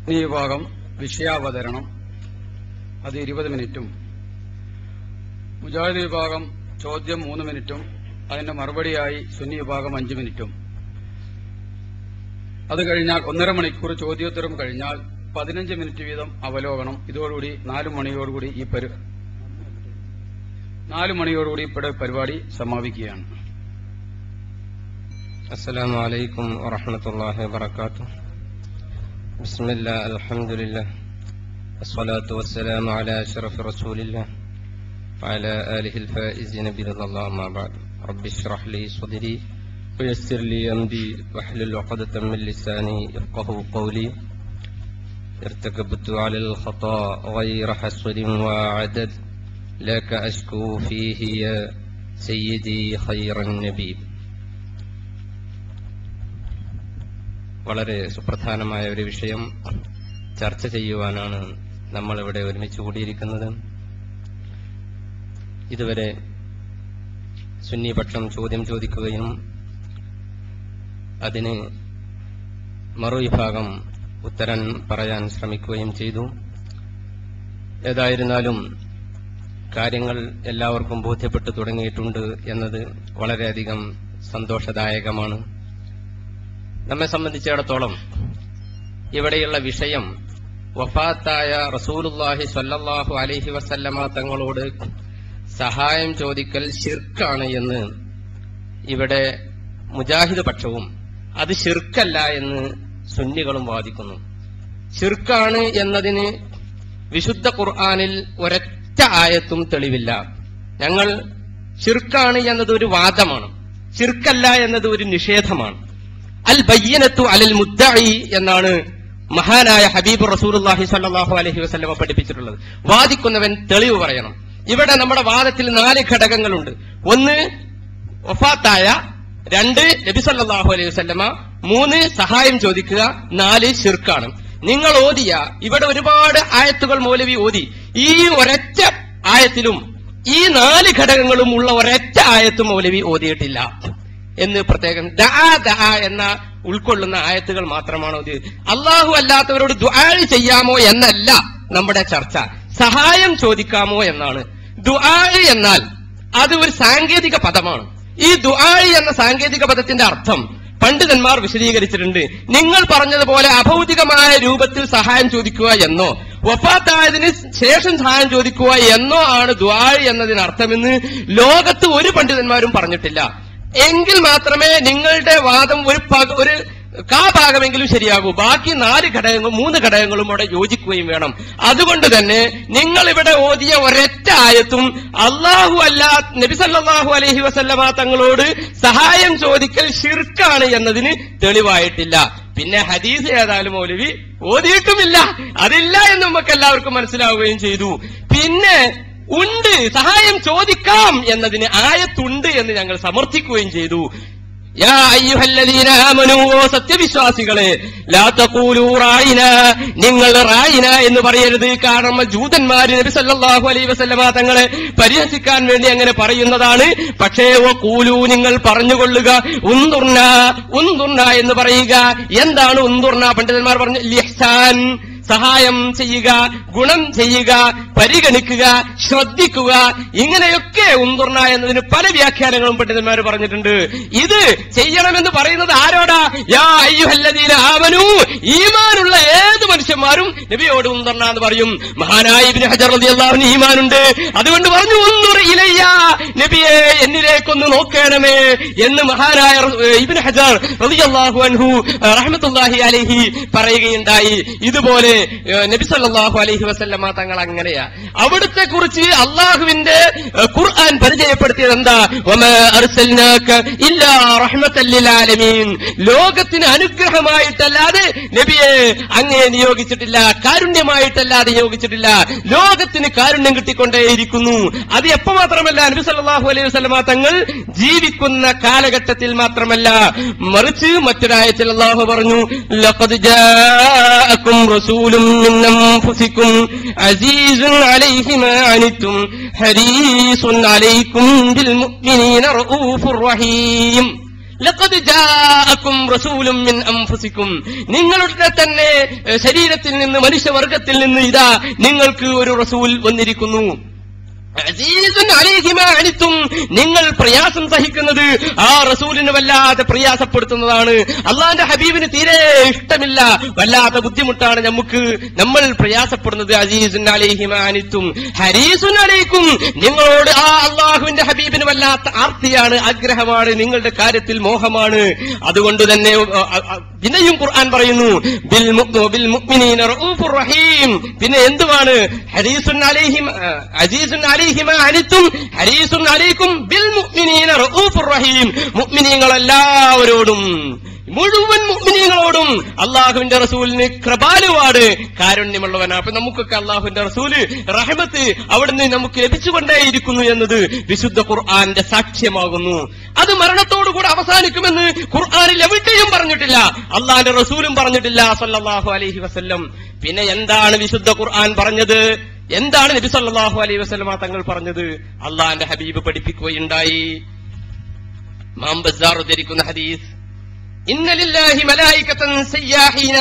ഈ വിഭാഗം വിഷയാവതരണം അത് ഇരുപത് മിനിറ്റും മുജാഹിദ് വിഭാഗം ചോദ്യം മൂന്ന് മിനിറ്റും അതിന്റെ മറുപടിയായി സുന്നി വിഭാഗം അഞ്ച് മിനിറ്റും അത് കഴിഞ്ഞാൽ ഒന്നര മണിക്കൂർ ചോദ്യോത്തരം കഴിഞ്ഞാൽ പതിനഞ്ച് മിനിറ്റ് വീതം അവലോകനം ഇതോടുകൂടി നാല് മണിയോടുകൂടി ഈ പരി നാല് മണിയോടുകൂടി ഇവിടെ പരിപാടി സമാപിക്കുകയാണ് السلام عليكم ورحمة الله وبركاته بسم الله الحمد لله الصلاة والسلام على أشرف رسول الله وعلى آله الفائزين برضا الله ما بعد رب اشرح لي صدري ويسر لي أمري واحلل عقدة من لساني يفقه قولي ارتكبت على الخطا غير حسد وعدد لك أشكو فيه يا سيدي خير النبي വളരെ സുപ്രധാനമായ ഒരു വിഷയം ചർച്ച ചെയ്യുവാനാണ് നമ്മൾ ഇവിടെ ഒരുമിച്ച് കൂടിയിരിക്കുന്നത് ഇതുവരെ സുന്നിപക്ഷം ചോദ്യം ചോദിക്കുകയും അതിന് മറുവിഭാഗം ഉത്തരം പറയാൻ ശ്രമിക്കുകയും ചെയ്തു ഏതായിരുന്നാലും കാര്യങ്ങൾ എല്ലാവർക്കും ബോധ്യപ്പെട്ടു തുടങ്ങിയിട്ടുണ്ട് എന്നത് വളരെയധികം സന്തോഷദായകമാണ് നമ്മെ സംബന്ധിച്ചിടത്തോളം ഇവിടെയുള്ള വിഷയം വഫാത്തായ റസൂലുല്ലാഹി സ്വല്ലല്ലാഹു അലൈഹി വസല്ലമ തങ്ങളോട് സഹായം ചോദിക്കൽ ഷിർക്കാണ് എന്ന് ഇവിടെ മുജാഹിദ് പക്ഷവും അത് ഷിർക്കല്ല എന്ന് സുന്നികളും വാദിക്കുന്നു ഷിർക്കാണ് എന്നതിന് വിശുദ്ധ ഖുർആാനിൽ ഒരൊറ്റ ആയത്തും തെളിവില്ല ഞങ്ങൾ ഷിർക്കാണ് എന്നത് ഒരു വാദമാണ് ഷിർക്കല്ല എന്നത് ഒരു നിഷേധമാണ് അൽ ബയ്യനത്തു അലൽ മുദ്ദഇ എന്നാണ് മഹാനായ ഹബീബ് റസൂലുള്ളാഹി സ്വല്ലല്ലാഹു അലൈഹി വസല്ലമ പഠിപ്പിച്ചിട്ടുള്ളത് വാദിക്കുന്നവൻ തെളിവ് പറയണം ഇവിടെ നമ്മുടെ വാദത്തിൽ നാല് ഘടകങ്ങളുണ്ട് ഒന്ന് വഫാത്തായ രണ്ട് നബി സല്ലല്ലാഹു അലൈഹി വസല്ലമ മൂന്ന് സഹായം ചോദിക്കുക നാല് ഷിർക്കാണ് നിങ്ങൾ ഓതിയ ഇവിടെ ഒരുപാട് ആയത്തുകൾ മൗലവി ഓതി ഈ ഒരൊറ്റ ആയത്തിലും ഈ നാല് ഘടകങ്ങളും ഉള്ള ഒരൊറ്റ ആയത്തും മൗലവി ഓതിയിട്ടില്ല എന്ന് പ്രത്യേകം ദആ ദആ എന്ന ഉൾക്കൊള്ളുന്ന ആയത്തുകൾ മാത്രമാണ് ഇത് അള്ളാഹു അല്ലാത്തവരോട് ദുആ ചെയ്യാമോ എന്നല്ല നമ്മുടെ ചർച്ച സഹായം ചോദിക്കാമോ എന്നാണ് ദുആ എന്നാൽ അത് ഒരു സാങ്കേതിക പദമാണ് ഈ ദുആ എന്ന സാങ്കേതിക പദത്തിന്റെ അർത്ഥം പണ്ഡിതന്മാർ വിശദീകരിച്ചിട്ടുണ്ട് നിങ്ങൾ പറഞ്ഞതുപോലെ അഭൗതികമായ രൂപത്തിൽ സഹായം ചോദിക്കുക എന്നോ വഫാത്തായതിന് ശേഷം സഹായം ചോദിക്കുക എന്നോ ആണ് ദുആ എന്നതിന് അർത്ഥമെന്ന് ലോകത്ത് ഒരു പണ്ഡിതന്മാരും പറഞ്ഞിട്ടില്ല എങ്കിൽ മാത്രമേ നിങ്ങളുടെ വാദം ഒരു പക- ഒരു കാ ഭാഗമെങ്കിലും ശരിയാകൂ ബാക്കി നാല് ഘടകങ്ങളും മൂന്ന് ഘടകങ്ങളും അവിടെ യോജിക്കുകയും വേണം അതുകൊണ്ട് തന്നെ നിങ്ങൾ ഇവിടെ ഓതിയ ഒരൊറ്റ ആയത്തും അള്ളാഹു അല്ലാ നബിസല്ലാഹു അലൈഹി വസല്ലമ തങ്ങളോട് സഹായം ചോദിക്കൽ ഷിർക്കാണ് എന്നതിന് തെളിവായിട്ടില്ല പിന്നെ ഹദീസ് ഏതായാലും മൗലവി ഓതിയിട്ടുമില്ല അതില്ല എന്ന് നമുക്ക് എല്ലാവർക്കും മനസ്സിലാവുകയും ചെയ്തു പിന്നെ ഉണ്ട് സഹായം ചോദിക്കാം എന്നതിന് ആയത്തുണ്ട് എന്ന് ഞങ്ങൾ സമർത്ഥിക്കുകയും ചെയ്തു യാ അയ്യുഹല്ലദീന ആമനൂ ഓ സത്യവിശ്വാസികളെ ലാ തഖൂലൂ റായിന നിങ്ങൾ റായിന എന്ന് പറയരുത് കാരണം ജൂതന്മാര് നബി സല്ലല്ലാഹു അലൈഹി വസല്ലമ തങ്ങളെ പരിഹസിക്കാൻ വേണ്ടി അങ്ങനെ പറയുന്നതാണ് പക്ഷേ ഓ കൂലു നിങ്ങൾ പറഞ്ഞുകൊള്ളുക ഉന്തുർന ഉന്തുർന എന്ന് പറയുക എന്താണ് ഉന്തുർന പണ്ഡിതന്മാർ പറഞ്ഞു ലിഹ്സാൻ സഹായം ചെയ്യുക ഗുണം ചെയ്യുക പരിഗണിക്കുക ശ്രദ്ധിക്കുക ഇങ്ങനെയൊക്കെ ഉന്തുർണ എന്നതിന് പല വ്യാഖ്യാനങ്ങളും പണ്ഡിതന്മാർ പറഞ്ഞിട്ടുണ്ട് ഇത് ചെയ്യണമെന്ന് പറയുന്നത് ആരോടാ യാ അയ്യുഹല്ലദീന ആമനു ഈമാനുള്ള ഏത് മനുഷ്യന്മാരും നബിയോട് ഉന്തുർണ എന്ന് പറയും മഹാനായ ഇബ്നു ഹജർ റളിയല്ലാഹു അൻഹു ഈമാനുണ്ട് അതുകൊണ്ട് പറഞ്ഞു ഉന്നുർ ഇലയ്യ നബിയെ എന്നിലേക്കൊന്ന് നോക്കണമേ എന്ന് മഹാനായ റ- ഇബ്നു ഹജർ റളിയല്ലാഹു അൻഹു റഹ്മത്തുള്ളാഹി അലൈഹി പറയുകയുണ്ടായി ഇതുപോലെ ഏഹ്, നബി സല്ലല്ലാഹു അലൈഹി വസല്ലമ തങ്ങൾ അങ്ങനെയാ അവിടുത്തെ കുറിച്ച് അള്ളാഹുവിന്റെ ഏഹ്, ഖുർആൻ പരിചയപ്പെടുത്തിയത് എന്താ വമാ അർസൽനാക ഇല്ലാ റഹ്മത്തൽ ലിൽ ആലമീൻ ലോകത്തിന് അനുഗ്രഹമായിട്ടല്ലാതെ നബിയെ അങ്ങേ നിയോഗിച്ചിട്ടില്ല കാരുണ്യമായിട്ടല്ലാതെ നിയോഗിച്ചിട്ടില്ല ലോകത്തിന് കാരുണ്യം കിട്ടിക്കൊണ്ടേയിരിക്കുന്നു അത് എപ്പോ മാത്രമല്ല നബി സല്ലല്ലാഹു അലൈഹി വസല്ലമ തങ്ങൾ ജീവിക്കുന്ന കാലഘട്ടത്തിൽ മാത്രമല്ല മറിച്ച് മറ്റൊരായത്തിൽ അള്ളാഹു പറഞ്ഞു ലഖദ് ജാഅക്കും റസൂലും മിൻ അൻഫുസിക്കും അസീസുൻ അലൈഹി മാ അനിത്തും ഹരീസുൻ അലൈക്കും ബിൽ മുഅ്മിനീന റഊഫുർ റഹീം ലഖദ് ജാഅക്കും റസൂലും മിൻ അൻഫുസിക്കും നിങ്ങളുടെ തന്നെ ഏഹ്, ശരീരത്തിൽ നിന്ന് മനുഷ്യവർഗത്തിൽ നിന്ന് ഇതാ നിങ്ങൾക്ക് ഒരു റസൂൽ വന്നിരിക്കുന്നു അസീസുൻ അലൈഹിമ അനിത്തും നിങ്ങൾ പ്രയാസം സഹിക്കുന്നത് ആ റസൂലിന് വല്ലാതെ പ്രയാസപ്പെടുത്തുന്നതാണ് അള്ളാന്റെ ഹബീബിന് തീരെ ഇഷ്ടമില്ല വല്ലാത്ത ബുദ്ധിമുട്ടാണ് നമുക്ക് നമ്മൾ പ്രയാസപ്പെടുന്നത് അസീസുൻ അലൈഹിമ അനിത്തും ഹരീസുൻ അലൈക്കും നിങ്ങളോട് ആ അള്ളാഹുവിന്റെ ഹബീബിന് വല്ലാത്ത ആർത്തിയാണ് ആഗ്രഹമാണ് നിങ്ങളുടെ കാര്യത്തിൽ മോഹമാണ് അതുകൊണ്ട് തന്നെ അ, അ, അ, പിന്നെയും ഖുർആൻ പറയുന്നു ബിൽ മുഅ്മിനു- ബിൽ മുഅ്മിനീന റഊഫുർ റഹീം പിന്നെ എന്തുവാണ് ഹരീസുൻ അലൈഹിം ആ, അസീസുൻ അലൈഹിമ അനിത്തും ഹരീസുൻ അലൈക്കും ബിൽ മുഅ്മിനീന റഊഫുർ റഹീം മുഅ്മിനീങ്ങൾ എല്ലാവരോടും മുഴുവൻ മുഅ്മിനീങ്ങളോടും അള്ളാഹുവിന്റെ റസൂലിന് കൃപാലുവാട് കാരുണ്യമുള്ളവനാണ് അപ്പൊ നമുക്കൊക്കെ അള്ളാഹുവിന്റെ റസൂല് റഹമത്ത് അവിടുന്ന് നമുക്ക് ലഭിച്ചുകൊണ്ടേയിരിക്കുന്നു എന്നത് വിശുദ്ധ ഖുർആന്റെ സാക്ഷ്യമാകുന്നു അത് മരണത്തോടുകൂടെ അവസാനിക്കുമെന്ന് ഖുർആനിൽ എവിടെയും പറഞ്ഞിട്ടില്ല അള്ളാഹിന്റെ റസൂലും പറഞ്ഞിട്ടില്ല സല്ലല്ലാഹു അലൈഹി വസല്ലം പിന്നെ എന്താണ് വിശുദ്ധ ഖുർആൻ പറഞ്ഞത് എന്താണ് നബി സല്ലല്ലാഹു അലൈഹി വസല്ലമ തങ്ങൾ പറഞ്ഞത് അള്ളാഹിന്റെ ഹബീബ് പഠിപ്പിക്കുകയുണ്ടായി മാം ബസാർ ഉദ്ധരിക്കുന്ന ഹദീസ് إن لله ملائكة سياحين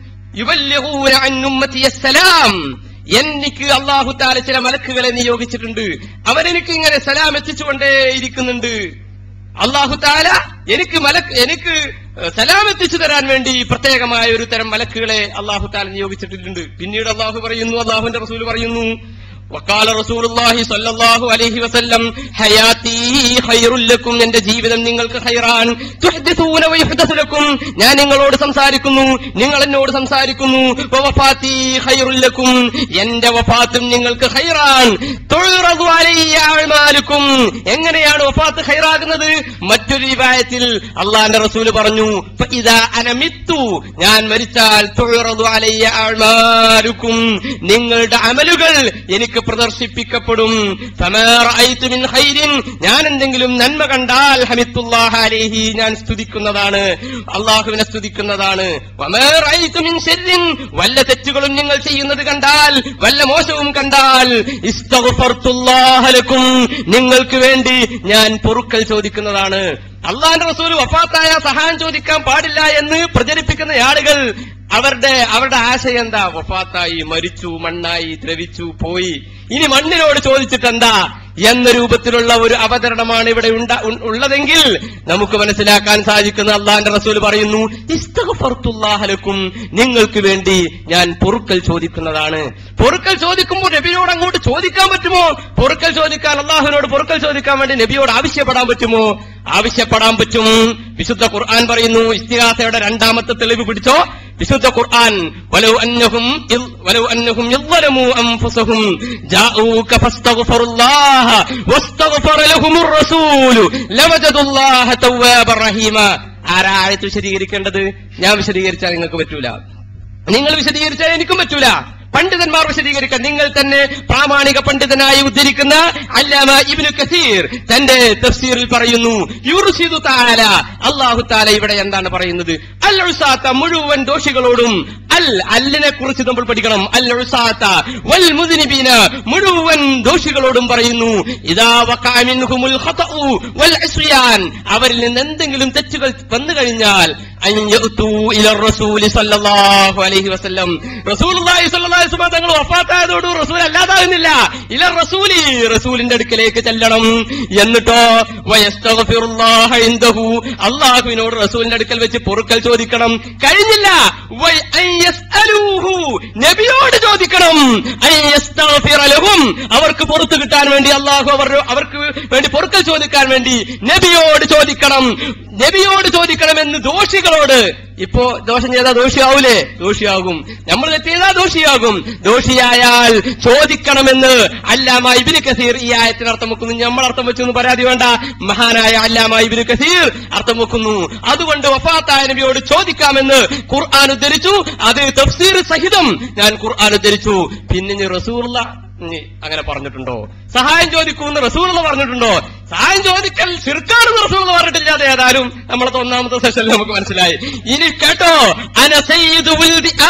يبلغون عن أمتي السلام എനിക്ക് അള്ളാഹു താല ചില മലക്കുകളെ നിയോഗിച്ചിട്ടുണ്ട് അവരെനിക്ക് ഇങ്ങനെ സലാം എത്തിച്ചുകൊണ്ടേയിരിക്കുന്നുണ്ട് അള്ളാഹു താല എനിക്ക് മലക്ക് എനിക്ക് സലാം എത്തിച്ചു തരാൻ വേണ്ടി പ്രത്യേകമായ ഒരു തരം മലക്കുകളെ അള്ളാഹു താല നിയോഗിച്ചിട്ടുണ്ട് പിന്നീട് അള്ളാഹു പറയുന്നു അള്ളാഹുവിന്റെ റസൂൽ പറയുന്നു വക്കാല റസൂലുള്ളാഹി സ്വല്ലല്ലാഹു അലൈഹി വസല്ലം ഹയാത്തി ഖൈറുൽ ലക്കും എന്റെ ജീവിതം നിങ്ങൾക്ക് ഖൈറാൻ തുഹദ്ദിസൂന വയുഹ്ദസു ലക്കും ഞാൻ നിങ്ങളോട് സംസാരിക്കുന്നു നിങ്ങൾ എന്നോട് സംസാരിക്കുന്നു വവഫാത്തി ഖൈറുൽ ലക്കും എന്റെ വഫാത്തും നിങ്ങൾക്ക് ഖൈറാൻ തുഴറദു അലയ്യ അഅ്മാലുക്കും എങ്ങനെയാണ് വഫാത്ത് ഖൈറാകുന്നത് മറ്റൊരു റിവായത്തിൽ അള്ളാന്റെ റസൂല് പറഞ്ഞു ഫഇദാ അന മിത്തു ഞാൻ മരിച്ചാൽ തുഴറദു അലയ്യ അഅ്മാലുക്കും നിങ്ങളുടെ അമലുകൾ എനിക്ക് പ്രദർശിപ്പിക്കപ്പെടും ഫമാ റഅയ്തു മിൻ ഖൈരിൻ ഞാൻ എന്തെങ്കിലും നന്മ കണ്ടാൽ ഹമിത്തുല്ലാഹ അലൈഹി ഞാൻ സ്തുതിക്കുന്നതാണ് അള്ളാഹുവിനെ സ്തുതിക്കുന്നതാണ് വമാ റഅയ്തു മിൻ ശർരിൻ വല്ല തെറ്റുകളും നിങ്ങൾ ചെയ്യുന്നത് കണ്ടാൽ വല്ല മോശവും കണ്ടാൽ ഇസ്തഗ്ഫർതുല്ലാഹ ലക്കും നിങ്ങൾക്ക് വേണ്ടി ഞാൻ പൊറുക്കൽ ചോദിക്കുന്നതാണ് അള്ളാന്റെ റസൂൽ വഫാത്തായ സഹായം ചോദിക്കാൻ പാടില്ല എന്ന് പ്രചരിപ്പിക്കുന്ന ആളുകൾ അവരുടെ അവരുടെ ആശയം എന്താ വഫാത്തായി മരിച്ചു മണ്ണായി ദ്രവിച്ചു പോയി ഇനി മണ്ണിനോട് ചോദിച്ചിട്ടെന്താ എന്ന രൂപത്തിലുള്ള ഒരു അവതരണമാണ് ഇവിടെ ഉണ്ട- ഉ- ഉള്ളതെങ്കിൽ നമുക്ക് മനസ്സിലാക്കാൻ സാധിക്കുന്ന അള്ളാന്റെ റസൂൽ പറയുന്നു ഇസ്തഗ്ഫർതുല്ലാഹലക്കും നിങ്ങൾക്ക് വേണ്ടി ഞാൻ പൊറുക്കൽ ചോദിക്കുന്നതാണ് പൊറുക്കൽ ചോദിക്കുമ്പോൾ നബിയോട് അങ്ങോട്ട് ചോദിക്കാൻ പറ്റുമോ പൊറുക്കൽ ചോദിക്കാൻ അള്ളാഹുവിനോട് പൊറുക്കൽ ചോദിക്കാൻ വേണ്ടി നബിയോട് ആവശ്യപ്പെടാൻ പറ്റുമോ ആവശ്യപ്പെടാൻ പറ്റും വിശുദ്ധ ഖുർആൻ പറയുന്നു ഇസ്തിഹാസയുടെ രണ്ടാമത്തെ തെളിവ് പിടിച്ചോ വിശുദ്ധ ഖുർആൻ വലൗ അന്നഹും ഇൽ- വലൗ അന്നഹും യظلموا أنفسهم جاءوك فاستغفروا الله واستغفر لهم الرسول لوجدوا الله توابا رحيما ആരാ ആയത്ത് വിശദീകരിക്കേണ്ടത് ഞാൻ വിശദീകരിച്ചാൽ നിങ്ങൾക്ക് പറ്റൂല നിങ്ങൾ വിശദീകരിച്ചാൽ എനിക്കും പറ്റൂല പണ്ഡിതന്മാർ വിശദീകരിക്കാൻ നിങ്ങൾ തന്നെ പ്രാമാണിക പണ്ഡിതനായി ഉദ്ധരിക്കുന്ന അല്ലാമ ഇബ്നു കസീർ തന്റെ തഫ്സീറിൽ പറയുന്നു യുർഷിദു താല അള്ളാഹു താല ഇവിടെ എന്താണ് പറയുന്നത് അൽ ഉസാത്ത മുഴുവൻ ദോഷികളോടും അൽ അല്ലിനെ കുറിച്ച് നമ്മൾ പഠിക്കണം അൽ ഉസാത്ത വൽ മുദ്നിബീന മുഴുവൻ ദോഷികളോടും പറയുന്നു ഇദാ വഖഅ മിൻഹുമുൽ ഖതഉ വൽ ഇസ്യാൻ അവരിൽ നിന്ന് എന്തെങ്കിലും തെറ്റുകൾ വന്നു കഴിഞ്ഞാൽ അൻ യഅ്തു ഇല റസൂലി സല്ലല്ലാഹു അലൈഹി വസല്ലം റസൂലുള്ളാഹി സ്വല്ലല്ലാഹു അലൈഹി വസല്ലം തങ്ങൾ വഫാത്തായതോട് റസൂൽ അല്ലാതാകുന്നില്ല ഇല റസൂലി റസൂലിന്റെ അടുക്കലേക്ക് ചെല്ലണം എന്നിട്ടോ വയസ്തഗ്ഫിറുല്ലാഹ ഇൻദഹു അല്ലാഹുവിനോട് റസൂലിന്റെ അടുക്കൽ വെച്ച് പൊറുക്കൽ ചോദിക്കണം കഴിഞ്ഞില്ല വൈ അൻ യസ്അലൂഹു നബിയോട് ചോദിക്കണം അൻ യസ്തഗ്ഫിറ ലഹും അവർക്ക് പുറത്തു കിട്ടാൻ വേണ്ടി അള്ളാഹു അവർ അവർക്ക് വേണ്ടി പൊറുക്കൽ ചോദിക്കാൻ വേണ്ടി നബിയോട് ചോദിക്കണം നബിയോട് ചോദിക്കണമെന്ന് ദോഷികളോട് ഇപ്പോ ദോഷം ചെയ്താൽ ദോഷിയാവൂലേ ദോഷിയാകും നമ്മൾ തെറ്റിയതാ ദോഷിയാകും ദോഷിയായാൽ ചോദിക്കണമെന്ന് അല്ലാമ ഇബിന് കസീർ ഈ ആയത്തിന് അർത്ഥം വെക്കുന്നു നമ്മൾ അർത്ഥം വെച്ചെന്ന് പരാതി വേണ്ട മഹാനായ അല്ലാമ ഇബിന് കസീർ അർത്ഥം വെക്കുന്നു അതുകൊണ്ട് വഫാത്തായ നബിയോട് ചോദിക്കാമെന്ന് ഖുർആൻ ഉദ്ധരിച്ചു അത് തഫ്സീർ സഹിതം ഞാൻ ഖുർആൻ ഉദ്ധരിച്ചു പിന്നെ ഇനി റസൂറുള്ള ഇനി അങ്ങനെ പറഞ്ഞിട്ടുണ്ടോ സഹായം ചോദിക്കൂന്ന് റസൂൾ പറഞ്ഞിട്ടുണ്ടോ സഹായം ചോദിക്കൽ ശിർക്കാണെന്ന് റസൂൾ പറഞ്ഞിട്ടില്ലാതെ ഏതായാലും നമ്മളത്തെ ഒന്നാമത്തെ സെഷനിൽ നമുക്ക് മനസ്സിലായി ഇനി കേട്ടോ അന സയ്യിദു വൽദി ആദം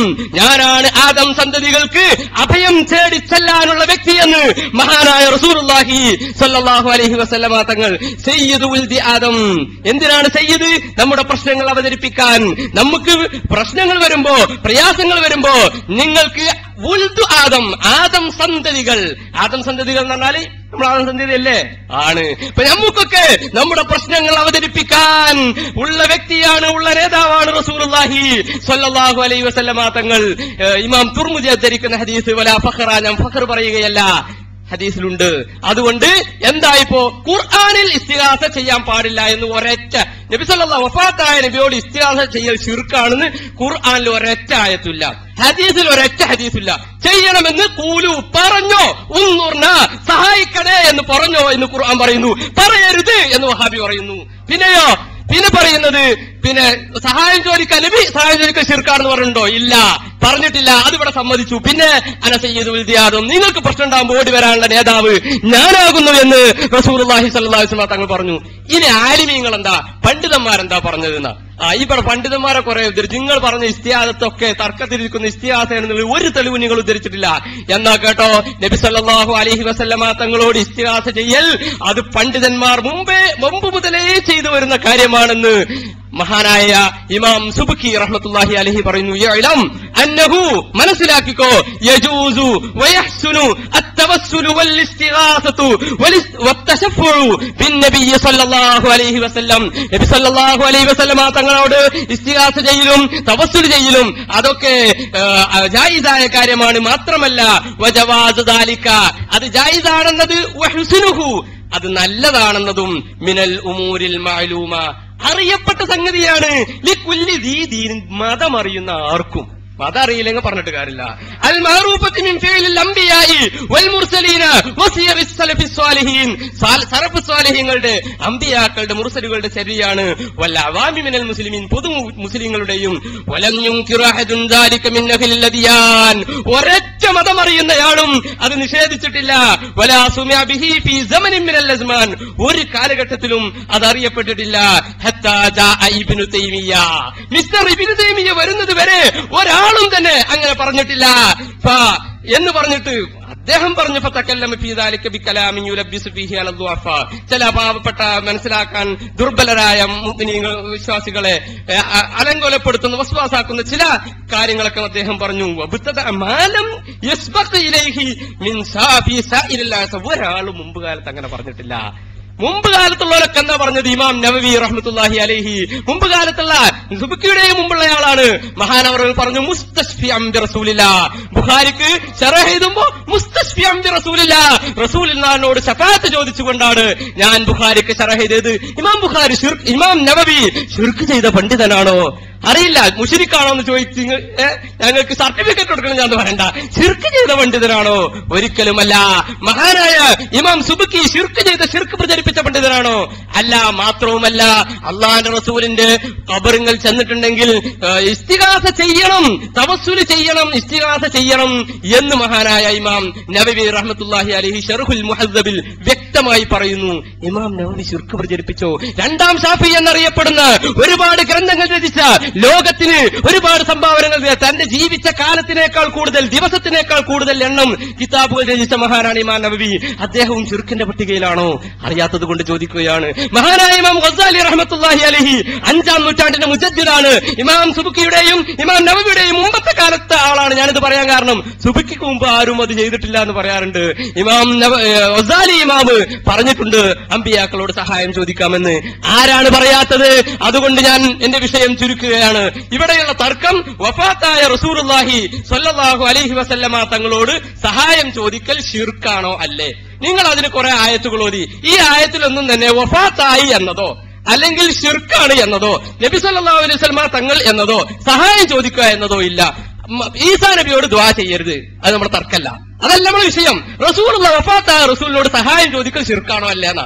ഞാനാണ് ആദം സന്തതികൾക്ക് അഭയം തേടി ചെല്ലാനുള്ള വ്യക്തിയെന്ന് മഹാനായ റസൂലുള്ളാഹി സല്ലല്ലാഹു അലൈഹി വസല്ലമ തങ്ങൾ സയ്യിദ് ഉൽദി ആദം എന്തിനാണ് സയ്യിദ് നമ്മുടെ പ്രശ്നങ്ങൾ അവതരിപ്പിക്കാൻ നമുക്ക് പ്രശ്നങ്ങൾ വരുമ്പോ പ്രയാസങ്ങൾ വരുമ്പോ നിങ്ങൾക്ക് ഉൽദു ആദം ആദം സന്തതികൾ ആദം സന്തതികൾ എന്ന് പറഞ്ഞാല് നമ്മൾ ആദം സന്തതി അല്ലേ ആണ് ഇപ്പൊ നമുക്കൊക്കെ നമ്മുടെ പ്രശ്നങ്ങൾ അവതരിപ്പിക്കാൻ ഉള്ള വ്യക്തിയാണ് ഉള്ള നേതാവാണ് റസൂലുള്ളാഹി സ്വല്ലല്ലാഹു അലൈഹി വസല്ലമ തങ്ങൾ ഏഹ് ഇമാം തുർമുദി ധരിക്കുന്ന ഹദീസ് വല ഫഖറ ഞാൻ ഫഖർ പറയുകയല്ല ഹദീസിലുണ്ട് അതുകൊണ്ട് എന്തായിപ്പോ ഖുർആനിൽ ഇസ്തിഹാസ ചെയ്യാൻ പാടില്ല എന്ന് ഒരൊറ്റ നബി സല്ലല്ലാഹു വഫാത്തായ നബിയോട് ഇസ്തിഹാസ ചെയ്യൽ ശിർക്കാണെന്ന് ഖുർആനിൽ ഒരൊറ്റ ആയത്തില്ല ഹദീസിൽ ഒരൊറ്റ ഹദീസില്ല ചെയ്യണമെന്ന് കൂലു പറഞ്ഞോ ഉന്നൂർന സഹായിക്കണേ എന്ന് പറഞ്ഞോ എന്ന് ഖുർആൻ പറയുന്നു പറയരുത് എന്ന് വഹാബി പറയുന്നു പിന്നെയോ പിന്നെ പറയുന്നത് പിന്നെ സഹായം ചോദിക്കാൻ നബി സഹായം ചോദിക്കാൻ ശിർക്കാണെന്ന് പറഞ്ഞിട്ടുണ്ടോ ഇല്ല പറഞ്ഞിട്ടില്ല അതിവിടെ സമ്മതിച്ചു പിന്നെ അന സയ്യിദ് വിദ്യാദം നിങ്ങൾക്ക് പ്രശ്നം ഉണ്ടാകുമ്പോൾ ഓടി വരാനുള്ള നേതാവ് ഞാനാകുന്നു എന്ന് റസൂലുള്ളാഹി സ്വല്ലല്ലാഹു അലൈഹി വസല്ലം തങ്ങൾ പറഞ്ഞു ഇനി ആലിമീങ്ങൾ എന്താ പണ്ഡിതന്മാരെന്താ പറഞ്ഞതെന്നാ ആ ഇവിടെ പണ്ഡിതന്മാരെ കുറെ ഉദ്ധരിച്ചു നിങ്ങൾ പറഞ്ഞ ഇസ്തിയാദത്തൊക്കെ തർക്കത്തിലിരിക്കുന്ന ഇസ്തിഹാസ ഒരു തെളിവ് നിങ്ങൾ ഉദ്ധരിച്ചിട്ടില്ല എന്നാ കേട്ടോ നബി സല്ലല്ലാഹു അലൈഹി വസല്ലമ തങ്ങളോട് ഇസ്തിഹാസ ചെയ്യൽ അത് പണ്ഡിതന്മാർ മുമ്പേ മുമ്പ് മുതലേ ചെയ്തു വരുന്ന കാര്യമാണെന്ന് മഹാനായ ഇമാം സുബുക്കി റഹ്മത്തുള്ളാഹി അലൈഹി പറയുന്നു ഇഅ്ലം അന്നഹു മനസ്സിലാക്കിക്കോ യജൂസു വയഹ്സുനു അത്തവസ്സുലു വൽ ഇസ്തിഗാസത്തു വലിസ് വത്തശഫഉ ബിന്നബി സല്ലല്ലാഹു അലൈഹി വസല്ലം നബി സല്ലല്ലാഹു അലൈഹി വസല്ലമ തങ്ങളോട് ഇസ്തിഗാസ ചെയ്യലും തവസ്സുൽ ചെയ്യലും അതൊക്കെ ആ, ജായിസായ കാര്യമാണ് മാത്രമല്ല വജവാസ് ദാലിക അത് ജായിസാണെന്നത് വഹ്സുനുഹു അത് നല്ലതാണെന്നതും മിനൽ ഉമൂരിൽ മഅലൂമ അറിയപ്പെട്ട സംഗതിയാണ് ലിക്കുല്ലി ദീദീൻ മതം അറിയുന്ന ആർക്കും മതം അറിയില്ലെങ്കിൽ പറഞ്ഞിട്ട് കാര്യമില്ല അൽ മഅറൂഫത്തി മിൻ ഫിഇലിൽ അംബിയായി വൽ മുർസലീന വസിയറി സലഫി സ്വാലിഹീൻ സാൽ- സറഫ് സ്വാലിഹീങ്ങളുടെ അംബിയാക്കളുടെ മുർസലുകളുടെ ശരിയാണ് വല്ല അവാമി മിനൽ മുസ്ലിമീൻ പൊതു മുസ്ലിങ്ങളുടെയും വലം യുൻകിറു അഹദുൻ ദാലിക മിൻ അഹ്ലിൽ അദിയാൻ ഒരൊറ്റ മതം അറിയുന്നയാളും അത് നിഷേധിച്ചിട്ടില്ല വലാ സുമിഅ ബിഹി ഫീ സമനിൻ മിനൽ അസ്മാൻ ഒരു കാലഘട്ടത്തിലും അത് അറിയപ്പെട്ടിട്ടില്ല ഹത്താ ജാഅ Ibn Taymiyya mister Ibn Taymiyya വരുന്നത് വരെ ഒരാളും തന്നെ അങ്ങനെ പറഞ്ഞിട്ടില്ല ഫ എന്ന് പറഞ്ഞിട്ട് അദ്ദേഹം പറഞ്ഞു ഫതക്കല്ലമ ഫീ ദാലിക ബികലാമിൻ യുലബ്ബിസു ഫീഹി അല ദുഅഫ ചില പാവപ്പെട്ട മനസ്സിലാക്കാൻ ദുർബലരായ മുഅ്മിനീങ്ങൾ വിശ്വാസികളെ ഏ, അ- അലങ്കോലപ്പെടുത്തുന്ന വസ്വാസാക്കുന്ന ചില കാര്യങ്ങളൊക്കെ അദ്ദേഹം പറഞ്ഞു വബുത്തദ മാലം യസ്ബഖ് ഇലൈഹി മിൻ സാഫി സാഇരിൽ ആസ ഒരാളും മുമ്പ് കാലത്ത് അങ്ങനെ പറഞ്ഞിട്ടില്ല മുമ്പ് കാലത്തുള്ളവരൊക്കെ എന്താ പറഞ്ഞത് ഇമാം നവവി റഹ്മത്തുല്ലാഹി അലൈഹി മുമ്പ് കാലത്തുള്ള സുബുക്കിയുടെയും മുമ്പുള്ളയാളാണ് മഹാനവർ പറഞ്ഞു മുസ്തഷ്ഫി അംബി റസൂലില്ല ബുഖാരിക്ക് ഷറഹ് എഴുതുമ്പോ മുസ്തഷ്ഫി അംബി റസൂലില്ല റസൂലിനോട് ഷഫാത്ത് ചോദിച്ചുകൊണ്ടാണ് ഞാൻ ബുഖാരിക്ക് ഷറഹ് ചെയ്തത് ഇമാം ബുഖാരി ഷിർക്ക് ഇമാം നവവി ഷിർക്ക് ചെയ്ത പണ്ഡിതനാണോ അറിയില്ല മുഷിരിക്കാണോ എന്ന് ചോദിച്ച് ഇങ്ങ- ഏ, ഞങ്ങൾക്ക് സർട്ടിഫിക്കറ്റ് കൊടുക്കണം ഞാൻ പറയണ്ട ഷിർക്ക് ചെയ്ത പണ്ഡിതനാണോ ഒരിക്കലുമല്ല മഹാനായ ഇമാം സുബുക്കി ഷിർക്ക് ചെയ്ത ഷിർക്ക് പ്രചരിപ്പിച്ച പണ്ഡിതനാണോ അല്ല മാത്രവുമല്ല അള്ളാന്റെ റസൂലിന്റെ കബറുങ്ങൾ ചെന്നിട്ടുണ്ടെങ്കിൽ ഏ, ഇസ്തിഹാസ ചെയ്യണം തവസ്സുല് ചെയ്യണം ഇസ്തിഹാസ ചെയ്യണം എന്ന് മഹാനായ ഇമാം നബവി റഹ്മത്തുല്ലാഹി അലഹി ഷെർഹുൽ മുഹദ്ദബിൽ വ്യക്തമായി പറയുന്നു ഇമാം നബവി ഷിർക്ക് പ്രചരിപ്പിച്ചോ രണ്ടാം ഷാഫി എന്നറിയപ്പെടുന്ന ഒരുപാട് ഗ്രന്ഥങ്ങൾ രചിച്ച ലോകത്തിന് ഒരുപാട് സംഭാവനകൾ നൽകിയ തന്റെ ജീവിച്ച കാലത്തിനേക്കാൾ കൂടുതൽ ദിവസത്തിനേക്കാൾ കൂടുതൽ എണ്ണം കിതാബുകൾ രചിച്ച മഹാനാണ് ഇമാം നബവി അദ്ദേഹവും ഷിർക്കിന്റെ പട്ടികയിലാണോ അറിയാത്തത് കൊണ്ട് ചോദിക്കുകയാണ് മഹാനായ ഇമാം ഗസാലി റഹ്മത്തുല്ലാഹി അലഹി അഞ്ചാം നൂറ്റാണ്ടിന്റെ മുജദ്ദിദാണ് ഇമാം സുബുക്കിയുടെയും ഇമാം നബവിയുടെയും മുമ്പത്തെ കാലത്തെ ആളാണ് ഞാനിത് പറയാൻ കാരണം സുബുക്കിക്ക് മുമ്പ് ആരും അത് ചെയ്തിട്ടില്ല എന്ന് പറയാറുണ്ട് ഇമാം നവ- ഏ, ഗസാലി ഇമാം പറഞ്ഞിട്ടുണ്ട് അമ്പിയാക്കളോട് സഹായം ചോദിക്കാമെന്ന് ആരാണ് പറയാത്തത് അതുകൊണ്ട് ഞാൻ എന്റെ വിഷയം ചുരുക്കുകയാണ് ഇവിടെയുള്ള തർക്കം വഫാത്തായ റസൂലുള്ളാഹി സ്വല്ലല്ലാഹു അലൈഹി വസല്ലമ തങ്ങളോട് സഹായം ചോദിക്കൽ ഷിർക്കാണോ അല്ലേ നിങ്ങൾ അതിന് കുറെ ആയത്തുകൾ ഓതി ഈ ആയത്തിലൊന്നും തന്നെ വഫാത്തായി എന്നതോ അല്ലെങ്കിൽ ഷിർക്കാണ് എന്നതോ നബി സല്ലല്ലാഹു അലൈഹി വസല്ലമ തങ്ങൾ എന്നതോ സഹായം ചോദിക്കുക എന്നതോ ഇല്ല മ- ഈസാ നബിയോട് ദ്വാ ചെയ്യരുത് അത് നമ്മുടെ തർക്കല്ല അതല്ല നമ്മുടെ വിഷയം റസൂലുള്ള വഫാത്തായ റസൂലിനോട് സഹായം ചോദിക്കൽ ഷിർക്കാണോ അല്ല എന്നാ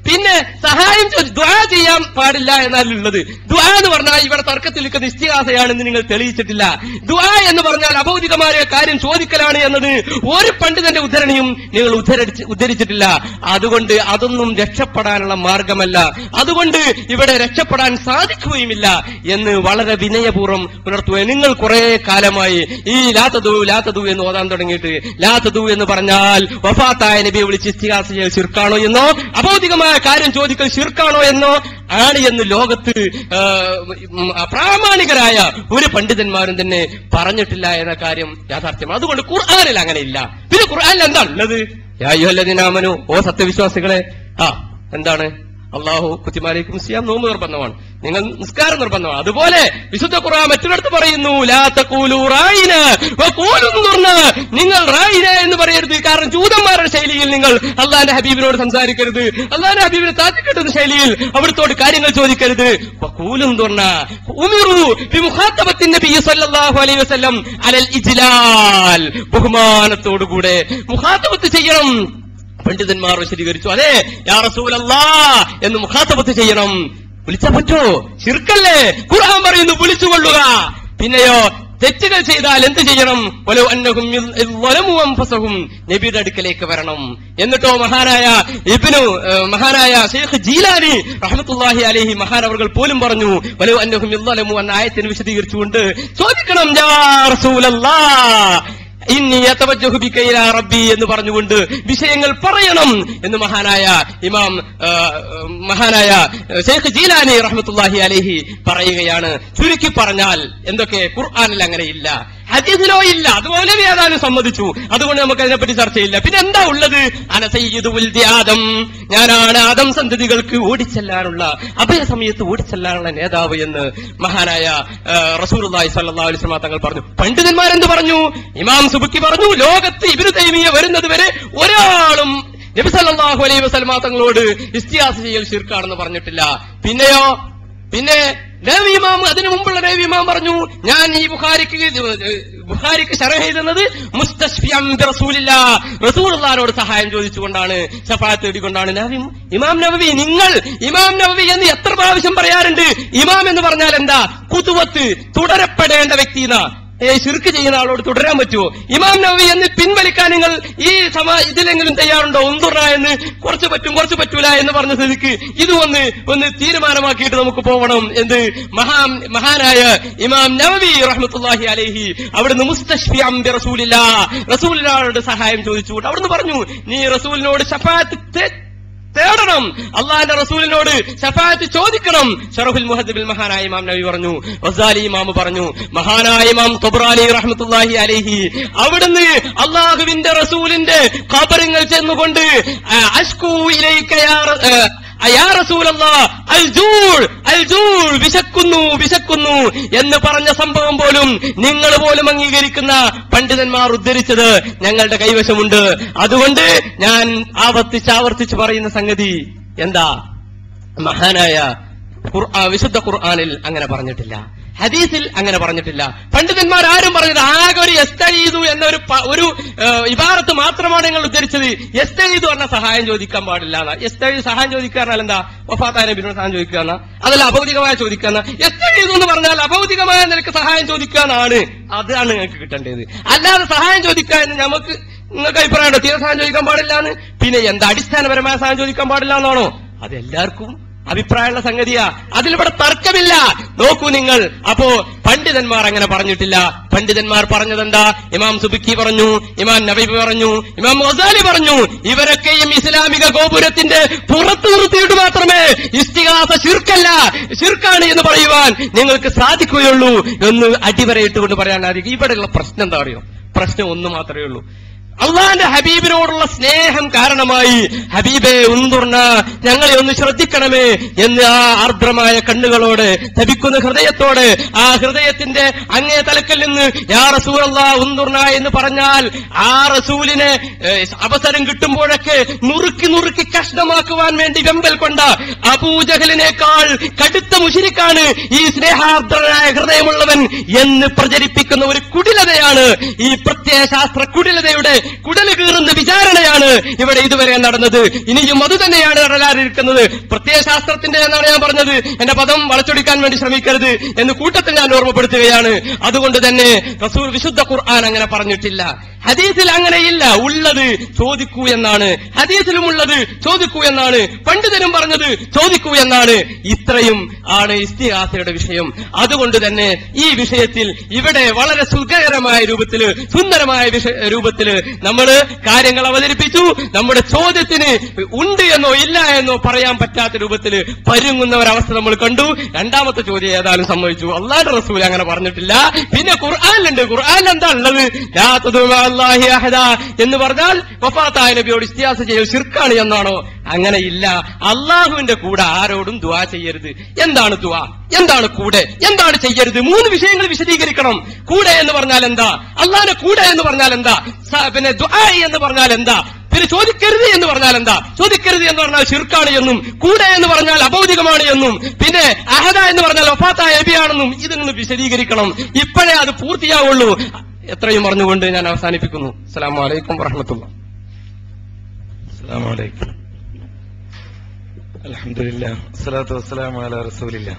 പിന്നെ സഹായം ചോദി- ദ്വാ ചെയ്യാൻ പാടില്ല എന്നാലുള്ളത് ദ്വാ എന്ന് പറഞ്ഞാൽ ഇവിടെ തർക്കത്തിൽ നിൽക്കുന്ന ഇസ്തിഹാസയാണെന്ന് നിങ്ങൾ തെളിയിച്ചിട്ടില്ല ദ്വാ എന്ന് പറഞ്ഞാൽ അഭൗതികമായ കാര്യം ചോദിക്കലാണ് എന്നത് ഒരു പണ്ഡിതന്റെ ഉദ്ധരണിയും നിങ്ങൾ ഉദ്ധരിച്ച് ഉദ്ധരിച്ചിട്ടില്ല അതുകൊണ്ട് അതൊന്നും രക്ഷപ്പെടാനുള്ള മാർഗമല്ല അതുകൊണ്ട് ഇവിടെ രക്ഷപ്പെടാൻ സാധിക്കുകയുമില്ല എന്ന് വളരെ വിനയപൂർവ്വം പുലർത്തുക നിങ്ങൾ കുറെ കാലമായി ഈ ലാത്തതു ലാത്തതു എന്ന് ഓതാൻ തുടങ്ങിയിട്ട് ലാത്തതു എന്ന് പറഞ്ഞാൽ വഫാത്തായ നബിയെ വിളിച്ച് ഇസ്തിഹാസ ചെയ്യൽ ശിർക്കാണോ എന്നോ അഭൗതികമായ കാര്യം ചോദിക്കൽ ശിർക്കാണോ എന്നോ ആണ് എന്ന് ലോകത്ത് ആ, ഉം, പ്രാമാണികരായ ഒരു പണ്ഡിതന്മാരും തന്നെ പറഞ്ഞിട്ടില്ല എന്ന കാര്യം യാഥാർത്ഥ്യം അതുകൊണ്ട് ഖുർആാനിൽ അങ്ങനെയില്ല പിന്നെ ഖുർആാനിൽ എന്താണ് ഉള്ളത് യാ അയ്യുഹല്ലദീനാമനു ഓ സത്യവിശ്വാസികളെ ആ എന്താണ് അള്ളാഹു കുത്തിമാലിക്കും സിയാം നോമ്പ് നിർബന്ധമാണ് നിങ്ങൾ നിസ്കാരം നിർബന്ധമാണ് അതുപോലെ വിശുദ്ധ ഖുർആൻ മറ്റൊരിടത്ത് പറയുന്നു ലാ തഖൂലു റായിന വഖൂലു എന്തുർന്ന നിങ്ങൾ റായിന എന്ന് പറയരുത് കാരണം ജൂതന്മാരുടെ ശൈലിയിൽ നിങ്ങൾ അള്ളാന്റെ ഹബീബിനോട് സംസാരിക്കരുത് അള്ളാന്റെ ഹബീബിനെ താത്തിക്കെട്ടുന്ന ശൈലിയിൽ അവിടുത്തോട് കാര്യങ്ങൾ ചോദിക്കരുത് വഖൂലും തുറന്ന ഉമിറു ബിമുഖാത്തബത്തിൻ നബി സല്ലല്ലാഹു അലൈഹി വസല്ലം അലൽ ഇജ്ലാൽ ബഹുമാനത്തോടുകൂടെ മുഖാത്തബത്ത് ചെയ്യണം പണ്ഡിതന്മാർ വിശദീകരിച്ചു അതെ യാ റസൂലല്ലാ എന്ന് മുഖാത്തബത്ത് ചെയ്യണം വിളിച്ചാ പറ്റോ ശിർക്കല്ലേ ഖുർആൻ പറയുന്നു വിളിച്ചുകൊള്ളുക പിന്നെയോ തെറ്റുകൾ ചെയ്താൽ എന്ത് ചെയ്യണം വലോ അന്നഹും ഇദ് ളലമു അൻഫസഹും നബിയുടെ അടുക്കലേക്ക് വരണം എന്നിട്ടോ മഹാനായ ഇബ്നു ഏഹ്, മഹാനായ ഷെയ്ഖ് ജീലാനി റഹ്മത്തുള്ളാഹി അലൈഹി മഹാൻ അവർ പോലും പറഞ്ഞു വലോ അന്നഹും ഇദ് ളലമു എന്ന ആയത്തിന് വിശദീകരിച്ചുകൊണ്ട് ചോദിക്കണം യാ റസൂലല്ലാ ഇന്നി യതവജ്ജഹു ബിക ഇലാ റബ്ബി എന്ന് പറഞ്ഞുകൊണ്ട് വിഷയങ്ങൾ പറയണം എന്ന് മഹാനായ ഇമാം ആ, മഹാനായ ഷെയ്ഖ് ജീലാനി റഹ്മത്തുള്ളാഹി അലൈഹി പറയുകയാണ് ചുരുക്കി പറഞ്ഞാൽ എന്തൊക്കെ ഖുർആനിൽ അങ്ങനെയില്ല ഹദീസിലോ ഇല്ല അതുപോലെ ഏതാനും സമ്മതിച്ചു അതുകൊണ്ട് നമുക്ക് അതിനെപ്പറ്റി ചർച്ചയില്ല പിന്നെ എന്താ ഉള്ളത് അനസയ്യിദു ഉൽദി ആദം ഞാനാണ് ആദം സന്തതികൾക്ക് ഓടിച്ചെല്ലാനുള്ള അഭയ സമയത്ത് ഓടിച്ചെല്ലാനുള്ള നേതാവ് എന്ന് മഹാനായ ആ, റസൂലുള്ളാഹി സ്വല്ലല്ലാഹു അലൈഹി വസല്ലം തങ്ങൾ പറഞ്ഞു പണ്ഡിതന്മാരെന്ത് പറഞ്ഞു ഇമാം സുബുക്കി പറഞ്ഞു ലോകത്ത് ഇബ്നു തൈമിയ വരുന്നത് വരെ ഒരാളും നബി സല്ലല്ലാഹു അലൈഹി വസല്ലം തങ്ങളോട് ഇസ്തിയാസ ചെയ്യൽ ശിർക്കാണെന്ന് പറഞ്ഞിട്ടില്ല പിന്നെയോ പിന്നെ നബി ഇമാം അതിനു മുമ്പുള്ള നബി ഇമാം പറഞ്ഞു ഞാൻ ഈ ബുഖാരിക്ക് ഇത് ബുഖാരിക്ക് ശരഹ എഴുതുന്നത് മുസ്തശ്ഫിയം റസൂലില്ല റസൂലുള്ളാഹിനോട് സഹായം ചോദിച്ചുകൊണ്ടാണ് ശഫാത്ത് തേടിക്കൊണ്ടാണ് നബി ഇമാം നബവി നിങ്ങൾ ഇമാം നബവി എന്ന് എത്ര പ്രാവശ്യം പറയാറുണ്ട് ഇമാം എന്ന് പറഞ്ഞാൽ എന്താ കുതുവത്ത് തുടരപ്പെടേണ്ട വ്യക്തി എന്നാ ഏ ശിർക്ക് ചെയ്യുന്ന ആളോട് തുടരാൻ പറ്റുമോ ഇമാം നബി എന്ന് പിൻവലിക്കാൻ നിങ്ങൾ ഈ സമ ഇതിലെങ്കിലും തയ്യാറുണ്ടോ ഒന്നുറ എന്ന് കുറച്ച് പറ്റും കുറച്ച് പറ്റൂല എന്ന് പറഞ്ഞ സ്ഥിതിക്ക് ഇത് ഒന്ന് ഒന്ന് തീരുമാനമാക്കിയിട്ട് നമുക്ക് പോകണം എന്ത് മഹാ മഹാനായ ഇമാം നവവി റഹ്മത്തുള്ളാഹി അലൈഹി അവിടുന്ന് മുസ്തഷ്ഫി അംബി റസൂലില്ല റസൂലിനോട് സഹായം ചോദിച്ചുകൊണ്ട് അവിടുന്ന് പറഞ്ഞു നീ റസൂലിനോട് ഷഫാത്ത് തേ- തേടണം അള്ളാഹിന്റെ റസൂലിനോട് ഷഫാത്ത് ചോദിക്കണം ഷറഫുൽ മുഹദ്ദിബിൽ മഹാനായ ഇമാം നബി പറഞ്ഞു റസാലി ഇമാം പറഞ്ഞു മഹാനായ ഇമാം തൊബ്രാലി റഹ്മത്തുള്ളാഹി അലൈഹി അവിടുന്ന് അള്ളാഹുവിന്റെ റസൂലിന്റെ ഖബറിങ്ങൾ ചെന്നുകൊണ്ട് ആ, അഷ്കൂ ഇലൈക യാ റ- ആ, അയാ റസൂലല്ലാ അൽ ജൂൾ അൽ ജൂൾ വിശക്കുന്നു വിശക്കുന്നു എന്ന് പറഞ്ഞ സംഭവം പോലും നിങ്ങൾ പോലും അംഗീകരിക്കുന്ന പണ്ഡിതന്മാർ ഉദ്ധരിച്ചത് ഞങ്ങളുടെ കൈവശമുണ്ട് അതുകൊണ്ട് ഞാൻ ആവർത്തിച്ച് ആവർത്തിച്ച് പറയുന്ന സംഗതി എന്താ മഹാനായ ഖുർആ- വിശുദ്ധ ഖുർആാനിൽ അങ്ങനെ പറഞ്ഞിട്ടില്ല ഹദീസിൽ അങ്ങനെ പറഞ്ഞിട്ടില്ല പണ്ഡിതന്മാർ ആരും പറഞ്ഞത് ആകെ ഒരു എസ്തീതു എന്ന ഒരു പ- ഒരു ഏഹ്, ഇബാറത്ത് മാത്രമാണ് നിങ്ങൾ ഉദ്ധരിച്ചത് എസ്തീതു എന്ന സഹായം ചോദിക്കാൻ പാടില്ല എന്നാ എസ്തീതു സഹായം ചോദിക്കാറിനാൽ എന്താ വഫാത്തായ നബിനോട് സഹായം ചോദിക്കുക അതല്ല അഭൗതികമായ ചോദിക്കുക എസ്തീതു എന്ന് പറഞ്ഞാൽ അഭൗതികമായ നിനക്ക് സഹായം ചോദിക്കാനാണ് അതാണ് നിങ്ങൾക്ക് കിട്ടേണ്ടത് അല്ലാതെ സഹായം ചോദിക്കാൻ നമുക്ക് നിങ്ങൾക്ക് അഭിപ്രായമുണ്ടോ തീരെ സഹായം ചോദിക്കാൻ പാടില്ല എന്ന് പിന്നെ എന്താ അടിസ്ഥാനപരമായ സഹായം ചോദിക്കാൻ പാടില്ല എന്നാണോ അത് എല്ലാവർക്കും അഭിപ്രായമുള്ള സംഗതിയാ അതിലിവിടെ തർക്കമില്ല നോക്കൂ നിങ്ങൾ അപ്പോ പണ്ഡിതന്മാർ അങ്ങനെ പറഞ്ഞിട്ടില്ല പണ്ഡിതന്മാർ പറഞ്ഞതെന്താ ഇമാം സുബിക്കി പറഞ്ഞു ഇമാം നബീബ് പറഞ്ഞു ഇമാം മൊസാലി പറഞ്ഞു ഇവരൊക്കെയും ഇസ്ലാമിക ഗോപുരത്തിന്റെ പുറത്തു നിർത്തിയിട്ട് മാത്രമേ ഇസ്തിഹാസ ശിർക്കല്ല ശിർക്കാണ് എന്ന് പറയുവാൻ നിങ്ങൾക്ക് സാധിക്കുകയുള്ളൂ എന്ന് അടിവരയിട്ടുകൊണ്ട് പറയാൻ സാധിക്കും ഇവിടെയുള്ള പ്രശ്നം എന്താ അറിയോ പ്രശ്നം ഒന്ന് മാത്രമേ ഉള്ളൂ അള്ളാന്റെ ഹബീബിനോടുള്ള സ്നേഹം കാരണമായി ഹബീബെ ഉന്തുർണ ഞങ്ങളെ ഒന്ന് ശ്രദ്ധിക്കണമേ എന്ന് ആ ആർദ്രമായ കണ്ണുകളോട് തപിക്കുന്ന ഹൃദയത്തോട് ആ ഹൃദയത്തിന്റെ അങ്ങേ തലക്കൽ നിന്ന് യാ റസൂലല്ലാ ഉന്തുർണ എന്ന് പറഞ്ഞാൽ ആ റസൂലിനെ ഏ, അവസരം കിട്ടുമ്പോഴൊക്കെ നുറുക്കി നുറുക്കി കഷ്ണമാക്കുവാൻ വേണ്ടി വെമ്പൽ കൊണ്ട അബൂജഹലിനേക്കാൾ കടുത്ത മുഷിരിക്കാണ് ഈ സ്നേഹാർദ്രനായ ഹൃദയമുള്ളവൻ എന്ന് പ്രചരിപ്പിക്കുന്ന ഒരു കുടിലതയാണ് ഈ പ്രത്യയശാസ്ത്ര കുടിലതയുടെ കുടല് കീറുന്ന വിചാരണയാണ് ഇവിടെ ഇതുവരെ നടന്നത് ഇനിയും അത് തന്നെയാണ് നടലാതിരിക്കുന്നത് പ്രത്യയശാസ്ത്രത്തിന്റെ എന്നാണ് ഞാൻ പറഞ്ഞത് എന്റെ പദം വളച്ചൊടിക്കാൻ വേണ്ടി ശ്രമിക്കരുത് എന്ന് കൂട്ടത്തിൽ ഞാൻ ഓർമ്മപ്പെടുത്തുകയാണ് അതുകൊണ്ട് തന്നെ റസൂൽ വിശുദ്ധ ഖുർആൻ അങ്ങനെ പറഞ്ഞിട്ടില്ല ഹദീസിൽ അങ്ങനെയില്ല ഉള്ളത് ചോദിക്കൂ എന്നാണ് ഹദീസിലും ഉള്ളത് ചോദിക്കൂ എന്നാണ് പണ്ഡിതരും പറഞ്ഞത് ചോദിക്കൂ എന്നാണ് ഇത്രയും ആണ് ഇസ്തിഹാസയുടെ വിഷയം അതുകൊണ്ട് തന്നെ ഈ വിഷയത്തിൽ ഇവിടെ വളരെ സുഖകരമായ രൂപത്തില് സുന്ദരമായ വിഷ- രൂപത്തില് നമ്മൾ കാര്യങ്ങൾ അവതരിപ്പിച്ചു നമ്മുടെ ചോദ്യത്തിന് ഉണ്ട് എന്നോ ഇല്ല എന്നോ പറയാൻ പറ്റാത്ത രൂപത്തിൽ പരുങ്ങുന്ന ഒരവസ്ഥ നമ്മൾ കണ്ടു രണ്ടാമത്തെ ചോദ്യം ഏതായാലും സമ്മതിച്ചു അള്ളാഹുടെ റസൂൽ അങ്ങനെ പറഞ്ഞിട്ടില്ല പിന്നെ ഖുർആാനിലുണ്ട് ഖുർആാനിൽ എന്താ ഉള്ളത് ലാ തദഉ മഅ അല്ലാഹി അഹദ എന്ന് പറഞ്ഞാൽ വഫാത്തായ നബിയോട് ഇസ്തിയാസ ചെയ്യൽ ശിർക്കാണ് എന്നാണോ അങ്ങനെയില്ല അള്ളാഹുവിന്റെ കൂടെ ആരോടും ദുആ ചെയ്യരുത് എന്താണ് ദുആ എന്താണ് കൂടെ എന്താണ് ചെയ്യരുത് മൂന്ന് വിഷയങ്ങൾ വിശദീകരിക്കണം കൂടെ എന്ന് പറഞ്ഞാൽ എന്താ അള്ളാഹിന്റെ കൂടെ എന്ന് പറഞ്ഞാൽ എന്താ സ- പിന്നെ ദുആ എന്ന് പറഞ്ഞാൽ എന്താ പിന്നെ ചോദിക്കരുത് എന്ന് പറഞ്ഞാൽ എന്താ ചോദിക്കരുത് എന്ന് പറഞ്ഞാൽ ഷിർക്കാണ് എന്നും കൂടെ എന്ന് പറഞ്ഞാൽ അഭൗതികമാണ് എന്നും പിന്നെ അഹദ എന്ന് പറഞ്ഞാൽ ഒഫാത്തായ നബിയാണെന്നും ഇതൊന്ന് വിശദീകരിക്കണം ഇപ്പോഴേ അത് പൂർത്തിയാവുള്ളൂ എത്രയും പറഞ്ഞുകൊണ്ട് ഞാൻ അവസാനിപ്പിക്കുന്നു അസ്സാം വലൈക്കും വറഹമത്തുള്ള അസ്സാം വലൈക്കും അലഹമില്ല അസ്സലാത്തു വസ്സലാം അല റസൂലില്ല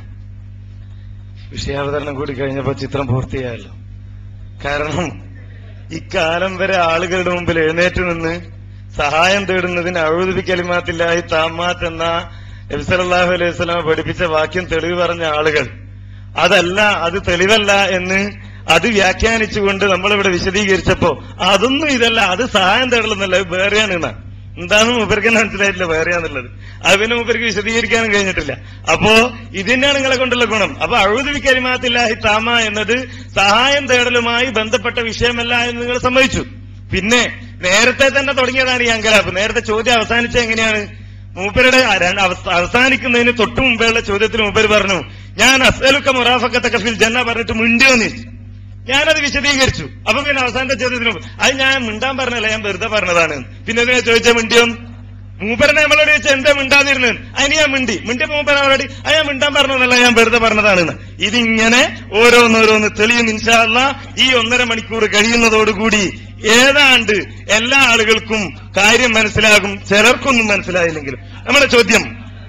വിഷയാവതരണം കൂടി കഴിഞ്ഞപ്പോ ചിത്രം പൂർത്തിയായല്ലോ കാരണം ഇക്കാലം വരെ ആളുകളുടെ മുമ്പിൽ എഴുന്നേറ്റ് നിന്ന് സഹായം തേടുന്നതിന് അഴുതുബി കലിമാത്തില്ലായി താമാത്ത് എന്ന നബിസലാഹു അലൈഹി സ്വലാമ പഠിപ്പിച്ച വാക്യം തെളിവ് പറഞ്ഞ ആളുകൾ അതല്ല അത് തെളിവല്ല എന്ന് അത് വ്യാഖ്യാനിച്ചുകൊണ്ട് നമ്മളിവിടെ വിശദീകരിച്ചപ്പോ അതൊന്നും ഇതല്ല അത് സഹായം തേടലെന്നല്ല അത് വേറെയാണ് എന്നാ എന്താണെന്ന് മൂപ്പർക്ക് തന്നെ മനസ്സിലായിട്ടില്ല വേറെയാന്നുള്ളത് അത് പിന്നെ മൂപ്പർക്ക് വിശദീകരിക്കാനും കഴിഞ്ഞിട്ടില്ല അപ്പോ ഇതിനാണ് നിങ്ങളെ കൊണ്ടുള്ള ഗുണം അപ്പൊ അഴുതുബി കരിമാത്തില്ലാഹി താമ എന്നത് സഹായം തേടലുമായി ബന്ധപ്പെട്ട വിഷയമല്ല എന്ന് നിങ്ങൾ സമ്മതിച്ചു പിന്നെ നേരത്തെ തന്നെ തുടങ്ങിയതാണ് ഈ അങ്കലാപ്പ് നേരത്തെ ചോദ്യം അവസാനിച്ചത് എങ്ങനെയാണ് മൂപ്പരുടെ അര- അവസ- അവസാനിക്കുന്നതിന് തൊട്ടു മുമ്പേയുള്ള ചോദ്യത്തിന് മൂപ്പര് പറഞ്ഞു ഞാൻ അസലുക്ക മുറാഫക്കത്തെ കഫിൽ ജന്ന പറഞ്ഞിട്ട് മിണ്ടിയോന്ന് ചോദിച്ചു. ഞാനത് വിശദീകരിച്ചു അപ്പൊ പിന്നെ അവസാനത്തെ ചോദ്യത്തിന് മുമ്പ് അത് ഞാൻ മിണ്ടാൻ പറഞ്ഞല്ല ഞാൻ വെറുതെ പറഞ്ഞതാണ് പിന്നെ എന്തിനാ ചോദിച്ച മിണ്ടിയോന്ന് മൂപ്പരനെ നമ്മളോട് ചോദിച്ചാൽ എന്താ മിണ്ടാതിരുന്നത് അതിന് ഞാൻ മിണ്ടി മിണ്ടിയപ്പോ മൂപ്പര അവരോട് അത് ഞാൻ മിണ്ടാൻ പറഞ്ഞതല്ല ഞാൻ വെറുതെ പറഞ്ഞതാണെന്ന് ഇതിങ്ങനെ ഓരോന്നോരോന്ന് തെളിയും ഇൻഷാല്ല ഈ ഒന്നര മണിക്കൂർ കഴിയുന്നതോടുകൂടി ഏതാണ്ട് എല്ലാ ആളുകൾക്കും കാര്യം മനസ്സിലാകും ചിലർക്കൊന്നും മനസ്സിലായില്ലെങ്കിലും നമ്മുടെ ചോദ്യം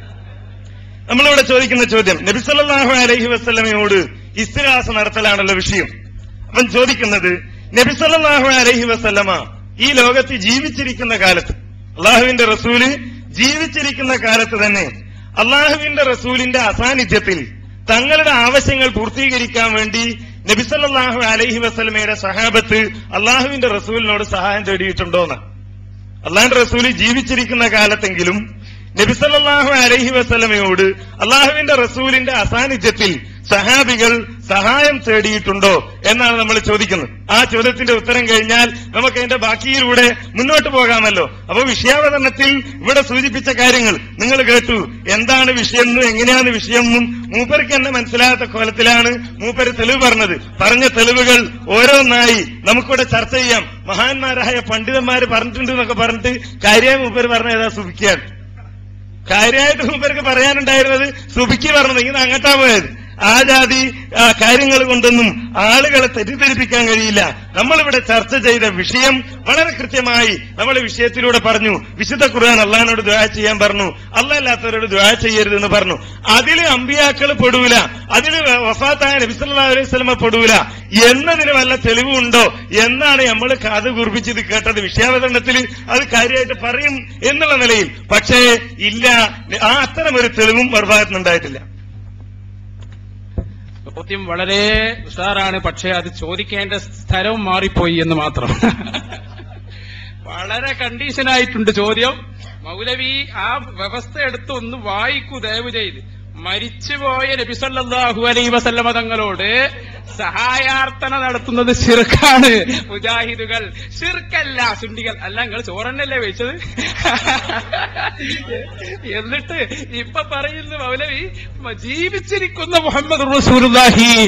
നമ്മളിവിടെ ചോദിക്കുന്ന ചോദ്യം നബിസല്ലാഹു അലൈഹി വസ്ലമയോട് ഇസ്തിഹാസ നടത്തലാണല്ലോ വിഷയം അവൻ ചോദിക്കുന്നത് നബിസല്ലാഹു അലൈഹി വസല്ലമ ഈ ലോകത്ത് ജീവിച്ചിരിക്കുന്ന കാലത്ത് അള്ളാഹുവിന്റെ റസൂല് ജീവിച്ചിരിക്കുന്ന കാലത്ത് തന്നെ അള്ളാഹുവിന്റെ റസൂലിന്റെ അസാന്നിധ്യത്തിൽ തങ്ങളുടെ ആവശ്യങ്ങൾ പൂർത്തീകരിക്കാൻ വേണ്ടി നബിസല്ലാഹു അലൈഹി വസല്ലമയുടെ സഹാബത്ത് അള്ളാഹുവിന്റെ റസൂലിനോട് സഹായം തേടിയിട്ടുണ്ടോന്ന് അള്ളാഹുന്റെ റസൂല് ജീവിച്ചിരിക്കുന്ന കാലത്തെങ്കിലും നബിസല്ലാഹു അലൈഹി വസല്ലമയോട് അള്ളാഹുവിന്റെ റസൂലിന്റെ അസാന്നിധ്യത്തിൽ സഹാബികൾ സഹായം തേടിയിട്ടുണ്ടോ എന്നാണ് നമ്മൾ ചോദിക്കുന്നത് ആ ചോദ്യത്തിന്റെ ഉത്തരം കഴിഞ്ഞാൽ നമുക്ക് അതിന്റെ ബാക്കിയിലൂടെ മുന്നോട്ട് പോകാമല്ലോ അപ്പൊ വിഷയാവതരണത്തിൽ ഇവിടെ സൂചിപ്പിച്ച കാര്യങ്ങൾ നിങ്ങൾ കേട്ടു എന്താണ് വിഷയം എന്നും എങ്ങനെയാണ് വിഷയം എന്നും മൂപ്പർക്ക് എന്നെ മനസ്സിലാകാത്ത കോലത്തിലാണ് മൂപ്പര് തെളിവ് പറഞ്ഞത് പറഞ്ഞ തെളിവുകൾ ഓരോന്നായി നമുക്കിവിടെ ചർച്ച ചെയ്യാം മഹാന്മാരായ പണ്ഡിതന്മാര് പറഞ്ഞിട്ടുണ്ട് എന്നൊക്കെ പറഞ്ഞിട്ട് കാര്യമായി മൂപ്പര് പറഞ്ഞ ഏതാ സുഖിക്കാൻ കാര്യമായിട്ട് മൂപ്പർക്ക് പറയാനുണ്ടായിരുന്നത് സുബിക്ക് പറഞ്ഞത് ഇങ്ങനെ അങ്ങട്ടാ പോയത് ആ ജാതി ആ, കാര്യങ്ങൾ കൊണ്ടൊന്നും ആളുകളെ തെറ്റിദ്ധരിപ്പിക്കാൻ കഴിയില്ല നമ്മളിവിടെ ചർച്ച ചെയ്ത വിഷയം വളരെ കൃത്യമായി നമ്മൾ വിഷയത്തിലൂടെ പറഞ്ഞു വിശുദ്ധ ഖുർആൻ അള്ളഹാനോട് ദ്വാ ചെയ്യാൻ പറഞ്ഞു അല്ലാത്തവരോട് ദ്വാ ചെയ്യരുതെന്ന് പറഞ്ഞു അതില് അമ്പിയാക്കൾ പെടൂല അതില് വഫാത്തായ നബിസല്ലാ അലൈഹി സ്വലമ പെടൂല എന്നതിന് വല്ല തെളിവുണ്ടോ എന്നാണ് നമ്മൾ കാത് കുറിപ്പിച്ചത് കേട്ടത് വിഷയാവതരണത്തിൽ അത് കാര്യമായിട്ട് പറയും എന്നുള്ള നിലയിൽ പക്ഷേ ഇല്ല ആ അത്തരം ഒരു തെളിവും മറുഭാഗത്തുനിന്നുണ്ടായിട്ടില്ല ചോദ്യം വളരെ ഉഷാറാണ് പക്ഷേ അത് ചോദിക്കേണ്ട സ്ഥലവും മാറിപ്പോയി എന്ന് മാത്രം വളരെ കണ്ടീഷനായിട്ടുണ്ട് ചോദ്യം മൗലവി ആ വ്യവസ്ഥ എടുത്ത് ഒന്ന് വായിക്കൂ ദയവ് ചെയ്ത് മരിച്ചുപോയ നബിസല്ലാഹു അലൈ വസല്ലമ തങ്ങളോട് സഹായാർത്ഥന നടത്തുന്നത് ശിർക്കാണ് മുജാഹിദുകൾ ശിർക്കല്ല സുണ്ടികൾ അല്ല നിങ്ങൾ ചോറന്നല്ലേ വെച്ചത് എന്നിട്ട് ഇപ്പൊ പറയുന്നു മൗലവി മ- ജീവിച്ചിരിക്കുന്ന മുഹമ്മദ് റസൂലുള്ളാഹി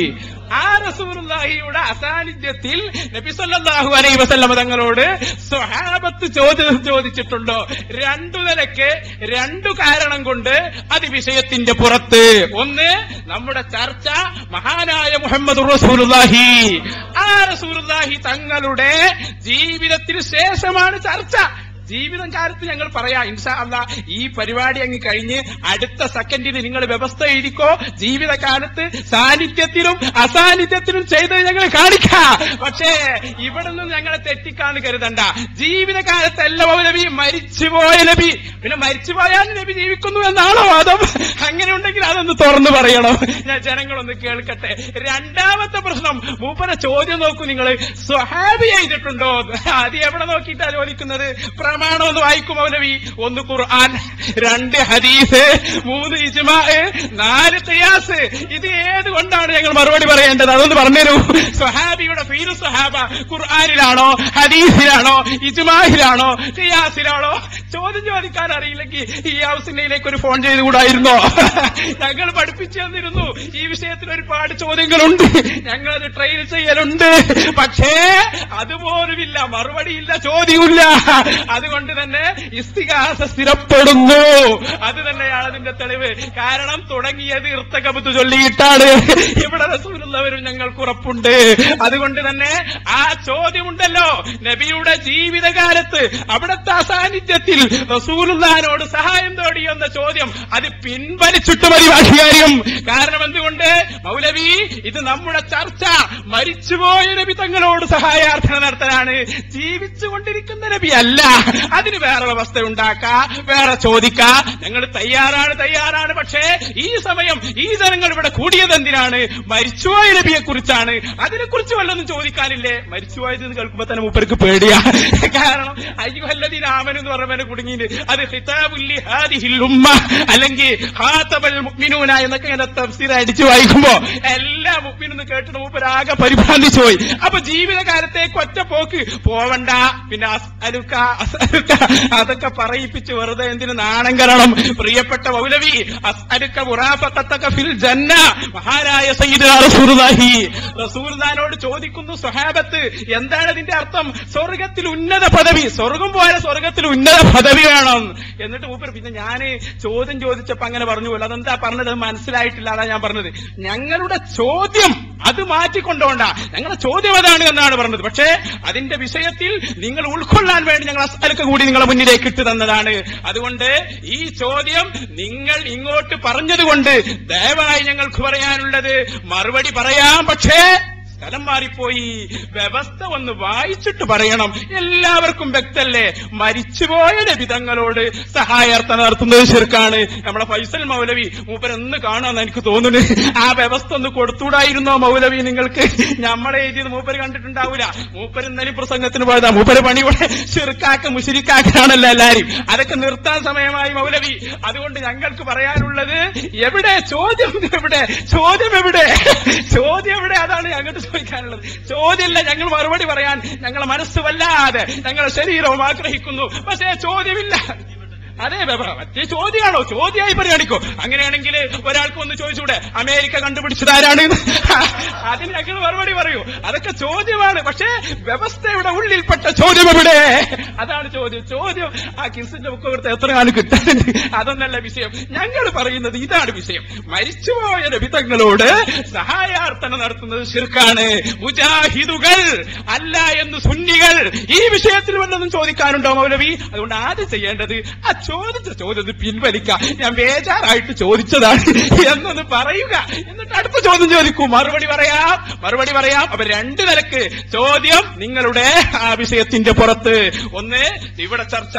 ആ റസൂലുള്ളാഹിയുടെ അസാന്നിധ്യത്തിൽ നബി സല്ലല്ലാഹു അലൈഹി വസല്ലമ തങ്ങളോട് സ്വഹാബത്ത് ചോദ്യം ചോദിച്ചിട്ടുണ്ടോ രണ്ടു നിലക്ക് രണ്ടു കാരണം കൊണ്ട് അത് വിഷയത്തിന്റെ പുറത്ത് ഒന്ന് നമ്മുടെ ചർച്ച മഹാനായ മുഹമ്മദ് റസൂലുള്ളാഹി ആ റസൂലുള്ളാഹി തങ്ങളുടെ ജീവിതത്തിന് ശേഷമാണ് ചർച്ച ജീവിതം കാലത്ത് ഞങ്ങൾ പറയാ ഇൻഷാ അല്ല ഈ പരിപാടി അങ്ങ് കഴിഞ്ഞ് അടുത്ത സെക്കൻഡിന് നിങ്ങൾ വ്യവസ്ഥ എഴുതിക്കോ ജീവിതകാലത്ത് സാന്നിധ്യത്തിലും അസാന്നിധ്യത്തിലും ചെയ്ത് ഞങ്ങൾ കാണിക്കാം പക്ഷേ ഇവിടെ നിന്ന് ഞങ്ങളെ തെറ്റിക്കാന്ന് കരുതണ്ട ജീവിതകാലത്തല്ല നബി മരിച്ചുപോയ നബി പിന്നെ മരിച്ചുപോയാൽ നബി ജീവിക്കുന്നു എന്നാണോ വാദം അങ്ങനെ ഉണ്ടെങ്കിൽ അതൊന്ന് തുറന്നു പറയണം ഞാൻ ജനങ്ങളൊന്ന് കേൾക്കട്ടെ രണ്ടാമത്തെ പ്രശ്നം മൂപ്പര ചോദ്യം നോക്കൂ നിങ്ങൾ സ്വഹാബി ചെയ്തിട്ടുണ്ടോ അത് എവിടെ നോക്കിയിട്ടാ ചോദിക്കുന്നത് പ്രമാണം ഒന്ന് വായിക്കും മൗലവി ഒന്ന് ഖുർആൻ രണ്ട് ഹദീസ് മൂന്ന് ഇജ്മാ നാല് ഖിയാസ് ഇത് ഏത് കൊണ്ടാണ് ഞങ്ങൾ മറുപടി പറയേണ്ടത് അതൊന്ന് പറഞ്ഞുതരൂ സ്വഹാബിയുടെ ഫീരു സ്വഹാബ ഖുർആനിലാണോ ഹദീസിലാണോ ഇജ്മാഹിലാണോ ഖിയാസിലാണോ ചോദ്യം ചോദിക്കാൻ അറിയില്ലെങ്കിൽ ഈ ഹൗസിലേക്ക് ഒരു ഫോൺ ചെയ്തുകൂടായിരുന്നോ ഞങ്ങൾ പഠിപ്പിച്ചു തന്നിരുന്നു ഈ വിഷയത്തിൽ ഒരുപാട് ചോദ്യങ്ങളുണ്ട് ഞങ്ങളത് ട്രെയിൻ ചെയ്യലുണ്ട് പക്ഷേ അതുപോലുമില്ല മറുപടിയില്ല ചോദ്യമില്ല അതുകൊണ്ട് തന്നെ ഇസ്തിഹാസ സ്ഥിരപ്പെടുന്നു അത് തന്നെയാണ് അതിന്റെ തെളിവ് കാരണം തുടങ്ങിയത് ഇർത്തകബത്ത് ചൊല്ലിയിട്ടാണ് ഇവിടെ റസൂലുള്ളവരും ഞങ്ങൾക്ക് ഉറപ്പുണ്ട് അതുകൊണ്ട് തന്നെ ആ ചോദ്യമുണ്ടല്ലോ നബിയുടെ ജീവിതകാലത്ത് അവിടുത്തെ അസാന്നിധ്യത്തിൽ റസൂലുള്ളാനോട് സഹായം തേടിയെന്ന ചോദ്യം അത് പിൻവലിച്ചിട്ട് മതി ബാക്കി കാര്യം കാരണം എന്തുകൊണ്ട് മൗലവി ഇത് നമ്മുടെ ചർച്ച മരിച്ചുപോയ നബി തങ്ങളോട് സഹായാർത്ഥന നടത്താനാണ് ജീവിച്ചുകൊണ്ടിരിക്കുന്ന നബി അല്ല അതിന് വേറെ വ്യവസ്ഥ ഉണ്ടാക്ക വേറെ ചോദിക്ക ഞങ്ങൾ തയ്യാറാണ് തയ്യാറാണ് പക്ഷേ ഈ സമയം ഈ ജനങ്ങൾ ഇവിടെ കൂടിയത് എന്തിനാണ് മരിച്ചുപോയ നബിയെ കുറിച്ചാണ് അതിനെക്കുറിച്ച് വല്ലതും ചോദിക്കാനില്ലേ മരിച്ചുപോയത് എന്ന് കേൾക്കുമ്പോ തന്നെ മൂപ്പർക്ക് പേടിയാ കാരണം അയ്യുഹല്ലദീന ആമനു എന്ന് പറഞ്ഞവനെ കുടുങ്ങിയിട്ട് അത് ഹിതാബുല്ലി ഹാദിഹിൽ ഉമ്മ അല്ലെങ്കിൽ ഹാത്തബൽ മുഅ്മിനൂന എന്നൊക്കെ ഇങ്ങനെ തഫ്സീർ അടിച്ചു വായിക്കുമ്പോ എല്ലാ മുഅ്മിനെന്ന് കേട്ടിട്ട് മൂപ്പരാകെ പരിഭ്രാന്തിച്ചു പോയി അപ്പൊ ജീവിതകാലത്തേക്ക് ഒറ്റ പോക്ക് പോവണ്ട പിന്നെ അസ്അലുക അസ്അലുക അതൊക്കെ പറയിപ്പിച്ച് വെറുതെ എന്തിന് നാണം കരണം പ്രിയപ്പെട്ട മൗലവി അസ്അലുക മുറാഫഖത്തക ഫിൽ ജന്ന മഹാനായ സയ്യിദുനാ റസൂലുള്ളാഹി റസൂലുള്ളാഹിനോട് ചോദിക്കുന്നു സ്വഹാബത്ത് എന്താണ് ഇതിന്റെ അർത്ഥം സ്വർഗത്തിൽ ഉന്നത പദവി സ്വർഗം പോലെ സ്വർഗത്തിൽ ഉന്നത പദവി വേണം എന്നിട്ട് മൂപ്പർ പിന്നെ ഞാന് ചോദ്യം ചോദിച്ചപ്പോ അങ്ങനെ പറഞ്ഞു പോലെ അതെന്താ പറഞ്ഞത് അത് മനസ്സിലായിട്ടില്ല അതാ ഞാൻ പറഞ്ഞത് ഞങ്ങളുടെ ചോദ്യം അത് മാറ്റിക്കൊണ്ടോണ്ട ഞങ്ങളുടെ ചോദ്യം അതാണ് എന്നാണ് പറഞ്ഞത് പക്ഷേ അതിന്റെ വിഷയത്തിൽ നിങ്ങൾ ഉൾക്കൊള്ളാൻ വേണ്ടി ഞങ്ങൾ അസ്അലക്ക് കൂടി നിങ്ങളെ മുന്നിലേക്ക് ഇട്ട് തന്നതാണ് അതുകൊണ്ട് ഈ ചോദ്യം നിങ്ങൾ ഇങ്ങോട്ട് പറഞ്ഞതുകൊണ്ട് ദയവായി ഞങ്ങൾക്ക് പറയാനുള്ളത് മറുപടി പറയാം പക്ഷേ സ്ഥലം മാറിപ്പോയി വ്യവസ്ഥ ഒന്ന് വായിച്ചിട്ട് പറയണം എല്ലാവർക്കും വ്യക്തല്ലേ മരിച്ചുപോയ നബിതങ്ങളോട് സഹായാർത്ഥന നടത്തുന്നത് ചെറുക്കാണ് നമ്മളെ ഫൈസൽ മൗലവി മൂപ്പരെന്ന് കാണാന്ന് എനിക്ക് തോന്നുന്നു ആ വ്യവസ്ഥ ഒന്ന് കൊടുത്തൂടായിരുന്നോ മൗലവി നിങ്ങൾക്ക് നമ്മളെ എഴുതിയത് മൂപ്പര് കണ്ടിട്ടുണ്ടാവൂല മൂപ്പര് ഇന്നലെ പ്രസംഗത്തിന് പോയതാ മൂപ്പര് പണി ഇവിടെ ചെറുക്കാക്ക മുശിരിക്കാക്കാണല്ലോ എല്ലാരും അതൊക്കെ നിർത്താൻ സമയമായി മൗലവി അതുകൊണ്ട് ഞങ്ങൾക്ക് പറയാനുള്ളത് എവിടെ ചോദ്യം എവിടെ ചോദ്യം എവിടെ ചോദ്യം എവിടെ അതാണ് ഞങ്ങൾക്ക് ചോദിക്കാനുള്ളത് ചോദ്യമില്ല ഞങ്ങൾ മറുപടി പറയാൻ ഞങ്ങളെ മനസ്സ് വല്ലാതെ ഞങ്ങളെ ശരീരവും ആഗ്രഹിക്കുന്നു പക്ഷേ ചോദ്യമില്ല അതെ ബബ, മറ്റേ ചോദ്യമാണോ ചോദ്യമായി പരിഗണിക്കോ അങ്ങനെയാണെങ്കിൽ ഒരാൾക്ക് ഒന്ന് ചോദിച്ചൂടെ അമേരിക്ക കണ്ടുപിടിച്ചത് ആരാണ് എന്ന്? അതിന് ഞങ്ങൾ മറുപടി പറയൂ അതൊക്കെ ചോദ്യമാണ് പക്ഷേ വ്യവസ്ഥയുടെ ഉള്ളിൽപ്പെട്ട ചോദ്യം എവിടെ അതാണ് ചോദ്യം ചോദ്യം ആ കിൻസിന്റെ ബുക്ക് കൊടുത്ത് എത്ര കാലം കിട്ടാനുണ്ട് അതൊന്നല്ല വിഷയം ഞങ്ങൾ പറയുന്നത് ഇതാണ് വിഷയം മരിച്ചുപോയ രവിതങ്ങളോട് സഹായാർത്ഥന നടത്തുന്നത് ശിർക്കാണ് മുജാഹിദുകൾ അല്ല എന്ന് സുന്നികൾ ഈ വിഷയത്തിൽ വല്ലതും ചോദിക്കാനുണ്ടോ മൗലവി അതുകൊണ്ട് ആദ്യം ചെയ്യേണ്ടത് ആ ചോദിച്ച ചോദ്യം പിൻവലിക്കാം ഞാൻ ബേജാറായിട്ട് ചോദിച്ചതാണ് എന്നൊന്ന് പറയുക എന്നിട്ട് അടുത്ത ചോദ്യം ചോദിക്കൂ മറുപടി പറയാം മറുപടി പറയാം അപ്പൊ രണ്ട് നിലക്ക് ചോദ്യം നിങ്ങളുടെ ആ വിഷയത്തിന്റെ പുറത്ത് ഒന്ന് ഇവിടെ ചർച്ച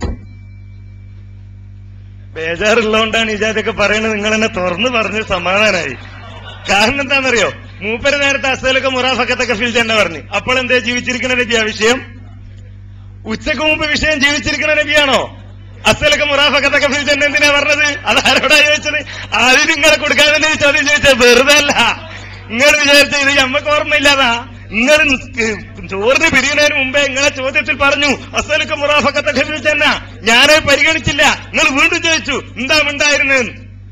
ബേജാറുള്ളതുകൊണ്ടാണ് ഇജാദൊക്കെ പറയുന്നത് നിങ്ങൾ എന്നെ തുറന്നു പറഞ്ഞ് സമാധാനായി കാരണം എന്താണെന്നറിയോ മൂപ്പര് നേരത്തെ അസലൊക്കെ മുറാഫക്കത്തൊക്കെ ഫിൽ തന്നെ പറഞ്ഞു അപ്പോൾ എന്തേ ജീവിച്ചിരിക്കുന്ന നബിയാ വിഷയം ഉച്ചക്ക് മുമ്പ് വിഷയം ജീവിച്ചിരിക്കുന്ന നബിയാണോ അസലൊക്കെ മുറാഫക്കത്തൊക്കെ ഫിൽ തന്നെ എന്തിനാ പറഞ്ഞത് അതാരോടാ ചോദിച്ചത് ആദ്യം നിങ്ങളെ കൊടുക്കാൻ തന്നെ ഈ ചോദ്യം ചോദിച്ചത് വെറുതെ അല്ല നിങ്ങൾ വിചാരിച്ച ഇത് ഞമ്മക്ക് ഓർമ്മയില്ലാതാ നിങ്ങൾ ചോറിന് പിരിയുന്നതിന് മുമ്പേ നിങ്ങളെ ചോദ്യത്തിൽ പറഞ്ഞു അസലൊക്കെ മുറാഫക്കത്തൊക്കെ ഫിൽ തന്നെ ഞാനത് പരിഗണിച്ചില്ല നിങ്ങൾ വീണ്ടും ചോദിച്ചു എന്താ ഉണ്ടായിരുന്നെന്ന്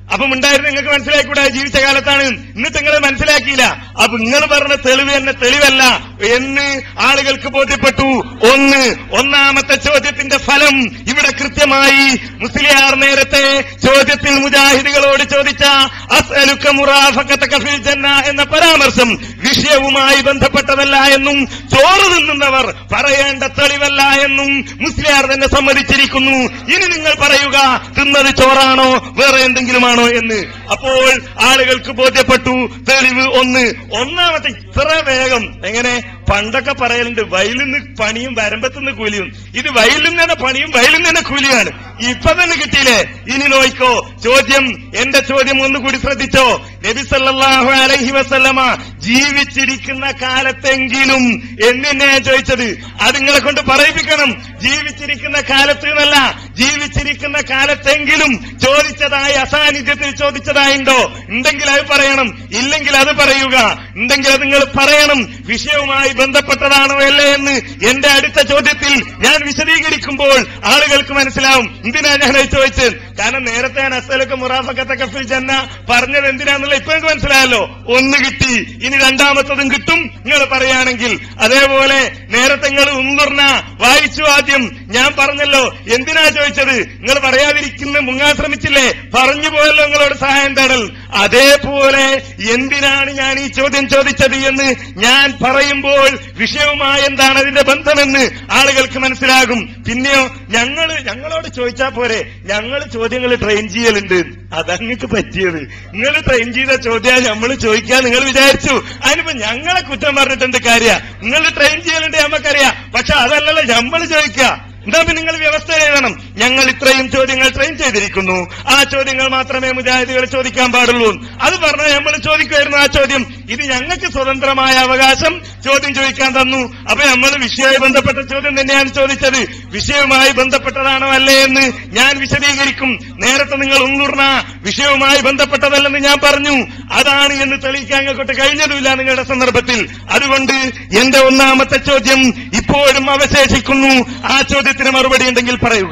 അപ്പം ഉണ്ടായിരുന്നു നിങ്ങൾക്ക് മനസ്സിലാക്കൂടാ ജീവിച്ച കാലത്താണ് എന്നിട്ട് നിങ്ങൾ മനസ്സിലാക്കിയില്ല അപ്പൊ നിങ്ങൾ പറഞ്ഞ തെളിവ് തന്നെ തെളിവല്ല എന്ന് ആളുകൾക്ക് ബോധ്യപ്പെട്ടു ഒന്ന് ഒന്നാമത്തെ ചോദ്യത്തിന്റെ ഫലം ഇവിടെ കൃത്യമായി മുസ്ലിയാർ നേരത്തെ ചോദ്യത്തിൽ മുജാഹിദുകളോട് ചോദിച്ച അസ്അലുക മുറാഫഖതക ഫിൽ ജന്ന എന്ന പരാമർശം വിഷയവുമായി ബന്ധപ്പെട്ടതല്ല എന്നും ചോറ് തിന്നുന്നവർ പറയേണ്ട തെളിവല്ല എന്നും മുസ്ലിയാർ തന്നെ സമ്മതിച്ചിരിക്കുന്നു ഇനി നിങ്ങൾ പറയുക തിന്നത് ചോറാണോ വേറെ എന്തെങ്കിലുമാണോ എന്ന് അപ്പോൾ ആളുകൾക്ക് ബോധ്യപ്പെട്ടു തെളിവ് ഒന്ന് ഒന്നാമത്തെ ഇത്ര വേഗം എങ്ങനെ പണ്ടൊക്കെ പറയലുണ്ട് വയലിൽ നിന്ന് പണിയും വരമ്പത്തുനിന്ന് കൂലിയും ഇത് വയലിൽ നിന്ന് തന്നെ പണിയും വയലിൽ നിന്ന് തന്നെ കൂലിയാണ് ഇപ്പൊ തന്നെ കിട്ടിയില്ലേ ഇനി നോയിക്കോ ചോദ്യം എന്റെ ചോദ്യം ഒന്നുകൂടി ശ്രദ്ധിച്ചോ നബി സല്ലല്ലാഹു അലൈഹി വസല്ലമ ജീവിച്ചിരിക്കുന്ന കാലത്തെങ്കിലും എന്നെ ഞാൻ ചോദിച്ചത് അത് നിങ്ങളെ കൊണ്ട് പറയിപ്പിക്കണം ജീവിച്ചിരിക്കുന്ന കാലത്ത് എന്നല്ല ജീവിച്ചിരിക്കുന്ന കാലത്തെങ്കിലും ചോദിച്ചതായി അസാന്നിധ്യത്തിൽ ചോദിച്ചതായുണ്ടോ ഉണ്ടെങ്കിൽ അത് പറയണം ഇല്ലെങ്കിൽ അത് പറയുക ഉണ്ടെങ്കിൽ അത് നിങ്ങൾ പറയണം വിഷയവുമായി ബന്ധപ്പെട്ടതാണോ അല്ലേ എന്ന് എന്റെ അടുത്ത ചോദ്യത്തിൽ ഞാൻ വിശദീകരിക്കുമ്പോൾ ആളുകൾക്ക് മനസ്സിലാവും എന്തിനാ ഞാൻ അത് ചോദിച്ചത് കാരണം നേരത്തെ ഞാൻ അസലൊക്കെ മുറാഫക്കത്തെ കഫിൽ ജന്ന പറഞ്ഞത് എന്തിനാന്നുള്ള ഇപ്പൊ എനിക്ക് മനസ്സിലായല്ലോ ഒന്ന് കിട്ടി ഇനി രണ്ടാമത്തതും കിട്ടും നിങ്ങൾ പറയുകയാണെങ്കിൽ അതേപോലെ നേരത്തെ നിങ്ങൾ ഉന്നുർന്ന വായിച്ചു ആദ്യം ഞാൻ പറഞ്ഞല്ലോ എന്തിനാ ചോദിച്ചത് നിങ്ങൾ പറയാതിരിക്കുന്ന മുങ്ങാൻ ശ്രമിച്ചില്ലേ പറഞ്ഞു പോയല്ലോ നിങ്ങളോട് സഹായം തേടൽ അതേപോലെ എന്തിനാണ് ഞാൻ ഈ ചോദ്യം ചോദിച്ചത് എന്ന് ഞാൻ പറയുമ്പോൾ വിഷയവുമായി എന്താണ് അതിന്റെ ബന്ധമെന്ന് ആളുകൾക്ക് മനസ്സിലാകും പിന്നെയോ ഞങ്ങള് ഞങ്ങളോട് ചോദിച്ചാൽ പോരെ ഞങ്ങൾ ചോദ്യങ്ങൾ ട്രെയിൻ ചെയ്യലുണ്ട് അതങ്ങൾക്ക് പറ്റിയത് നിങ്ങൾ ട്രെയിൻ ചെയ്ത ചോദ്യം നമ്മൾ ചോദിക്കാൻ നിങ്ങൾ വിചാരിച്ചു അതിനിപ്പോ ഞങ്ങളെ കുറ്റം പറഞ്ഞിട്ടുണ്ട് കാര്യ നിങ്ങൾ ട്രെയിൻ ചെയ്യലുണ്ട് നമുക്കറിയാം പക്ഷെ അതല്ലല്ലോ നമ്മൾ ചോദിക്കുക എന്താ പിന്നെ നിങ്ങൾ വ്യവസ്ഥ എഴുതണം ഞങ്ങൾ ഇത്രയും ചോദ്യങ്ങൾ ട്രെയിൻ ചെയ്തിരിക്കുന്നു ആ ചോദ്യങ്ങൾ മാത്രമേ മുജാഹിദുകൾ ചോദിക്കാൻ പാടുള്ളൂ അത് പറഞ്ഞാൽ നമ്മൾ ചോദിക്കുമായിരുന്നു ആ ചോദ്യം ഇത് ഞങ്ങൾക്ക് സ്വതന്ത്രമായ അവകാശം ചോദ്യം ചോദിക്കാൻ തന്നു അപ്പൊ നമ്മൾ വിഷയവുമായി ബന്ധപ്പെട്ട ചോദ്യം തന്നെയാണ് ചോദിച്ചത് വിഷയവുമായി ബന്ധപ്പെട്ടതാണോ അല്ലേ എന്ന് ഞാൻ വിശദീകരിക്കും നേരത്തെ നിങ്ങൾ ഉണ്ണുർണ വിഷയവുമായി ബന്ധപ്പെട്ടതല്ലെന്ന് ഞാൻ പറഞ്ഞു അതാണ് എന്ന് തെളിയിക്കാൻ ഞങ്ങൾക്കൊട്ട് കഴിഞ്ഞതുമില്ല നിങ്ങളുടെ സന്ദർഭത്തിൽ അതുകൊണ്ട് എന്റെ ഒന്നാമത്തെ ചോദ്യം ഇപ്പോഴും അവശേഷിക്കുന്നു ആ ചോദ്യത്തിന് മറുപടി ഉണ്ടെങ്കിൽ പറയുക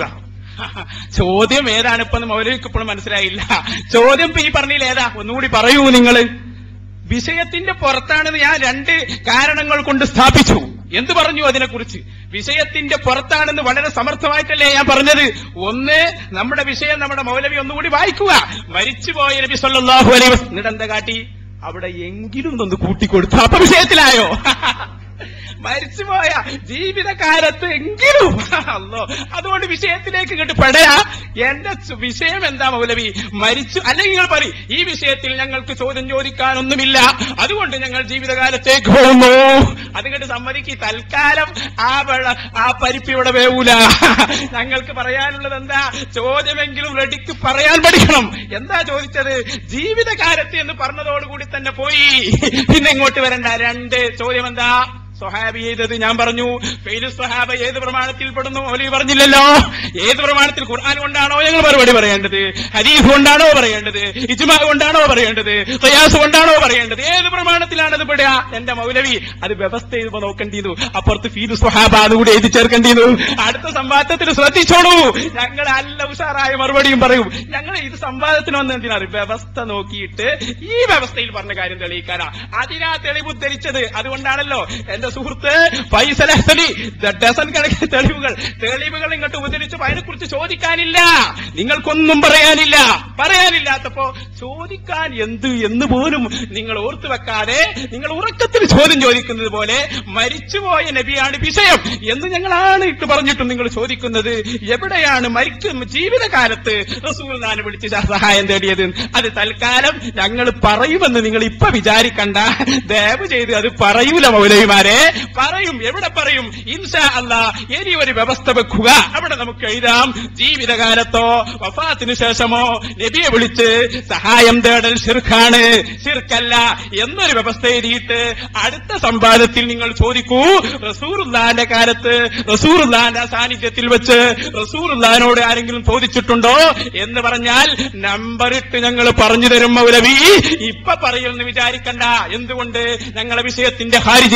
ചോദ്യം ഏതാണ് ഇപ്പൊ മൗലവിക്ക് ഇപ്പോഴും മനസ്സിലായില്ല ചോദ്യം ഇപ്പൊ ഈ പറഞ്ഞില്ല ഏതാ ഒന്നുകൂടി പറയൂ നിങ്ങള് വിഷയത്തിന്റെ പുറത്താണെന്ന് ഞാൻ രണ്ട് കാരണങ്ങൾ കൊണ്ട് സ്ഥാപിച്ചു എന്ത് പറഞ്ഞു അതിനെക്കുറിച്ച് വിഷയത്തിന്റെ പുറത്താണെന്ന് വളരെ സമർത്ഥമായിട്ടല്ലേ ഞാൻ പറഞ്ഞത് ഒന്ന് നമ്മുടെ വിഷയം നമ്മുടെ മൗലവി ഒന്നുകൂടി വായിക്കുക മരിച്ചുപോയ നബി സല്ലല്ലാഹു അലൈഹി വസല്ലം എന്നിട്ട് എന്താ കാട്ടി അവിടെ എങ്കിലും ഒന്ന് കൂട്ടിക്കൊടുത്തു അപ്പൊ വിഷയത്തിലായോ മരിച്ചുപോയ ജീവിതകാലത്ത് എങ്കിലും അല്ലോ അതുകൊണ്ട് വിഷയത്തിലേക്ക് ഇങ്ങോട്ട് പെടയാ എന്റെ ചു- വിഷയം എന്താ മൗലവി മരിച്ചു അല്ലെങ്കിൽ നിങ്ങൾ പറയും ഈ വിഷയത്തിൽ ഞങ്ങൾക്ക് ചോദ്യം ചോദിക്കാനൊന്നുമില്ല അതുകൊണ്ട് ഞങ്ങൾ ജീവിതകാലത്തേക്ക് പോകുന്നു അതുകൊണ്ട് സമ്മതിക്ക് തൽക്കാലം ആ വെള്ള ആ പരിപ്പ് ഇവിടെ വേവൂല ഞങ്ങൾക്ക് പറയാനുള്ളത് എന്താ ചോദ്യമെങ്കിലും റെഡിക്ക് പറയാൻ പഠിക്കണം എന്താ ചോദിച്ചത് ജീവിതകാലത്ത് എന്ന് പറഞ്ഞതോടുകൂടി തന്നെ പോയി പിന്നെ ഇങ്ങോട്ട് വരണ്ട രണ്ട് ചോദ്യം എന്താ സ്വഹാബി ചെയ്തത് ഞാൻ പറഞ്ഞു ഫെയിലു സ്വഹാബ ഏത് പ്രമാണത്തിൽ പെടുന്നു മൗലവി പറഞ്ഞില്ലല്ലോ ഏത് പ്രമാണത്തിൽ ഖുർആൻ കൊണ്ടാണോ ഞങ്ങൾ മറുപടി പറയേണ്ടത് ഹരീഫ് കൊണ്ടാണോ പറയേണ്ടത് ഇജ്മാ കൊണ്ടാണോ പറയേണ്ടത് സയാസ് കൊണ്ടാണോ പറയേണ്ടത് ഏത് പ്രമാണത്തിലാണ് അത് പെടുക എന്റെ മൗലവി അത് വ്യവസ്ഥ ചെയ്തപ്പോ നോക്കേണ്ടിയിരുന്നു അപ്പുറത്ത് ഫീലു സ്വഹാബ അതുകൂടി എഴുതി ചേർക്കേണ്ടിയിരുന്നു അടുത്ത സംവാദത്തിൽ ശ്രദ്ധിച്ചോളൂ ഞങ്ങൾ അല്ല ഉഷാറായ മറുപടിയും പറയും ഞങ്ങൾ ഇത് സംവാദത്തിന് വന്ന എന്തിനാണ് വ്യവസ്ഥ നോക്കിയിട്ട് ഈ വ്യവസ്ഥയിൽ പറഞ്ഞ കാര്യം തെളിയിക്കാനാ അതിനാ തെളിവ് ഉദ്ധരിച്ചത് അതുകൊണ്ടാണല്ലോ എന്റെ സുഹൃത്ത് ഫൈസൽ അഹ്സലി ഡസൻ കണക്കിന് തെളിവുകൾ തെളിവുകൾ ഇങ്ങോട്ട് ഉദ്ധരിച്ചു അതിനെക്കുറിച്ച് ചോദിക്കാനില്ല നിങ്ങൾക്കൊന്നും പറയാനില്ല പറയാനില്ലാത്തപ്പോ ചോദിക്കാൻ എന്ത് എന്ന് പോലും നിങ്ങൾ ഓർത്തു വെക്കാതെ നിങ്ങൾ ഉറക്കത്തിൽ ചോദ്യം ചോദിക്കുന്നത് പോലെ മരിച്ചുപോയ നബിയാണ് വിഷയം എന്ന് ഞങ്ങളാണ് ഇട്ട് പറഞ്ഞിട്ടും നിങ്ങൾ ചോദിക്കുന്നത് എവിടെയാണ് മരിക്കും ജീവിതകാലത്ത് റസൂൽ നാൻ വിളിച്ച് സഹായം തേടിയത് അത് തൽക്കാലം ഞങ്ങൾ പറയുമെന്ന് നിങ്ങൾ ഇപ്പൊ വിചാരിക്കണ്ട ദയവ് ചെയ്ത് അത് പറയൂല മൗലവിമാരെ പറയും എവിടെ പറയും ഇൻഷാ അല്ല ഇനി ഒരു വ്യവസ്ഥ വെക്കുക അവിടെ നമുക്ക് എഴുതാം ജീവിതകാലത്തോ വഫാത്തിന് ശേഷമോ നബിയെ വിളിച്ച് സഹായം തേടൽ ഷിർഖാണ് ഷിർക്കല്ല എന്നൊരു വ്യവസ്ഥ എഴുതിയിട്ട് അടുത്ത സംവാദത്തിൽ നിങ്ങൾ ചോദിക്കൂ റസൂറുല്ലാന്റെ കാലത്ത് റസൂറുല്ലാന്റെ സാന്നിധ്യത്തിൽ വെച്ച് റസൂറുല്ലാനോട് ആരെങ്കിലും ചോദിച്ചിട്ടുണ്ടോ എന്ന് പറഞ്ഞാൽ നമ്പർ ഇട്ട് ഞങ്ങൾ പറഞ്ഞു തരും മൗലവി ഇപ്പൊ പറയുമെന്ന് വിചാരിക്കണ്ട എന്തുകൊണ്ട് ഞങ്ങളെ വിഷയത്തിന്റെ ഹാരിജിലാണ് പുറത്ത്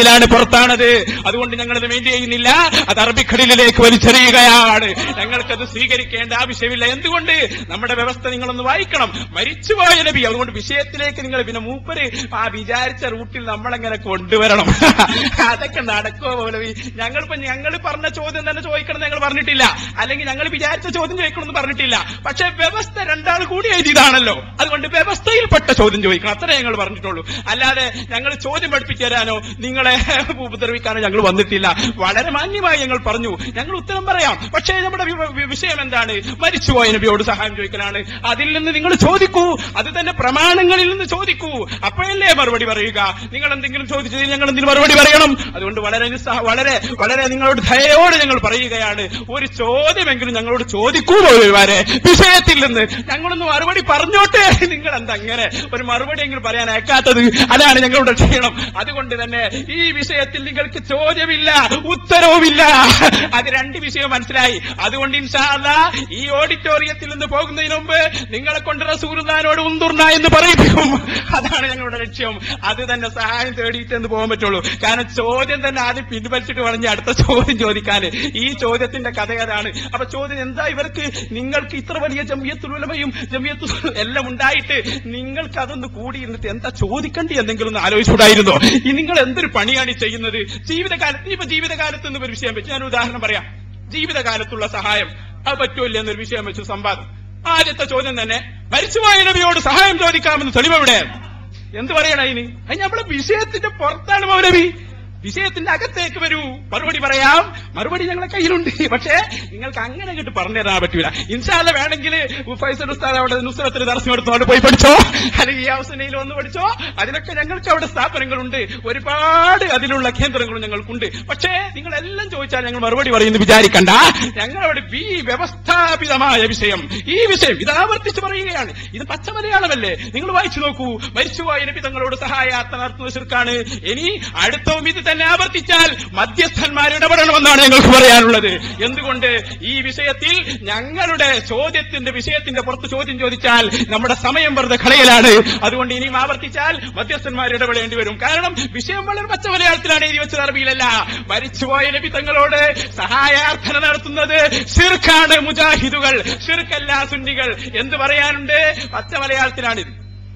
പുറത്താണത് അതുകൊണ്ട് ഞങ്ങളത് മെയിൻറ്റ് ചെയ്യുന്നില്ല അത് അറബിക്കടലിലേക്ക് വലിച്ചെറിയുകയാണ് ഞങ്ങൾക്കത് സ്വീകരിക്കേണ്ട ആവശ്യമില്ല എന്തുകൊണ്ട് നമ്മുടെ വ്യവസ്ഥ നിങ്ങളൊന്ന് വായിക്കണം മരിച്ചുപോയ നബി അതുകൊണ്ട് വിഷയത്തിലേക്ക് നിങ്ങൾ പിന്നെ മൂപ്പര് ആ വിചാരിച്ച റൂട്ടിൽ നമ്മളെങ്ങനെ കൊണ്ടുവരണം അതൊക്കെ നടക്കുമോ മൗലവി ഞങ്ങളിപ്പോ ഞങ്ങൾ പറഞ്ഞ ചോദ്യം തന്നെ ചോദിക്കണം ഞങ്ങൾ പറഞ്ഞിട്ടില്ല അല്ലെങ്കിൽ ഞങ്ങൾ വിചാരിച്ച ചോദ്യം ചോദിക്കണമെന്ന് പറഞ്ഞിട്ടില്ല പക്ഷെ വ്യവസ്ഥ രണ്ടാൾ കൂടി എഴുതിയതാണല്ലോ അതുകൊണ്ട് വ്യവസ്ഥയിൽപ്പെട്ട ചോദ്യം ചോദിക്കണം അത്രേ ഞങ്ങൾ പറഞ്ഞിട്ടുള്ളൂ അല്ലാതെ ഞങ്ങൾ ചോദ്യം പഠിപ്പിച്ചു തരാനോ നിങ്ങളെ ഉപദ്രവിക്കാനോ ഞങ്ങൾ വന്നിട്ടില്ല വളരെ മാന്യമായി ഞങ്ങൾ പറഞ്ഞു ഞങ്ങൾ ഉത്തരം പറയാം പക്ഷേ നമ്മുടെ വി- വി- വിഷയം എന്താണ് മരിച്ചുപോയ നബിയോട് സഹായം ചോദിക്കലാണ് അതിൽ നിന്ന് നിങ്ങൾ ചോദിക്കൂ അത് തന്നെ പ്രമാണങ്ങളിൽ നിന്ന് ചോദിക്കൂ അപ്പോഴല്ലേ മറുപടി പറയുക നിങ്ങൾ എന്തെങ്കിലും ചോദിച്ചതിൽ ഞങ്ങൾ എന്തിനു മറുപടി പറയണം അതുകൊണ്ട് വളരെ നിസ്സഹ- വളരെ വളരെ നിങ്ങളോട് ദയയോടെ ഞങ്ങൾ പറയുകയാണ് ഒരു ചോദ്യമെങ്കിലും ഞങ്ങളോട് ചോദിക്കൂ പോലുവാരെ വിഷയത്തിൽ നിന്ന് ഞങ്ങളൊന്ന് മറുപടി പറഞ്ഞോട്ടെ നിങ്ങൾ എന്താ അങ്ങനെ ഒരു മറുപടി എങ്കിലും പറയാൻ അയക്കാത്തത് അതാണ് ഞങ്ങളുടെ ക്ഷീണം അതുകൊണ്ട് തന്നെ ഈ വിഷയത്തിൽ നിങ്ങൾക്ക് ചോദ്യമില്ല ഉത്തരവുമില്ല അത് രണ്ട് വിഷയം മനസ്സിലായി അതുകൊണ്ട് ഇൻഷാല്ല ഈ ഓഡിറ്റോറിയത്തിൽ നിന്ന് പോകുന്നതിന് മുമ്പ് നിങ്ങളെ കൊണ്ട് റസൂർദാനോട് ഉന്തുർണ എന്ന് പറയിപ്പിക്കും അതാണ് ഞങ്ങളുടെ ലക്ഷ്യം അത് തന്നെ സഹായം തേടിയിട്ട് എന്ന് പോകാൻ പറ്റുള്ളൂ കാരണം ചോദ്യം തന്നെ ആദ്യം പിൻവലിച്ചിട്ട് വേണം ഇനി അടുത്ത ചോദ്യം ചോദിക്കാൻ ഈ ചോദ്യത്തിന്റെ കഥ അതാണ് അപ്പൊ ചോദ്യം എന്താ ഇവർക്ക് നിങ്ങൾക്ക് ഇത്ര വലിയ ജമിയത്തുലമയും ജമിയത്തു എല്ലാം ഉണ്ടായിട്ട് നിങ്ങൾക്ക് അതൊന്ന് കൂടിയിരുന്നിട്ട് എന്താ ചോദിക്കണ്ടി എന്തെങ്കിലും ഒന്ന് ആലോചിച്ചുകൂടായിരുന്നോ ഈ നിങ്ങൾ എന്തൊരു പണിയാണ് ഈ ചെയ്യുന്നത് ജീവിതകാലത്ത് ഇപ്പൊ ജീവിതകാലത്ത് എന്ന് ഒരു വിഷയം വെച്ച് ഞാൻ ഉദാഹരണം പറയാം ജീവിതകാലത്തുള്ള സഹായം അത് പറ്റൂല്ല എന്നൊരു വിഷയം വെച്ചു സംവാദം ആദ്യത്തെ ചോദ്യം തന്നെ മരിച്ചുപോയ നബിയോട് സഹായം ചോദിക്കാമെന്ന് തെളിവെവിടെ എന്ത് പറയണ അതിന് അത് നമ്മളെ വിഷയത്തിന്റെ പുറത്താണ് മൗലവി വിഷയത്തിന്റെ അകത്തേക്ക് വരൂ മറുപടി പറയാം മറുപടി ഞങ്ങളെ കയ്യിലുണ്ട് പക്ഷേ നിങ്ങൾക്ക് അങ്ങനെ കിട്ട് പറഞ്ഞു തരാൻ പറ്റൂല ഇൻഷാല്ല വേണമെങ്കിൽ ഫൈസൽ ഉസ്താദ് അവിടെ നുസ്രത്തിന് ദർശനം എടുത്തോണ്ട് പോയി പഠിച്ചോ അല്ലെങ്കിൽ ഈ അവസരയിൽ വന്ന് പഠിച്ചോ അതിനൊക്കെ ഞങ്ങൾക്ക് അവിടെ സ്ഥാപനങ്ങളുണ്ട് ഒരുപാട് അതിലുള്ള കേന്ദ്രങ്ങളും ഞങ്ങൾക്കുണ്ട് പക്ഷേ നിങ്ങൾ എല്ലാം ചോദിച്ചാൽ ഞങ്ങൾ മറുപടി പറയുന്നു വിചാരിക്കണ്ട ഞങ്ങളവിടെ ഈ വ്യവസ്ഥാപിതമായ വിഷയം ഈ വിഷയം ഇത് ആവർത്തിച്ച് പറയുകയാണ് ഇത് പച്ച മലയാളമല്ലേ നിങ്ങൾ വായിച്ചു നോക്കൂ മരിച്ചുപോയ നബി തങ്ങളോട് സഹായാർത്ഥന നടത്തുന്ന ശിർക്കാണ് ഇനി അടുത്തവും ഇത് തന്നെ ആവർത്തിച്ചാൽ മധ്യസ്ഥന്മാർ ഇടപെടണമെന്നാണ് ഞങ്ങൾക്ക് പറയാനുള്ളത് എന്തുകൊണ്ട് ഈ വിഷയത്തിൽ ഞങ്ങളുടെ ചോദ്യത്തിന്റെ വിഷയത്തിന്റെ പുറത്ത് ചോദ്യം ചോദിച്ചാൽ നമ്മുടെ സമയം വെറുതെ കളയലാണ് അതുകൊണ്ട് ഇനിയും ആവർത്തിച്ചാൽ മധ്യസ്ഥന്മാർ ഇടപെടേണ്ടി വരും കാരണം വിഷയം വളരെ പച്ച മലയാളത്തിലാണ് എഴുതി വെച്ചത് അറബിയിലല്ല മരിച്ചുപോയ നബി തങ്ങളോട് സഹായാർത്ഥന നടത്തുന്നത് ഷിർക്കാണ് മുജാഹിദുകൾ ഷിർക്കല്ല സുന്നികൾ എന്ത് പറയാനുണ്ട് പച്ച മലയാളത്തിലാണിത്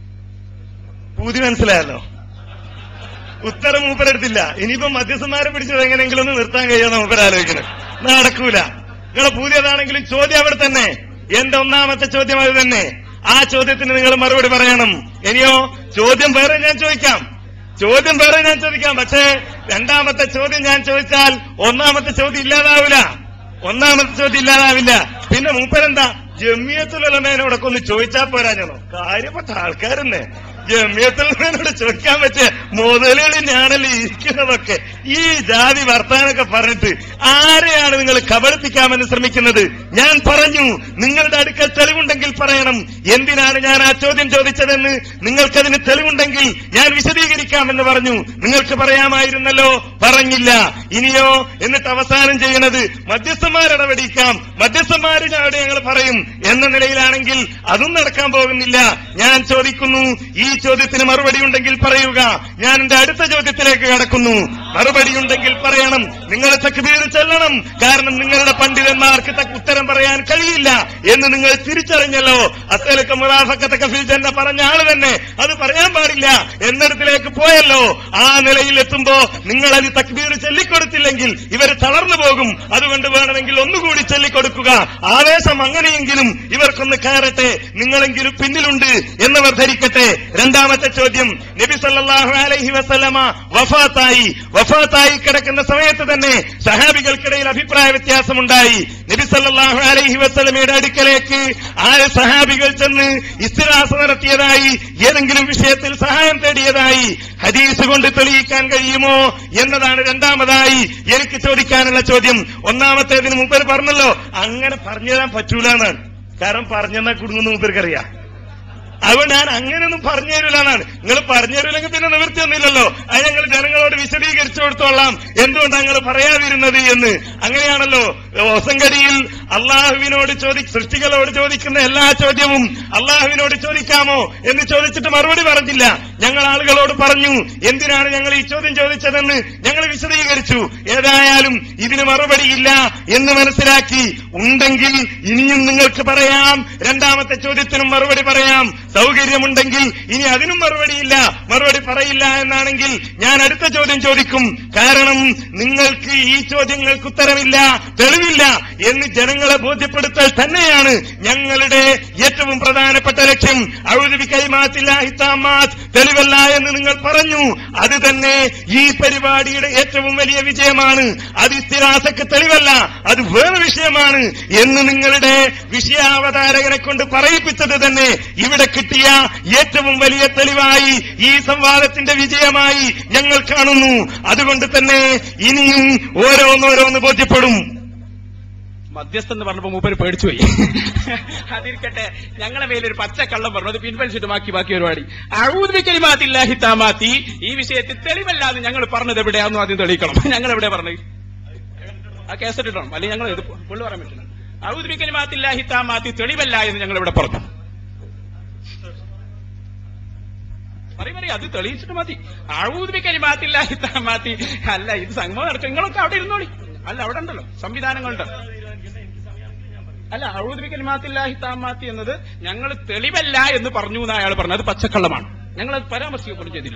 പൂതി മനസ്സിലായല്ലോ ഉത്തരം മൂപ്പരെടുത്തില്ല ഇനിയിപ്പോ മധ്യസ്ഥന്മാരെ പിടിച്ചത് എങ്ങനെയെങ്കിലും ഒന്ന് നിർത്താൻ കഴിയുമെന്ന് മൂപ്പരാലോചിക്കുന്നത് നടക്കൂല നിങ്ങളെ പൂതി അതാണെങ്കിലും ചോദ്യം അവിടെ തന്നെ എന്റെ ഒന്നാമത്തെ ചോദ്യം അത് തന്നെ ആ ചോദ്യത്തിന് നിങ്ങൾ മറുപടി പറയണം ഇനിയോ ചോദ്യം വേറെ ഞാൻ ചോദിക്കാം ചോദ്യം വേറെ ഞാൻ ചോദിക്കാം പക്ഷേ രണ്ടാമത്തെ ചോദ്യം ഞാൻ ചോദിച്ചാൽ ഒന്നാമത്തെ ചോദ്യം ഇല്ലാതാവില്ല ഒന്നാമത്തെ ചോദ്യം ഇല്ലാതാവില്ല പിന്നെ മൂപ്പരെന്താ ജമിയത്തുലമേനോടൊക്കെ ഒന്ന് ചോദിച്ചാൽ പോരാഞ്ഞോ കാര്യപ്പെട്ട ആൾക്കാരെന്നെ ജമിയത്തുലമേനോട് ചോദിക്കാൻ പറ്റിയ മുതലുകൾ ഞാനല്ലേ ഇരിക്കുന്നതൊക്കെ ഈ ജാതി വർത്താനൊക്കെ പറഞ്ഞിട്ട് ആരെയാണ് നിങ്ങൾ കബളിപ്പിക്കാമെന്ന് ശ്രമിക്കുന്നത് ഞാൻ പറഞ്ഞു നിങ്ങളുടെ അടുക്കൽ തെളിവുണ്ടെങ്കിൽ പറയണം എന്തിനാണ് ഞാൻ ആ ചോദ്യം ചോദിച്ചതെന്ന് നിങ്ങൾക്കതിന് തെളിവുണ്ടെങ്കിൽ ഞാൻ വിശദീകരിക്കാമെന്ന് പറഞ്ഞു നിങ്ങൾക്ക് പറയാമായിരുന്നല്ലോ പറഞ്ഞില്ല ഇനിയോ എന്നിട്ട് അവസാനം ചെയ്യുന്നത് മധ്യസ്ഥന്മാരിടപെടിക്കാം മധ്യസ്ഥന്മാരുടെ ഞങ്ങൾ പറയും എന്ന നിലയിലാണെങ്കിൽ അതും നടക്കാൻ പോകുന്നില്ല ഞാൻ ചോദിക്കുന്നു ഈ ചോദ്യത്തിന് മറുപടി ഉണ്ടെങ്കിൽ പറയുക ഞാൻ എന്റെ അടുത്ത ചോദ്യത്തിലേക്ക് കടക്കുന്നു മറുപടി ഉണ്ടെങ്കിൽ പറയണം നിങ്ങൾ തക്ബീർ ചെല്ലണം കാരണം നിങ്ങളുടെ പണ്ഡിതന്മാർക്ക് തക്ക ഉത്തരം പറയാൻ കഴിയില്ല എന്ന് നിങ്ങൾ തിരിച്ചറിഞ്ഞല്ലോ അസലക്ക് മുറാഫക്കത്തെ ഫിൽ ജന്ന പറഞ്ഞ ആള് തന്നെ അത് പറയാൻ പാടില്ല എന്നിടത്തിലേക്ക് പോയല്ലോ ആ നിലയിൽ എത്തുമ്പോ നിങ്ങൾ അത് തക്ബീർ ചൊല്ലിക്കൊടുത്തില്ലെങ്കിൽ ഇവർ തളർന്നു പോകും അതുകൊണ്ട് വേണമെങ്കിൽ ഒന്നുകൂടി ചൊല്ലിക്കൊടുക്കുക ആവേശം അങ്ങനെയെങ്കിലും ഇവർക്കൊന്ന് കയറട്ടെ നിങ്ങളെങ്കിലും പിന്നിലുണ്ട് എന്നവർ ധരിക്കട്ടെ രണ്ടാമത്തെ ചോദ്യം നബി സല്ലല്ലാഹു അലൈഹി വസല്ലമ വഫാത്തായി വഫാത്തായി കിടക്കുന്ന സമയത്ത് തന്നെ സഹാബികൾക്കിടയിൽ അഭിപ്രായ വ്യത്യാസമുണ്ടായി നബി സല്ലല്ലാഹു അലൈഹി വസല്ലമയുടെ അടുക്കലേക്ക് ആര് സഹാബികൾ ചെന്ന് ഇസ്തിറാസ നടത്തിയതായി ഏതെങ്കിലും വിഷയത്തിൽ സഹായം തേടിയതായി ഹദീസ് കൊണ്ട് തെളിയിക്കാൻ കഴിയുമോ എന്നതാണ് രണ്ടാമതായി എനിക്ക് ചോദിക്കാനുള്ള ചോദ്യം ഒന്നാമത്തേതിന് മുമ്പ് പറഞ്ഞല്ലോ അങ്ങനെ പറഞ്ഞു തരാൻ പറ്റൂല എന്നാണ് കാരണം പറഞ്ഞെന്നാ കുടുങ്ങുന്ന മുമ്പർക്കറിയാം അതുകൊണ്ട് ഞാൻ അങ്ങനെയൊന്നും പറഞ്ഞു തരില്ല എന്നാണ് നിങ്ങൾ പറഞ്ഞു തരില്ലെങ്കിൽ പിന്നെ നിവൃത്തിയൊന്നുമില്ലല്ലോ അത് ഞങ്ങൾ ജനങ്ങളോട് വിശദീകരിച്ചു കൊടുത്തോളാം എന്തുകൊണ്ടാണ് ഞങ്ങൾ പറയാതിരുന്നത് എന്ന് അങ്ങനെയാണല്ലോ ഒസങ്കടിയിൽ അള്ളാഹുവിനോട് ചോദി സൃഷ്ടികളോട് ചോദിക്കുന്ന എല്ലാ ചോദ്യവും അള്ളാഹുവിനോട് ചോദിക്കാമോ എന്ന് ചോദിച്ചിട്ട് മറുപടി പറഞ്ഞില്ല ഞങ്ങൾ ആളുകളോട് പറഞ്ഞു എന്തിനാണ് ഞങ്ങൾ ഈ ചോദ്യം ചോദിച്ചതെന്ന് ഞങ്ങൾ വിശദീകരിച്ചു ഏതായാലും ഇതിന് മറുപടിയില്ല എന്ന് മനസ്സിലാക്കി ഉണ്ടെങ്കിൽ ഇനിയും നിങ്ങൾക്ക് പറയാം രണ്ടാമത്തെ ചോദ്യത്തിനും മറുപടി പറയാം സൗകര്യമുണ്ടെങ്കിൽ ഇനി അതിനും മറുപടിയില്ല മറുപടി പറയില്ല എന്നാണെങ്കിൽ ഞാൻ അടുത്ത ചോദ്യം ചോദിക്കും കാരണം നിങ്ങൾക്ക് ഈ ചോദ്യങ്ങൾക്ക് ഉത്തരമില്ല തെളിവില്ല എന്ന് ജനങ്ങളെ ബോധ്യപ്പെടുത്തൽ തന്നെയാണ് ഞങ്ങളുടെ ഏറ്റവും പ്രധാനപ്പെട്ട ലക്ഷ്യം അഴുതി കൈമാത്തില്ല ഹിത്താമാത്ത് തെളിവല്ല എന്ന് നിങ്ങൾ പറഞ്ഞു അത് തന്നെ ഈ പരിപാടിയുടെ ഏറ്റവും വലിയ വിജയമാണ് അത് ഇസ്തിരാസക്ക് തെളിവല്ല അത് വേറെ വിഷയമാണ് എന്ന് നിങ്ങളുടെ വിഷയാവതാരകനെ കൊണ്ട് പറയിപ്പിച്ചത് തന്നെ ഇവിടെ കിട്ടിയ ഏറ്റവും വലിയ തെളിവായി ഈ സംവാദത്തിന്റെ വിജയമായി ഞങ്ങൾ കാണുന്നു അതുകൊണ്ട് തന്നെ ഇനിയും ഓരോന്നോരോന്ന് ബോധ്യപ്പെടും മധ്യസ്ഥൻ എന്ന് പറഞ്ഞപ്പോ മൂപ്പര് പേടിച്ചുപോയി അതിരിക്കട്ടെ ഞങ്ങളെ മേലൊരു പച്ചക്കള്ളം പറഞ്ഞു അത് പിൻവലിച്ചിട്ട് ബാക്കി ബാക്കി പരിപാടി അഴൂദ്വിക്കലിമാത്തില്ലാഹി താമാത്തി ഈ വിഷയത്തിൽ തെളിവല്ലാതെ ഞങ്ങൾ പറഞ്ഞത് എവിടെയാണെന്ന് ആദ്യം തെളിയിക്കണം ഞങ്ങൾ എവിടെ പറഞ്ഞത് ആ കേസറ്റ് ഇടണം അല്ലെങ്കിൽ ഞങ്ങൾ ഇത് പുള്ളി പറയാൻ പറ്റില്ല അഴൂദ്വിക്കലിമാത്തില്ലാഹി താമാത്തി തെളിവല്ല എന്ന് ഞങ്ങൾ ഇവിടെ പറഞ്ഞു പറയും പറയും അത് തെളിയിച്ചിട്ട് മതി അഴൂദ്വിക്കലിമാത്തില്ലാഹി താമാത്തി അല്ല ഇത് സംഗമം നടക്കും നിങ്ങളൊക്കെ അവിടെ ഇരുന്നോളി അല്ല അവിടെ ഉണ്ടല്ലോ സംവിധാനങ്ങളുണ്ട് അല്ല അഴുതുബി കലിമാത്തില്ലാഹി താമാത്തി എന്നത് ഞങ്ങൾ തെളിവല്ല എന്ന് പറഞ്ഞു എന്ന് അയാൾ പറഞ്ഞത് അത് പച്ചക്കള്ളമാണ് ഞങ്ങൾ അത് പരാമർശിക്കപ്പെടും ചെയ്തില്ല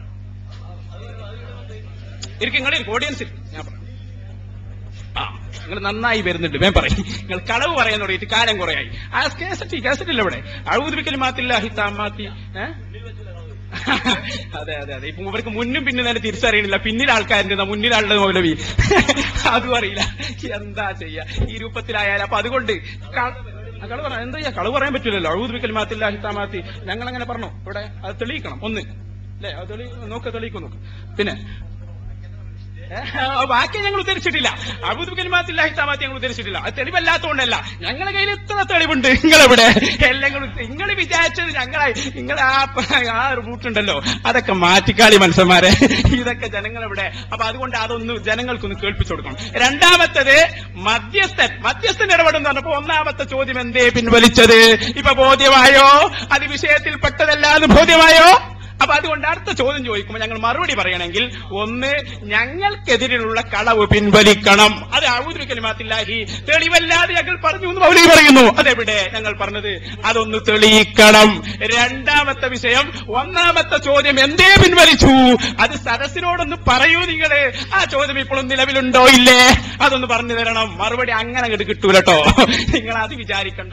ഇരിക്കും നിങ്ങൾ ഓഡിയൻസിൽ ഞാൻ പറയാം ആ നിങ്ങൾ നന്നായി വരുന്നുണ്ട് വേം പറയും നിങ്ങൾ കളവ് പറയാൻ തുടങ്ങിയിട്ട് കാലം കുറയായി ആ കേസറ്റ് കേസറ്റ് ഇല്ല ഇവിടെ അഴുതുബി കലിമാത്തില്ലാഹി താമാത്തി ഏഹ് അതെ അതെ അതെ ഇപ്പൊ ഇവർക്ക് മുന്നും പിന്നും തന്നെ തിരിച്ചറിയണില്ല പിന്നിൽ ആൾക്കാരുണ്ട് മുന്നിലാളുടെ മൗലവി അതും അറിയില്ല എന്താ ചെയ്യാ ഈ രൂപത്തിലായാലും അപ്പൊ അതുകൊണ്ട് ക- ആ കളവ് പറയാം എന്താ ചെയ്യാ കളവ് പറയാൻ പറ്റില്ലല്ലോ അഴുതുബിക്കൽ മാത്തില്ല ഹിത്താമാത്തി ഞങ്ങൾ അങ്ങനെ പറഞ്ഞു ഇവിടെ അത് തെളിയിക്കണം ഒന്ന് അല്ലേ അത് തെളി നോക്ക് തെളിയിക്കും നോക്ക് പിന്നെ ഏ, ആ, ബാക്കി ഞങ്ങൾ ഉദ്ധരിച്ചിട്ടില്ല അബുദുബിക്കൽമാത്തില്ല ഹിത്താമാത്തി ഞങ്ങൾ ഉദ്ധരിച്ചിട്ടില്ല അത് തെളിവല്ലാത്തതുകൊണ്ടല്ല ഞങ്ങളുടെ കയ്യിൽ എത്ര തെളിവുണ്ട് നിങ്ങളെവിടെ എല്ലാം കൂടി നിങ്ങൾ വിചാരിച്ചത് ഞങ്ങളെ നിങ്ങളെ ആ ആ റൂട്ടുണ്ടല്ലോ അതൊക്കെ മാറ്റിക്കാളി മനുഷ്യന്മാരെ ഇതൊക്കെ ജനങ്ങളെവിടെ അപ്പൊ അതുകൊണ്ട് അതൊന്ന് ജനങ്ങൾക്കൊന്ന് കേൾപ്പിച്ചു കൊടുക്കണം രണ്ടാമത്തത് മധ്യസ്ഥൻ മധ്യസ്ഥൻ ഇടപെടുന്ന പറഞ്ഞപ്പോ ഒന്നാമത്തെ ചോദ്യം എന്തേ പിൻവലിച്ചത് ഇപ്പൊ ബോധ്യമായോ അത് വിഷയത്തിൽ പെട്ടതല്ല എന്ന് ബോധ്യമായോ അപ്പൊ അതുകൊണ്ട് അടുത്ത ചോദ്യം ചോദിക്കുമ്പോൾ ഞങ്ങൾ മറുപടി പറയണമെങ്കിൽ ഒന്ന് ഞങ്ങൾക്കെതിരെയുള്ള കളവ് പിൻവലിക്കണം അത് ഔദ്യോഗികലിമാത്തില്ലാഹി തെളിവല്ലാതെ ഞങ്ങൾ പറഞ്ഞു എന്ന് മൗലവി പറയുന്നു അതെവിടെ ഞങ്ങൾ പറഞ്ഞത് അതൊന്ന് തെളിയിക്കണം രണ്ടാമത്തെ വിഷയം ഒന്നാമത്തെ ചോദ്യം എന്തേ പിൻവലിച്ചു അത് സദസ്സിനോടൊന്ന് പറയൂ നിങ്ങള് ആ ചോദ്യം ഇപ്പോഴും നിലവിലുണ്ടോ ഇല്ലേ അതൊന്ന് പറഞ്ഞു തരണം മറുപടി അങ്ങനെ അങ്ങോട്ട് കിട്ടൂലട്ടോ നിങ്ങൾ അത് വിചാരിക്കണ്ട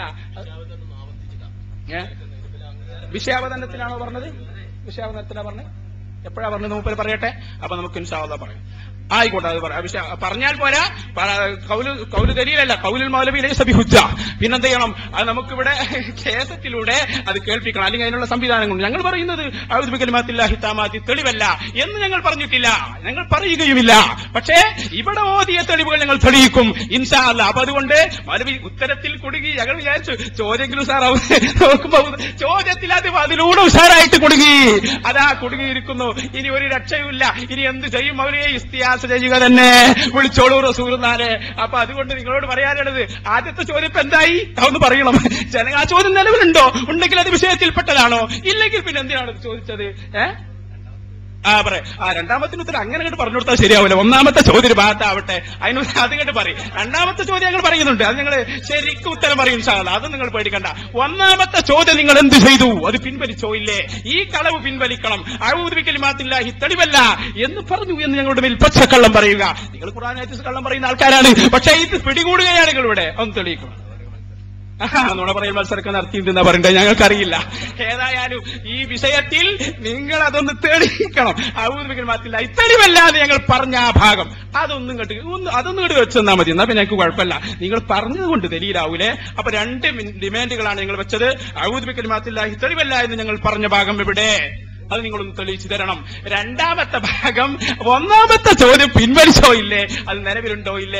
ഏ? വിഷയാവതരണത്തിലാണോ പറഞ്ഞത് വിഷയാവതരണത്തിലാ പറഞ്ഞത് എപ്പോഴാ പറഞ്ഞത് മൂപ്പര് പറയട്ടെ അപ്പൊ നമുക്ക് ഇൻഷാല്ല പറയാം ആയിക്കോട്ടെ അത് പറയാം വിഷയ പറഞ്ഞാൽ പോരാ പ- കൗല് കൗല് ദലീലല്ല കൗലുൽ മൗലവിയിലെ സബിഹുജ പിന്നെന്ത് ചെയ്യണം അത് നമുക്കിവിടെ കേസറ്റിലൂടെ അത് കേൾപ്പിക്കണം അല്ലെങ്കിൽ അതിനുള്ള സംവിധാനങ്ങളുണ്ട് ഞങ്ങൾ പറയുന്നത് ഔദ്യോഗികലിമാത്തില്ലാഹി താമാത്തി തെളിവല്ല എന്ന് ഞങ്ങൾ പറഞ്ഞിട്ടില്ല ഞങ്ങൾ പറയുകയുമില്ല പക്ഷേ ഇവിടെ ഓതിയ തെളിവുകൾ ഞങ്ങൾ തെളിയിക്കും ഇൻഷാ അല്ല അപ്പൊ അതുകൊണ്ട് മൗലവി ഉത്തരത്തിൽ കുടുങ്ങി ഞങ്ങൾ വിചാരിച്ചു ചോദ്യങ്കിലും സാർ നോക്കുമ്പോ ചോദ്യത്തിൽ അത് അതിലൂടെ ഉഷാറായിട്ട് കുടുങ്ങി അതാ കുടുങ്ങിയിരിക്കുന്നു ഇനി ഒരു രക്ഷയുമില്ല ഇനി എന്ത് ചെയ്യും അവരെ ഇസ്തിയാസ ചെയ്യുക തന്നെ വിളിച്ചോളൂ റസൂലുന്നാരെ അപ്പൊ അതുകൊണ്ട് നിങ്ങളോട് പറയാനുള്ളത് ആദ്യത്തെ ചോദ്യം ഇപ്പൊ എന്തായി അതൊന്ന് പറയണം ജന ആ ചോദ്യം നിലവിലുണ്ടോ ഉണ്ടെങ്കിൽ അത് വിഷയത്തിൽപ്പെട്ടതാണോ ഇല്ലെങ്കിൽ പിന്നെ എന്തിനാണ് ഇത് ചോദിച്ചത് ഏഹ് ആ പറയാം ആ രണ്ടാമത്തിന് ഉത്തരം അങ്ങനെ അങ്ങോട്ട് പറഞ്ഞു കൊടുത്താൽ ശരിയാവില്ല ഒന്നാമത്തെ ചോദ്യം ഭാഗത്താവട്ടെ അതിന് അത് കണ്ട് പറയും രണ്ടാമത്തെ ചോദ്യം ഞങ്ങൾ പറയുന്നുണ്ട് അത് നിങ്ങൾ ശരിക്കും ഉത്തരം പറയും സാറല്ല അത് നിങ്ങൾ പേടിക്കണ്ട ഒന്നാമത്തെ ചോദ്യം നിങ്ങൾ എന്ത് ചെയ്തു അത് പിൻവലിച്ചോ ഇല്ലേ ഈ കളവ് പിൻവലിക്കണം അഴുതിക്കൽ മാത്തില്ല ഈ തെളിവല്ല എന്ന് പറഞ്ഞു എന്ന് ഞങ്ങളുടെ മേൽ പച്ചക്കള്ളം പറയുക നിങ്ങൾ ഖുറാനായിട്ട് കള്ളം പറയുന്ന ആൾക്കാരാണ് പക്ഷേ ഇത് പിടികൂടുകയാണ് നിങ്ങളിവിടെ ഒന്ന് തെളിയിക്കണം നുണ പറയൽ മത്സരമൊക്കെ നടത്തിയിട്ടുണ്ടെന്നാ പറയണ്ടത് ഞങ്ങൾക്കറിയില്ല ഏതായാലും ഈ വിഷയത്തിൽ നിങ്ങൾ അതൊന്ന് തെളിയിക്കണം ഔദ്യോഗിക മാറ്റില്ല ഇത്തരമല്ലാതെ ഞങ്ങൾ പറഞ്ഞ ആ ഭാഗം അതൊന്നും കേട്ട് ഒന്ന് അതൊന്നും കേട്ട് വെച്ചെന്നാ മതി എന്നാ പിന്നെ ഞങ്ങൾക്ക് കുഴപ്പമില്ല നിങ്ങൾ പറഞ്ഞത് കൊണ്ട് തെളിയിലാവൂലേ അപ്പൊ രണ്ട് മിൻ- ഡിമാൻഡുകളാണ് നിങ്ങൾ വെച്ചത് ഔദ്യോഗിക മാറ്റില്ല ഇത്തരമല്ല എന്ന് ഞങ്ങൾ പറഞ്ഞ ഭാഗം എവിടെ അത് നിങ്ങളൊന്ന് തെളിയിച്ചു തരണം രണ്ടാമത്തെ ഭാഗം ഒന്നാമത്തെ ചോദ്യം പിൻവലിച്ചോ ഇല്ലേ അത് നിലവിലുണ്ടോ ഇല്ലേ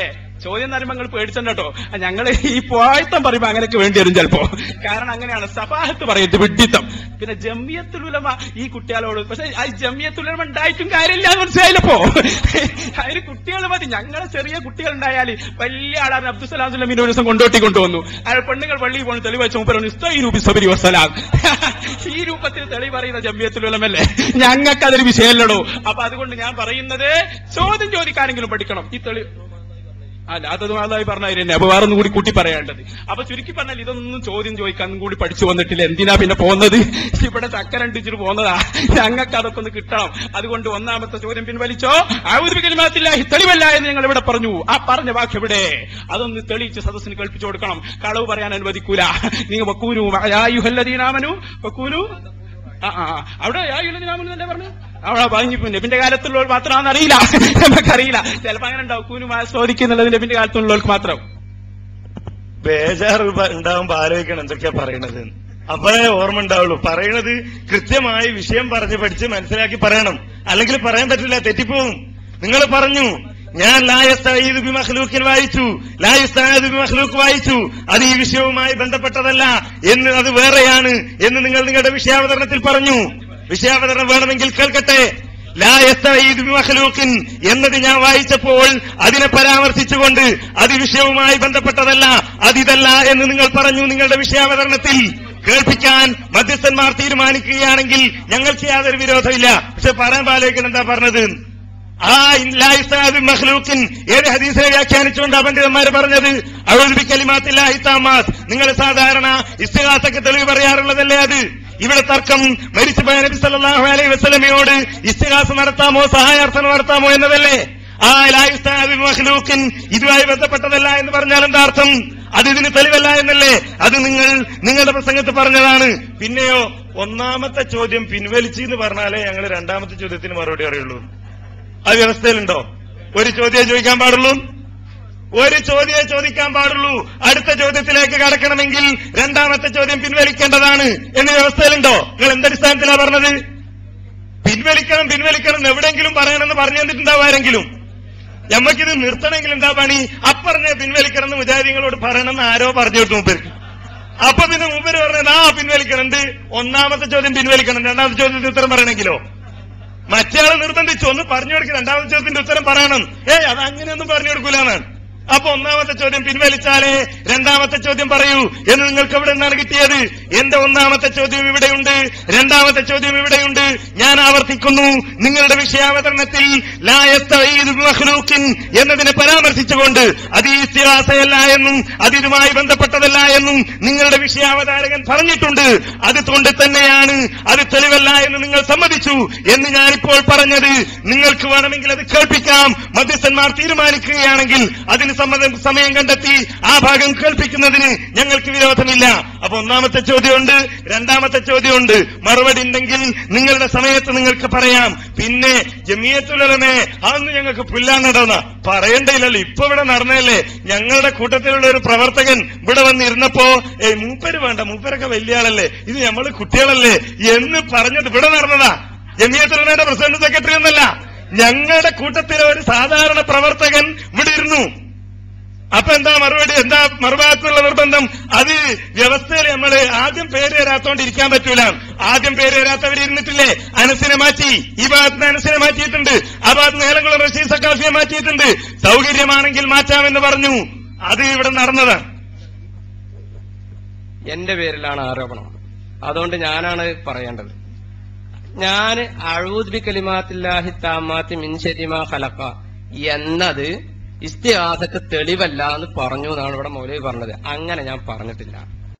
ചോദ്യം എന്ന് പറയുമ്പോൾ നിങ്ങൾ പേടിച്ചണ്ട കേട്ടോ ഞങ്ങൾ ഈ പോയത്തം പറയുമ്പോൾ അങ്ങനെയൊക്കെ വേണ്ടി വരും ചിലപ്പോ കാരണം അങ്ങനെയാണ് സഫാഹത്ത് പറയരുത് വിഡിത്തം പിന്നെ ജമിയത്തുലുലമ ഈ കുട്ടികളോട് പക്ഷെ ആ ജമിയത്തുലമ ഉണ്ടായിട്ടും കാര്യമില്ല എന്ന് മനസ്സിലായില്ലപ്പോ അതിന് കുട്ടികൾ മതി ഞങ്ങളെ ചെറിയ കുട്ടികൾ ഉണ്ടായാല് വലിയ ആളാണ് അബ്ദുസലാം സുലമിന്റെ ഒരു ദിവസം കൊണ്ടോട്ടി കൊണ്ടുവന്നു അയാൾ പെണ്ണുങ്ങൾ പള്ളിയിൽ പോകണം തെളിവ് വെച്ച മുപ്പത് ഇസ്തൈ രൂപി സബരി വസ്സലാം ഈ രൂപത്തിൽ തെളിവ് പറയുന്ന ജമ്മിയത്തുലമല്ലേ ഞങ്ങൾക്ക് അതൊരു വിഷയമല്ലടോ അപ്പൊ അതുകൊണ്ട് ഞാൻ പറയുന്നത് ചോദ്യം ചോദിക്കാനെങ്കിലും പഠിക്കണം ഈ തെളിവ് അല്ല അതത് അതായി പറഞ്ഞാൽ തന്നെ അപ്പൊ വേറൊന്നും കൂടി കൂട്ടി പറയേണ്ടത് അപ്പൊ ചുരുക്കി പറഞ്ഞാൽ ഇതൊന്നും ചോദ്യം ചോദിക്കാനും കൂടി പഠിച്ചു വന്നിട്ടില്ല എന്തിനാ പിന്നെ പോകുന്നത് ഇവിടെ ചക്ക രണ്ടിച്ചിട്ട് പോകുന്നതാ ഞങ്ങൾക്ക് അതൊക്കെ ഒന്ന് കിട്ടണം അതുകൊണ്ട് ഒന്നാമത്തെ ചോദ്യം പിൻവലിച്ചോ ഔദ്യോഗികമാത്തില്ല തെളിവല്ല എന്ന് ഞങ്ങൾ ഇവിടെ പറഞ്ഞു ആ പറഞ്ഞ വാക്ക് എവിടെ അതൊന്ന് തെളിയിച്ച് സദസ്സിന് കേൾപ്പിച്ചു കൊടുക്കണം കളവ് പറയാൻ അനുവദിക്കൂല നിങ്ങൾ വക്കൂരു യായുഹല്ലദീനാമനു വക്കൂരു ആ ആ ആ. അവിടെ യായുഹല്ലദീനാമനു തന്നെ പറഞ്ഞു അവിടെ പറഞ്ഞു നബിന്റെ കാലത്തുള്ളവർ മാത്രമാണെന്ന് അറിയില്ല നമുക്കറിയില്ല ചിലപ്പോ അങ്ങനെ ഉണ്ടാവും കൂനു ആസ്വദിക്കുന്നുള്ളത് നബിന്റെ കാലത്തുള്ളവർക്ക് മാത്രം ബേജാറ് പ- ഉണ്ടാവുമ്പോ ആലോചിക്കണം എന്തൊക്കെയാ പറയണത് എന്ന്. അപ്പോഴേ ഓർമ്മ ഉണ്ടാവുള്ളൂ പറയണത് കൃത്യമായി വിഷയം പറഞ്ഞ് പഠിച്ച് മനസ്സിലാക്കി പറയണം അല്ലെങ്കിൽ പറയാൻ പറ്റില്ല തെറ്റിപ്പോവും നിങ്ങൾ പറഞ്ഞു ഞാൻ ലായസ്തീദ് ബി മഖ്ലൂക്കിൻ വായിച്ചു ലായസ്താദ് ബി മഖ്ലൂക്ക് വായിച്ചു അത് ഈ വിഷയവുമായി ബന്ധപ്പെട്ടതല്ല എന്ന് അത് വേറെയാണ് എന്ന് നിങ്ങൾ നിങ്ങളുടെ വിഷയാവതരണത്തിൽ പറഞ്ഞു വിഷയാവതരണം വേണമെങ്കിൽ കേൾക്കട്ടെ ലാ യസ്തഈദ് ബിമഖ്ലൂഖിൻ എന്നത് ഞാൻ വായിച്ചപ്പോൾ അതിനെ പരാമർശിച്ചുകൊണ്ട് അത് വിഷയവുമായി ബന്ധപ്പെട്ടതല്ല അതിതല്ല എന്ന് നിങ്ങൾ പറഞ്ഞു നിങ്ങളുടെ വിഷയാവതരണത്തിൽ കേൾപ്പിക്കാൻ മധ്യസ്ഥന്മാർ തീരുമാനിക്കുകയാണെങ്കിൽ ഞങ്ങൾക്ക് യാതൊരു വിരോധമില്ല പക്ഷെ പറയാൻ പാലോചിക്കണം എന്താ പറഞ്ഞത് ആ ലാ യസ്തഈദ് ബിമഖ്ലൂഖിൻ ഏത് ഹദീസിനെ വ്യാഖ്യാനിച്ചുകൊണ്ട് പണ്ഡിതന്മാർ പറഞ്ഞത് അഴുതുബി കലിമാത്തില്ലാഹി താമാസ് നിങ്ങൾ സാധാരണ ഇസ്തിഹാസക്ക് തെളിവ് പറയാറുള്ളതല്ലേ അത് ഇവിടെ തർക്കം മരിച്ചുപോയ നബി സല്ലല്ലാഹു അലൈഹി വസല്ലമയോട് ഇസ്തിഹാസ നടത്താമോ സഹായാർത്ഥന നടത്താമോ എന്നതല്ലേ ആ ലായുസ്താബി മഖ്ലൂഖിൻ ഇതുമായി ബന്ധപ്പെട്ടതല്ല എന്ന് പറഞ്ഞാൽ എന്താ അർത്ഥം അത് ഇതിന് തെളിവല്ല എന്നല്ലേ അത് നിങ്ങൾ നിങ്ങളുടെ പ്രസംഗത്ത് പറഞ്ഞതാണ് പിന്നെയോ ഒന്നാമത്തെ ചോദ്യം പിൻവലിച്ചു എന്ന് പറഞ്ഞാലേ ഞങ്ങൾ രണ്ടാമത്തെ ചോദ്യത്തിന് മറുപടി അറിയുള്ളൂ ആ വ്യവസ്ഥയിലുണ്ടോ ഒരു ചോദ്യം ചോദിക്കാൻ പാടുള്ളൂ ഒരു ചോദ്യമേ ചോദിക്കാൻ പാടുള്ളൂ അടുത്ത ചോദ്യത്തിലേക്ക് കടക്കണമെങ്കിൽ രണ്ടാമത്തെ ചോദ്യം പിൻവലിക്കേണ്ടതാണ് എന്ന വ്യവസ്ഥയിലുണ്ടോ നിങ്ങൾ എന്തടിസ്ഥാനത്തിലാ പറഞ്ഞത് പിൻവലിക്കണം പിൻവലിക്കണം എന്ന് എവിടെയെങ്കിലും പറയണമെന്ന് പറഞ്ഞു തന്നിട്ടുണ്ടാവും ആരെങ്കിലും ഞമ്മക്കിത് നിർത്തണമെങ്കിൽ എന്താ പണി അപ്പറഞ്ഞ പിൻവലിക്കണം എന്ന് മുജാരിങ്ങളോട് പറയണമെന്ന് ആരോ പറഞ്ഞു വിട്ടു മുമ്പേർക്ക് അപ്പൊ പിന്നെ മുമ്പര് പറഞ്ഞത് ആ പിൻവലിക്കണം എന്ത് ഒന്നാമത്തെ ചോദ്യം പിൻവലിക്കണം രണ്ടാമത്തെ ചോദ്യത്തിന് ഉത്തരം പറയണമെങ്കിലോ മറ്റേയാളെ നിർബന്ധിച്ചു ഒന്ന് പറഞ്ഞു കൊടുക്കുക രണ്ടാമത്തെ ചോദ്യത്തിന്റെ ഉത്തരം പറയണം ഏയ് അത് അങ്ങനെയൊന്നും പറഞ്ഞു കൊടുക്കൂലെന്നാണ് അപ്പൊ ഒന്നാമത്തെ ചോദ്യം പിൻവലിച്ചാലേ രണ്ടാമത്തെ ചോദ്യം പറയൂ എന്ന് നിങ്ങൾക്ക് എവിടെ നിന്നാണ് കിട്ടിയത് എന്റെ ഒന്നാമത്തെ ചോദ്യം ഇവിടെയുണ്ട് രണ്ടാമത്തെ ചോദ്യം ഇവിടെയുണ്ട് ഞാൻ ആവർത്തിക്കുന്നു നിങ്ങളുടെ വിഷയാവതരണത്തിൽ ലാ യസ്തഈദു ബിമഖ്ലൂഖിൻ എന്നതിനെ പരാമർശിച്ചുകൊണ്ട് അത് ഈ ഇസ്തിഹാസയല്ല എന്നും അത് ഇതുമായി ബന്ധപ്പെട്ടതല്ല എന്നും നിങ്ങളുടെ വിഷയാവതാരകൻ പറഞ്ഞിട്ടുണ്ട് അതുകൊണ്ട് തന്നെയാണ് അത് തെളിവല്ല എന്ന് നിങ്ങൾ സമ്മതിച്ചു എന്ന് ഞാനിപ്പോൾ പറഞ്ഞത് നിങ്ങൾക്ക് വേണമെങ്കിൽ അത് കേൾപ്പിക്കാം മധ്യസ്ഥന്മാർ തീരുമാനിക്കുകയാണെങ്കിൽ അതിന് സമ്മതം സമയം കണ്ടെത്തി ആ ഭാഗം കേൾപ്പിക്കുന്നതിന് ഞങ്ങൾക്ക് വിരോധമില്ല അപ്പൊ ഒന്നാമത്തെ ചോദ്യമുണ്ട് രണ്ടാമത്തെ ചോദ്യമുണ്ട് മറുപടി ഉണ്ടെങ്കിൽ നിങ്ങളുടെ സമയത്ത് നിങ്ങൾക്ക് പറയാം പിന്നെ ജമിയത്തുലമേ അതൊന്നും ഞങ്ങൾക്ക് പുല്ലാന്നടന്ന പറയണ്ടയില്ലല്ലോ ഇപ്പൊ ഇവിടെ നടന്നതല്ലേ ഞങ്ങളുടെ കൂട്ടത്തിലുള്ള ഒരു പ്രവർത്തകൻ ഇവിടെ വന്നിരുന്നപ്പോ ഏയ് മൂപ്പര് വേണ്ട മൂപ്പരൊക്കെ വലിയ ആളല്ലേ ഇത് നമ്മള് കുട്ടികളല്ലേ എന്ന് പറഞ്ഞത് ഇവിടെ നടന്നതാ ജമിയത്തുലമയുടെ പ്രസിഡന്റ് സെക്രട്ടറി എന്നല്ല ഞങ്ങളുടെ കൂട്ടത്തിലെ ഒരു സാധാരണ പ്രവർത്തകൻ ഇവിടെ ഇരുന്നു അപ്പൊ എന്താ മറുപടി എന്താ മറുഭാഗത്തുള്ള നിർബന്ധം അത് വ്യവസ്ഥയിൽ നമ്മള് ആദ്യം പേര് തരാത്തോണ്ട് ഇരിക്കാൻ പറ്റൂല ആദ്യം പേര് തരാത്തവർ ഇരുന്നിട്ടില്ലേ അനസിനെ മാറ്റി ഈ ഭാഗത്ത് അനസിനെ മാറ്റിയിട്ടുണ്ട് ആ ഭാഗത്ത് നേലംകുളം റഷീദ് സക്കാഫിയെ മാറ്റിയിട്ടുണ്ട് സൗകര്യമാണെങ്കിൽ മാറ്റാമെന്ന് പറഞ്ഞു അത് ഇവിടെ നടന്നതാണ് എന്റെ പേരിലാണ് ആരോപണം അതുകൊണ്ട് ഞാനാണ് പറയേണ്ടത് ഞാൻ അഴൂദ് ബി കലിമാത്തില്ലാഹി താമാത്തി മിൻശരിമാ ഖലഖ എന്നത് ഇസ്തിഹാസക്ക് തെളിവല്ല എന്ന് പറഞ്ഞു എന്നാണ് ഇവിടെ മൗലവി പറഞ്ഞത് അങ്ങനെ ഞാൻ പറഞ്ഞിട്ടില്ല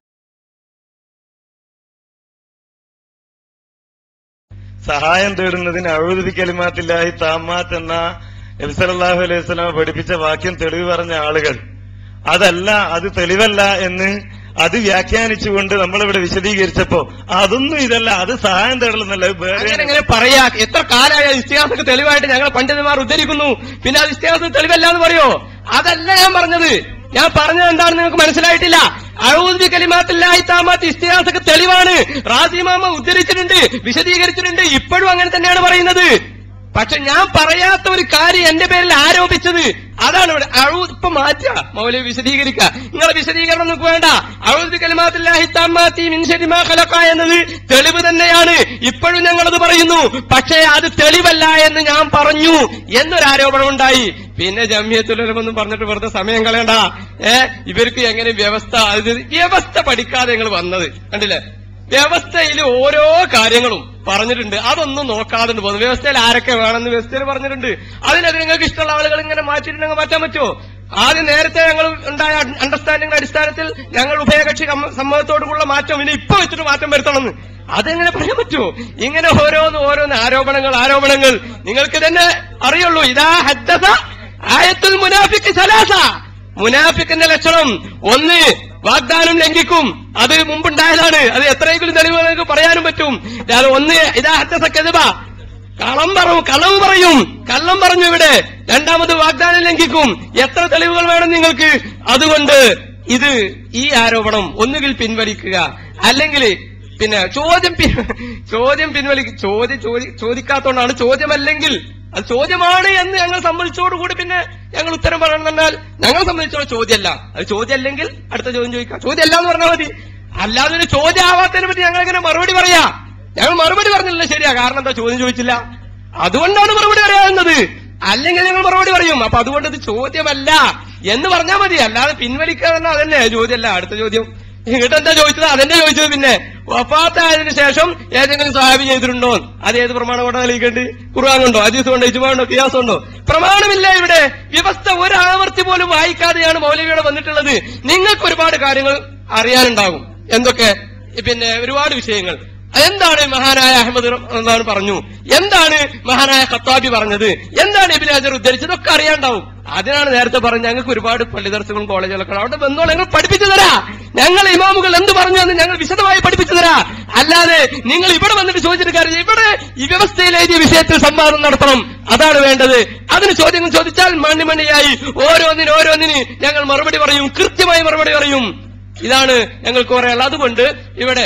സഹായം തേടുന്നതിന് അഴുതി കലിമാത്തില്ലാഹി താമാത്ത് എന്ന നബിസലല്ലാഹു അലൈഹി സ്വലാമ പഠിപ്പിച്ച വാക്യം തെളിവ് പറഞ്ഞ ആളുകൾ അതല്ല അത് തെളിവല്ല എന്ന് അത് വ്യാഖ്യാനിച്ചുകൊണ്ട് നമ്മളിവിടെ വിശദീകരിച്ചപ്പോ അതൊന്നും ഇതല്ല അത് സഹായം തേടലെന്നല്ല അത് അങ്ങനെ വേറെ എങ്ങനെ പറയാ എത്ര കാലമായ ഇസ്തിഹാസക്ക് തെളിവായിട്ട് ഞങ്ങൾ പണ്ഡിതന്മാർ ഉദ്ധരിക്കുന്നു പിന്നെ അത് ഇസ്തിഹാസത്തിന് തെളിവല്ല എന്ന് പറയോ അതല്ല ഞാൻ പറഞ്ഞത് ഞാൻ പറഞ്ഞത് എന്താണെന്ന് നിങ്ങൾക്ക് മനസ്സിലായിട്ടില്ല അഴൂദ് കലിമാത്തില്ലായി താമാത്ത് ഇസ്തിഹാസക്ക് തെളിവാണ് റാസിമാമ ഉദ്ധരിച്ചിട്ടുണ്ട് വിശദീകരിച്ചിട്ടുണ്ട് ഇപ്പോഴും അങ്ങനെ തന്നെയാണ് പറയുന്നത് പക്ഷെ ഞാൻ പറയാത്ത ഒരു കാര്യം എന്റെ പേരിൽ ആരോപിച്ചത് അതാണ് ഇവിടെ അഴു ഇപ്പൊ മാറ്റുക മൗലവി വിശദീകരിക്കുക നിങ്ങളെ വിശദീകരണം നമുക്ക് വേണ്ട അഴുതി കലിമാത്തില്ലാഹിത്താമാത്തി മിൻഷരിമാ ഖലഖ എന്നത് തെളിവ് തന്നെയാണ് ഇപ്പോഴും ഞങ്ങളത് പറയുന്നു പക്ഷേ അത് തെളിവല്ല എന്ന് ഞാൻ പറഞ്ഞു എന്നൊരു ആരോപണം ഉണ്ടായി പിന്നെ ജമ്മിയത്തുലമെന്നും പറഞ്ഞിട്ട് വെറുതെ സമയം കളയണ്ട ഏ ഇവർക്ക് എങ്ങനെ വ്യവസ്ഥ അത് വ്യവസ്ഥ പഠിക്കാതെ നിങ്ങൾ വന്നത് കണ്ടില്ലേ വ്യവസ്ഥയിൽ ഓരോ കാര്യങ്ങളും പറഞ്ഞിട്ടുണ്ട് അതൊന്നും നോക്കാതെ പോകുന്നു വ്യവസ്ഥയിൽ ആരൊക്കെ വേണമെന്ന് വ്യവസ്ഥയിൽ പറഞ്ഞിട്ടുണ്ട് അതിനത് നിങ്ങൾക്ക് ഇഷ്ടമുള്ള ആളുകൾ ഇങ്ങനെ മാറ്റിയിട്ടുണ്ടെങ്കിൽ മാറ്റാൻ പറ്റുമോ ആദ്യം നേരത്തെ ഞങ്ങൾ ഉണ്ടായ അണ്ടർസ്റ്റാൻഡിംഗിന്റെ അടിസ്ഥാനത്തിൽ ഞങ്ങൾ ഉഭയകക്ഷി കമ്മ- സമ്മതത്തോടുള്ള മാറ്റം ഇനി ഇപ്പൊ വെച്ചിട്ട് മാറ്റം വരുത്തണമെന്ന് അതെങ്ങനെ പറയാൻ പറ്റുമോ ഇങ്ങനെ ഓരോന്ന് ഓരോന്ന് ആരോപണങ്ങൾ ആരോപണങ്ങൾ നിങ്ങൾക്ക് തന്നെ അറിയുള്ളൂ ഇതാ ഹദ്ദസ ആയത്തുൽ മുനാഫിക്ക് സലാസ മുനാഫിക്കിന്റെ ലക്ഷണം ഒന്ന് വാഗ്ദാനം ലംഘിക്കും അത് മുമ്പുണ്ടായതാണ് അത് എത്രയെങ്കിലും തെളിവ് നിങ്ങൾക്ക് പറയാനും പറ്റും അത് ഒന്ന് ഇതാ ഹത്തസക്കെതിബ കളം പറയും കളവ് പറയും കള്ളം പറഞ്ഞു ഇവിടെ രണ്ടാമത് വാഗ്ദാനം ലംഘിക്കും എത്ര തെളിവുകൾ വേണം നിങ്ങൾക്ക് അതുകൊണ്ട് ഇത് ഈ ആരോപണം ഒന്നുകിൽ പിൻവലിക്കുക അല്ലെങ്കിൽ പിന്നെ ചോദ്യം പി- ചോദ്യം പിൻവലി ചോദ്യം ചോദി ചോദിക്കാത്തോണ്ടാണ് ചോദ്യമല്ലെങ്കിൽ അത് ചോദ്യമാണ് എന്ന് ഞങ്ങൾ സമ്മതിച്ചോടുകൂടി പിന്നെ ഞങ്ങൾ ഉത്തരം പറയണം എന്നാൽ ഞങ്ങളെ സംബന്ധിച്ചോളം ചോദ്യമല്ല അത് ചോദ്യമല്ലെങ്കിൽ അടുത്ത ചോദ്യം ചോദിക്കാം ചോദ്യമല്ല എന്ന് പറഞ്ഞാൽ മതി അല്ലാതെ ഒരു ചോദ്യം ആവാത്തതിനെ പറ്റി ഞങ്ങൾ എങ്ങനെ മറുപടി പറയാ ഞങ്ങൾ മറുപടി പറഞ്ഞില്ല ശരിയാ കാരണം എന്താ ചോദ്യം ചോദിച്ചില്ല അതുകൊണ്ടാണ് മറുപടി പറയാവുന്നത് അല്ലെങ്കിൽ ഞങ്ങൾ മറുപടി പറയും അപ്പൊ അതുകൊണ്ട് ഇത് ചോദ്യമല്ല എന്ന് പറഞ്ഞാൽ മതി അല്ലാതെ പിൻവലിക്കുക എന്നാൽ അതന്നെ ചോദ്യമല്ല അടുത്ത ചോദ്യം ഇങ്ങോട്ട് എന്താ ചോദിച്ചത് അതെന്നെ ചോദിച്ചത് പിന്നെ വഫാത്തായതിനു ശേഷം ഏതെങ്കിലും സഹാബി ചെയ്തിട്ടുണ്ടോ അത് ഏത് പ്രമാണം കൊണ്ട് തെളിയിക്കേണ്ടി ഖുർആൻ ഉണ്ടോ അജീസ് ഉണ്ടോ ഇജുമാണ്ടോ കിയാസ് ഉണ്ടോ പ്രമാണമില്ല ഇവിടെ വ്യവസ്ഥ ഒരാവർത്തി പോലും വായിക്കാതെയാണ് മൗലവിയുടെ വന്നിട്ടുള്ളത് നിങ്ങൾക്ക് ഒരുപാട് കാര്യങ്ങൾ അറിയാനുണ്ടാകും എന്തൊക്കെ പിന്നെ ഒരുപാട് വിഷയങ്ങൾ എന്താണ് മഹാനായ അഹമ്മദ് എന്നാണ് പറഞ്ഞു എന്താണ് മഹാനായ ഖത്താബി പറഞ്ഞത് എന്താണ് ഇബിൻ അജർ ഉദ്ധരിച്ചത് ഇതൊക്കെ അറിയാണ്ടാവും അതിനാണ് നേരത്തെ പറഞ്ഞത് ഞങ്ങൾക്ക് ഒരുപാട് പള്ളിദർശകളും കോളേജുകളൊക്കെ ഉണ്ട്. അവിടെ വന്നോളൂ ഞങ്ങൾ പഠിപ്പിച്ചു തരാ ഞങ്ങൾ ഇമാമുകൾ എന്ത് പറഞ്ഞു എന്ന് ഞങ്ങൾ വിശദമായി പഠിപ്പിച്ചു തരാ അല്ലാതെ നിങ്ങൾ ഇവിടെ വന്നിട്ട് ചോദിച്ചിട്ട് കാര്യം ഇവിടെ ഈ വ്യവസ്ഥയിൽ എഴുതിയ വിഷയത്തിൽ സംവാദം നടത്തണം അതാണ് വേണ്ടത് അതിന് ചോദ്യങ്ങൾ ചോദിച്ചാൽ മണിമണിയായി ഓരോന്നിന് ഓരോന്നിന് ഞങ്ങൾ മറുപടി പറയും കൃത്യമായി മറുപടി പറയും ഇതാണ് ഞങ്ങൾക്ക് പറയാനുള്ളത് അതുകൊണ്ട് ഇവിടെ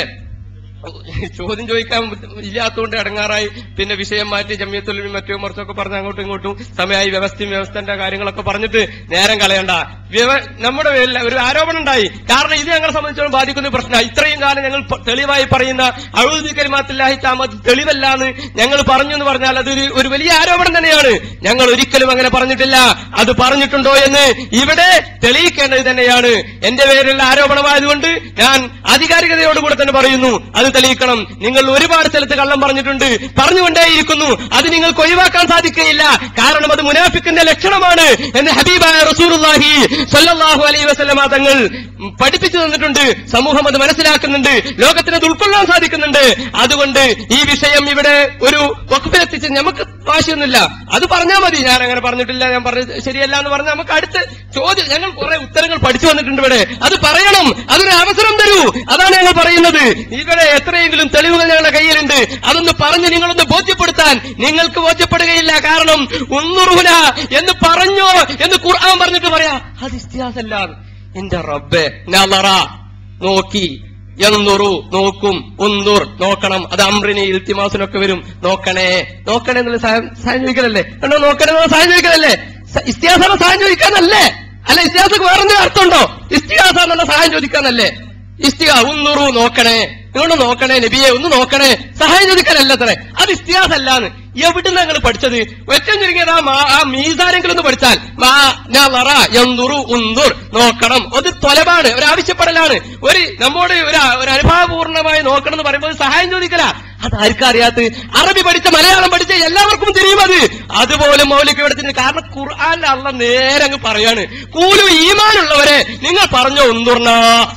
ചോദ്യം ചോദിക്കാൻ ഇല്ലാത്തതുകൊണ്ട് ഇടങ്ങാറായി പിന്നെ വിഷയം മാറ്റി ജമ്മിയത്തുലും മറ്റോ മറിച്ചൊക്കെ പറഞ്ഞ് അങ്ങോട്ടും ഇങ്ങോട്ടും സമയമായി വ്യവസ്ഥയും വ്യവസ്ഥന്റെ കാര്യങ്ങളൊക്കെ പറഞ്ഞിട്ട് നേരം കളയണ്ട വ്യവ- നമ്മുടെ പേരിൽ ഒരു ആരോപണം ഉണ്ടായി കാരണം ഇത് ഞങ്ങളെ സംബന്ധിച്ചോളം ബാധിക്കുന്ന പ്രശ്നമാണ് ഇത്രയും കാലം ഞങ്ങൾ പ- തെളിവായി പറയുന്ന അഴുതി കലിമാത്തില്ലാഹി താമത് തെളിവല്ലാന്ന് ഞങ്ങൾ പറഞ്ഞു എന്ന് പറഞ്ഞാൽ അതൊരു ഒരു വലിയ ആരോപണം തന്നെയാണ് ഞങ്ങൾ ഒരിക്കലും അങ്ങനെ പറഞ്ഞിട്ടില്ല അത് പറഞ്ഞിട്ടുണ്ടോ എന്ന് ഇവിടെ തെളിയിക്കേണ്ടത് തന്നെയാണ് എന്റെ പേരിലുള്ള ആരോപണമായതുകൊണ്ട് ഞാൻ ആധികാരികതയോടുകൂടെ തന്നെ പറയുന്നു അത് തെളിയിക്കണം നിങ്ങൾ ഒരുപാട് സ്ഥലത്ത് കള്ളം പറഞ്ഞിട്ടുണ്ട് പറഞ്ഞുകൊണ്ടേയിരിക്കുന്നു അത് നിങ്ങൾക്ക് ഒഴിവാക്കാൻ സാധിക്കുകയില്ല കാരണം അത് മുനാഫിക്കിന്റെ ലക്ഷണമാണ് എന്ന് ഹബീബായ റസൂറുല്ലാഹി സല്ലല്ലാഹു അലൈഹി വസല്ലമ തങ്ങൾ പഠിപ്പിച്ചു തന്നിട്ടുണ്ട് സമൂഹം അത് മനസ്സിലാക്കുന്നുണ്ട് ലോകത്തിന് അത് ഉൾക്കൊള്ളാൻ സാധിക്കുന്നുണ്ട് അതുകൊണ്ട് ഈ വിഷയം ഇവിടെ ഒരു വകുപ്പിലെത്തിച്ച് നമുക്ക് വാശിയൊന്നുമില്ല അത് പറഞ്ഞാൽ മതി ഞാൻ അങ്ങനെ പറഞ്ഞിട്ടില്ല ഞാൻ പറഞ്ഞത് ശരിയല്ല എന്ന് പറഞ്ഞാൽ നമുക്ക് അടുത്ത് ചോദ്യം ഞങ്ങൾ കുറെ ഉത്തരങ്ങൾ പഠിച്ചു വന്നിട്ടുണ്ട് ഇവിടെ അത് പറയണം അതൊരു അവസരം തരൂ അതാണ് ഞങ്ങൾ പറയുന്നത് ഇവിടെ എത്രയെങ്കിലും തെളിവുകൾ ഞങ്ങളുടെ കയ്യിലുണ്ട് അതൊന്ന് പറഞ്ഞ് നിങ്ങളൊന്ന് ബോധ്യപ്പെടുത്താൻ നിങ്ങൾക്ക് ബോധ്യപ്പെടുകയില്ല കാരണം ഉന്നുറുഹുന എന്ന് പറഞ്ഞോ എന്ന് ഖുർആൻ പറഞ്ഞിട്ട് പറയാ അത് ഇസ്തിഹാസല്ല എന്റെ റബ്ബെ നളറ നോക്കി എന്നുറു നോക്കും ഉന്നൂർ നോക്കണം അത് അമ്രിനി ഇൽത്തിമാസിനൊക്കെ വരും നോക്കണേ നോക്കണേ എന്നുള്ള സഹായം സഹായം ചോദിക്കലല്ലേ കണ്ടോ നോക്കണേ എന്നുള്ള സഹായം ചോദിക്കലല്ലേ സ- ഇസ്തിഹാസ സഹായം ചോദിക്കാനല്ലേ അല്ല ഇസ്തിഹാസക്ക് വേറെന്തെങ്കിലും അർത്ഥമുണ്ടോ ഇസ്തിഹാസ എന്നുള്ള സഹായം ചോദിക്കാനല്ലേ ഇസ്തിഹാ ഉന്നുറു നോക്കണേ നിങ്ങളൊന്ന് നോക്കണേ നബിയെ ഒന്ന് നോക്കണേ സഹായം ചോദിക്കാനല്ല അത്രേ അത് ഇസ്തിഹാസല്ലാന്ന് എവിടുന്ന് ഞങ്ങൾ പഠിച്ചത് ഏറ്റവും ചുരുങ്ങിയത് ആ മാ- ആ മീസാനെങ്കിലും ഒന്ന് പഠിച്ചാൽ മാ നളറ യന്തുറു ഉന്തുർ നോക്കണം അത് തൊലമാണ് ഒരു ആവശ്യപ്പെടലാണ് ഒരു നമ്മോട് ഒരു ഒരു അനുഭാവപൂർണമായി നോക്കണം എന്ന് പറയുമ്പോൾ അത് സഹായം ചോദിക്കല അത് ആർക്കും അറിയാത്ത അറബി പഠിച്ച മലയാളം പഠിച്ച എല്ലാവർക്കും തിരിയും അത് അതുപോലെ മൗലിക എടുത്തിന് കാരണം ഖുർആാന്റെ അള്ള നേരെ അങ്ങ് പറയാണ് കൂലു ഈമാനുള്ളവരെ നിങ്ങൾ പറഞ്ഞോ ഉന്തുർണ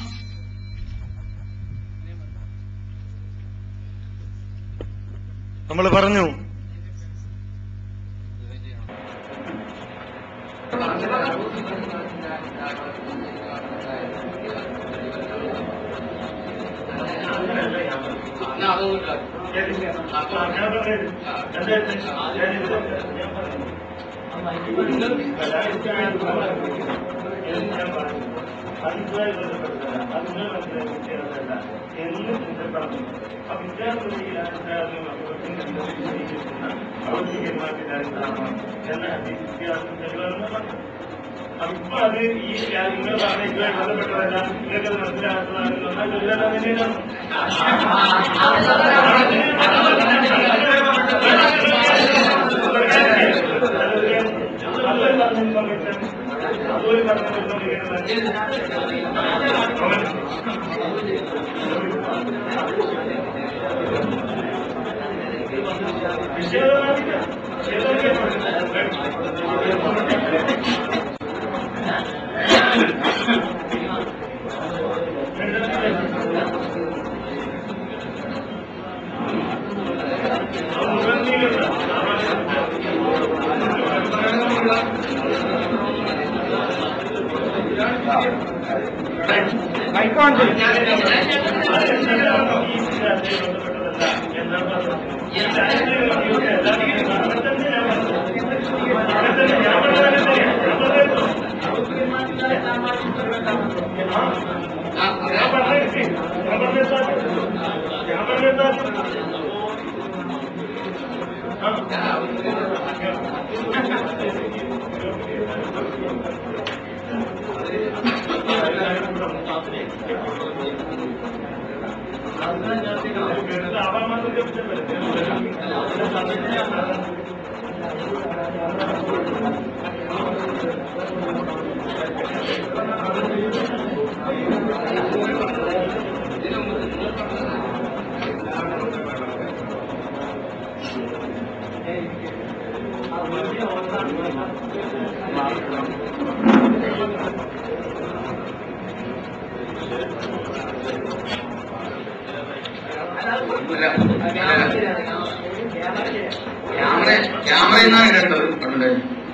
നമ്മൾ പറഞ്ഞു അതുമായി ബന്ധപ്പെട്ടതാണ് അത് നിങ്ങൾ മനസ്സിലാക്കിയ എന്ന് നിങ്ങൾ പറഞ്ഞു ആ വിദ്യാർത്ഥിയിലാണ് എന്ന വിദ്യാർത്ഥി അപ്പൊ അത് ഈ നിങ്ങൾ പറഞ്ഞ ഇതുമായി ബന്ധപ്പെട്ടതല്ല നിങ്ങൾക്ക് മനസ്സിലാക്കുന്നതാണ് ക്യാമറ ക്യാമറയിന്നാണ് ഇടേണ്ടത് കണ്ടേ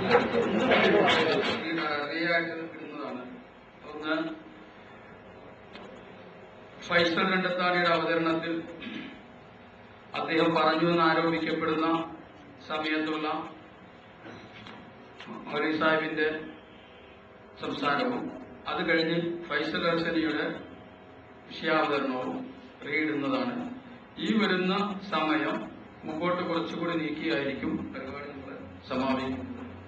റിയായിട്ട് ഇടുന്നതാണ് ഒന്ന് ഫൈസൽ രണ്ടത്താണിയുടെ അവതരണത്തിൽ അദ്ദേഹം പറഞ്ഞു എന്ന് ആരോപിക്കപ്പെടുന്ന സമയത്തുള്ള മൗലി സാഹിബിന്റെ സംസാരവും അത് കഴിഞ്ഞ് ഫൈസൽ ഹസനിയുടെ വിഷയാവതരണവും റീടുന്നതാണ് ഈ വരുന്ന സമയം മുമ്പോട്ട് കുറച്ചുകൂടി നീക്കിയായിരിക്കും പരിപാടി നമ്മൾ സമാപിക്കുന്നത്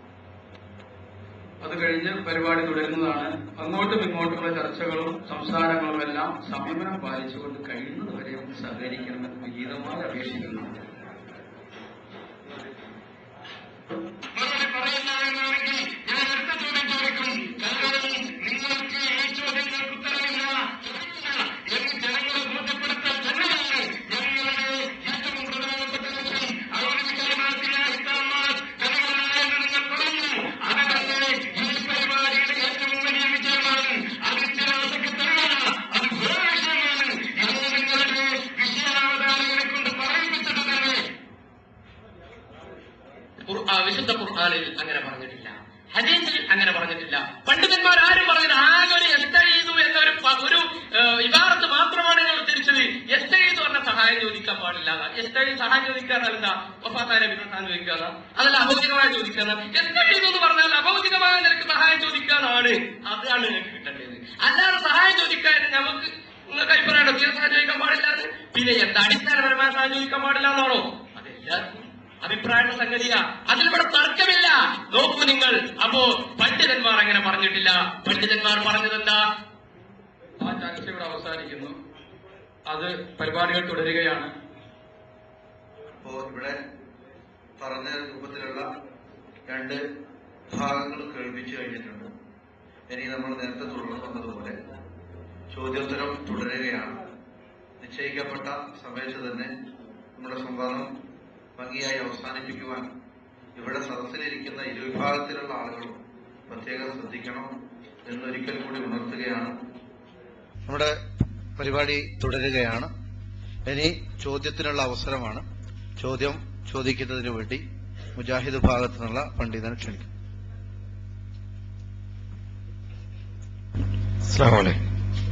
അത് കഴിഞ്ഞ് പരിപാടി തുടരുന്നതാണ് അങ്ങോട്ടും ഇങ്ങോട്ടുമുള്ള ചർച്ചകളും സംസാരങ്ങളും എല്ലാം സംയമനം പാലിച്ചുകൊണ്ട് കഴിയുന്നത് വരെ ഒന്ന് സഹകരിക്കണമെന്ന് വിനീതമായി അപേക്ഷിക്കുന്നു ഞാൻ അടുത്ത ചോദ്യം ചോദിക്കും കാരണം നിങ്ങൾക്ക് ഈ ചോദ്യങ്ങൾക്ക് ഉത്തരവില്ല എന്ന് ജനങ്ങളെ ബോധ്യപ്പെടുത്താൻ തന്നെയാണ് ഞങ്ങളുടെ ഏറ്റവും പ്രധാനപ്പെട്ട ലക്ഷ്യം ജനങ്ങളായെന്ന് നിങ്ങൾ പറഞ്ഞു അതുകൊണ്ട് ഈ പരിപാടിയുടെ ഏറ്റവും വലിയ വിജയമാണ് അത് ചില സെക്രട്ടറിയല്ല അത് വേറെ വിഷയമാണ് ഇത് നിങ്ങളുടെ വിഷയാവതാരങ്ങളെ കൊണ്ട് പറയിപ്പിച്ചത് തന്നെ ഖുർആ വിശുദ്ധ ഖുർആാനിൽ അങ്ങനെ പറഞ്ഞിട്ടില്ല ഹദീസിൽ അങ്ങനെ പറഞ്ഞിട്ടില്ല പണ്ഡിതന്മാർ ആരും പറഞ്ഞത് ആകെ ഒരു എസ്തഴീതു എന്ന ഒരു പ- ഒരു ഇബാറത്ത് മാത്രമാണ് ഞങ്ങൾ ഉദ്ധരിച്ചത് എസ്തഴീതു പറഞ്ഞ സഹായം ചോദിക്കാൻ പാടില്ല എസ്തഴി സഹായം ചോദിക്കാതെ എന്താ വഫാത്തായ സഹായം ചോദിക്കാതെ അതല്ല അഭൗതികമായി ചോദിക്കാതെ എസ്തഴീതു എന്ന് പറഞ്ഞാൽ അഭൗതികമായ നിനക്ക് സഹായം ചോദിക്കാനാണ് അതാണ് നിങ്ങൾക്ക് കിട്ടേണ്ടത് അല്ലാതെ സഹായം ചോദിക്കാൻ നമുക്ക് നിങ്ങൾക്ക് അഭിപ്രായം തീരെ സഹായം ചോദിക്കാൻ പാടില്ല എന്ന്. പിന്നെ എന്താ അടിസ്ഥാനപരമായ സഹായം ചോദിക്കാൻ പാടില്ല എന്നാണോ അതെല്ലാവർക്കും അഭിപ്രായമുള്ള സംഗതിയാ അതിലിവിടെ തർക്കമില്ല നോക്കൂ നിങ്ങൾ അപ്പോ പണ്ഡിതന്മാർ അങ്ങനെ പറഞ്ഞിട്ടില്ല പണ്ഡിതന്മാർ പറഞ്ഞതെന്താ ആ ചർച്ച ഇവിടെ അവസാനിക്കുന്നു അത് പരിപാടികൾ തുടരുകയാണ് അപ്പോ ഇവിടെ പറഞ്ഞ രൂപത്തിലുള്ള രണ്ട് ഭാഗങ്ങൾ കേൾപ്പിച്ചു കഴിഞ്ഞിട്ടുണ്ട് ഇനി നമ്മൾ നേരത്തെ തുടർന്ന് വന്നതുപോലെ ചോദ്യോത്തരം തുടരുകയാണ് നിശ്ചയിക്കപ്പെട്ട സമയത്ത് തന്നെ നമ്മുടെ സംവാദം ഭംഗിയായി അവസാനിപ്പിക്കുവാൻ ഇവിടെ സദസ്സിലിരിക്കുന്ന ഇരുവിഭാഗത്തിലുള്ള ആളുകളും പ്രത്യേകം ശ്രദ്ധിക്കണം എന്നൊരിക്കൽ കൂടി ഉണർത്തുകയാണ് നമ്മുടെ പരിപാടി തുടരുകയാണ് ഇനി ചോദ്യത്തിനുള്ള അവസരമാണ് ചോദ്യം ചോദിക്കുന്നതിന് വേണ്ടി മുജാഹിദ് ഭാഗത്തുനിന്നുള്ള പണ്ഡിതനെ ക്ഷണിക്കും അസ്സലാമലൈക്കും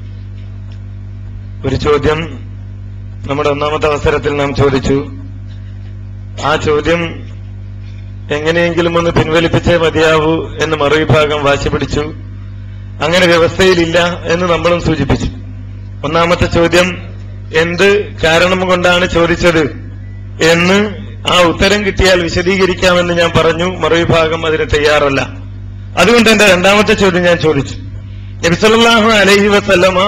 ഒരു ചോദ്യം നമ്മുടെ ഒന്നാമത്തെ അവസരത്തിൽ നാം ചോദിച്ചു ആ ചോദ്യം എങ്ങനെയെങ്കിലും ഒന്ന് പിൻവലിപ്പിച്ചേ മതിയാവൂ എന്ന് മറുവിഭാഗം വാശി പിടിച്ചു അങ്ങനെ വ്യവസ്ഥയിലില്ല എന്ന് നമ്മളും സൂചിപ്പിച്ചു ഒന്നാമത്തെ ചോദ്യം എന്ത് കാരണം കൊണ്ടാണ് ചോദിച്ചത് എന്ന് ആ ഉത്തരം കിട്ടിയാൽ വിശദീകരിക്കാമെന്ന് ഞാൻ പറഞ്ഞു മറുവിഭാഗം അതിന് തയ്യാറല്ല അതുകൊണ്ട് എന്റെ രണ്ടാമത്തെ ചോദ്യം ഞാൻ ചോദിച്ചു നബിസല്ലാഹു അലൈഹി വസല്ലമ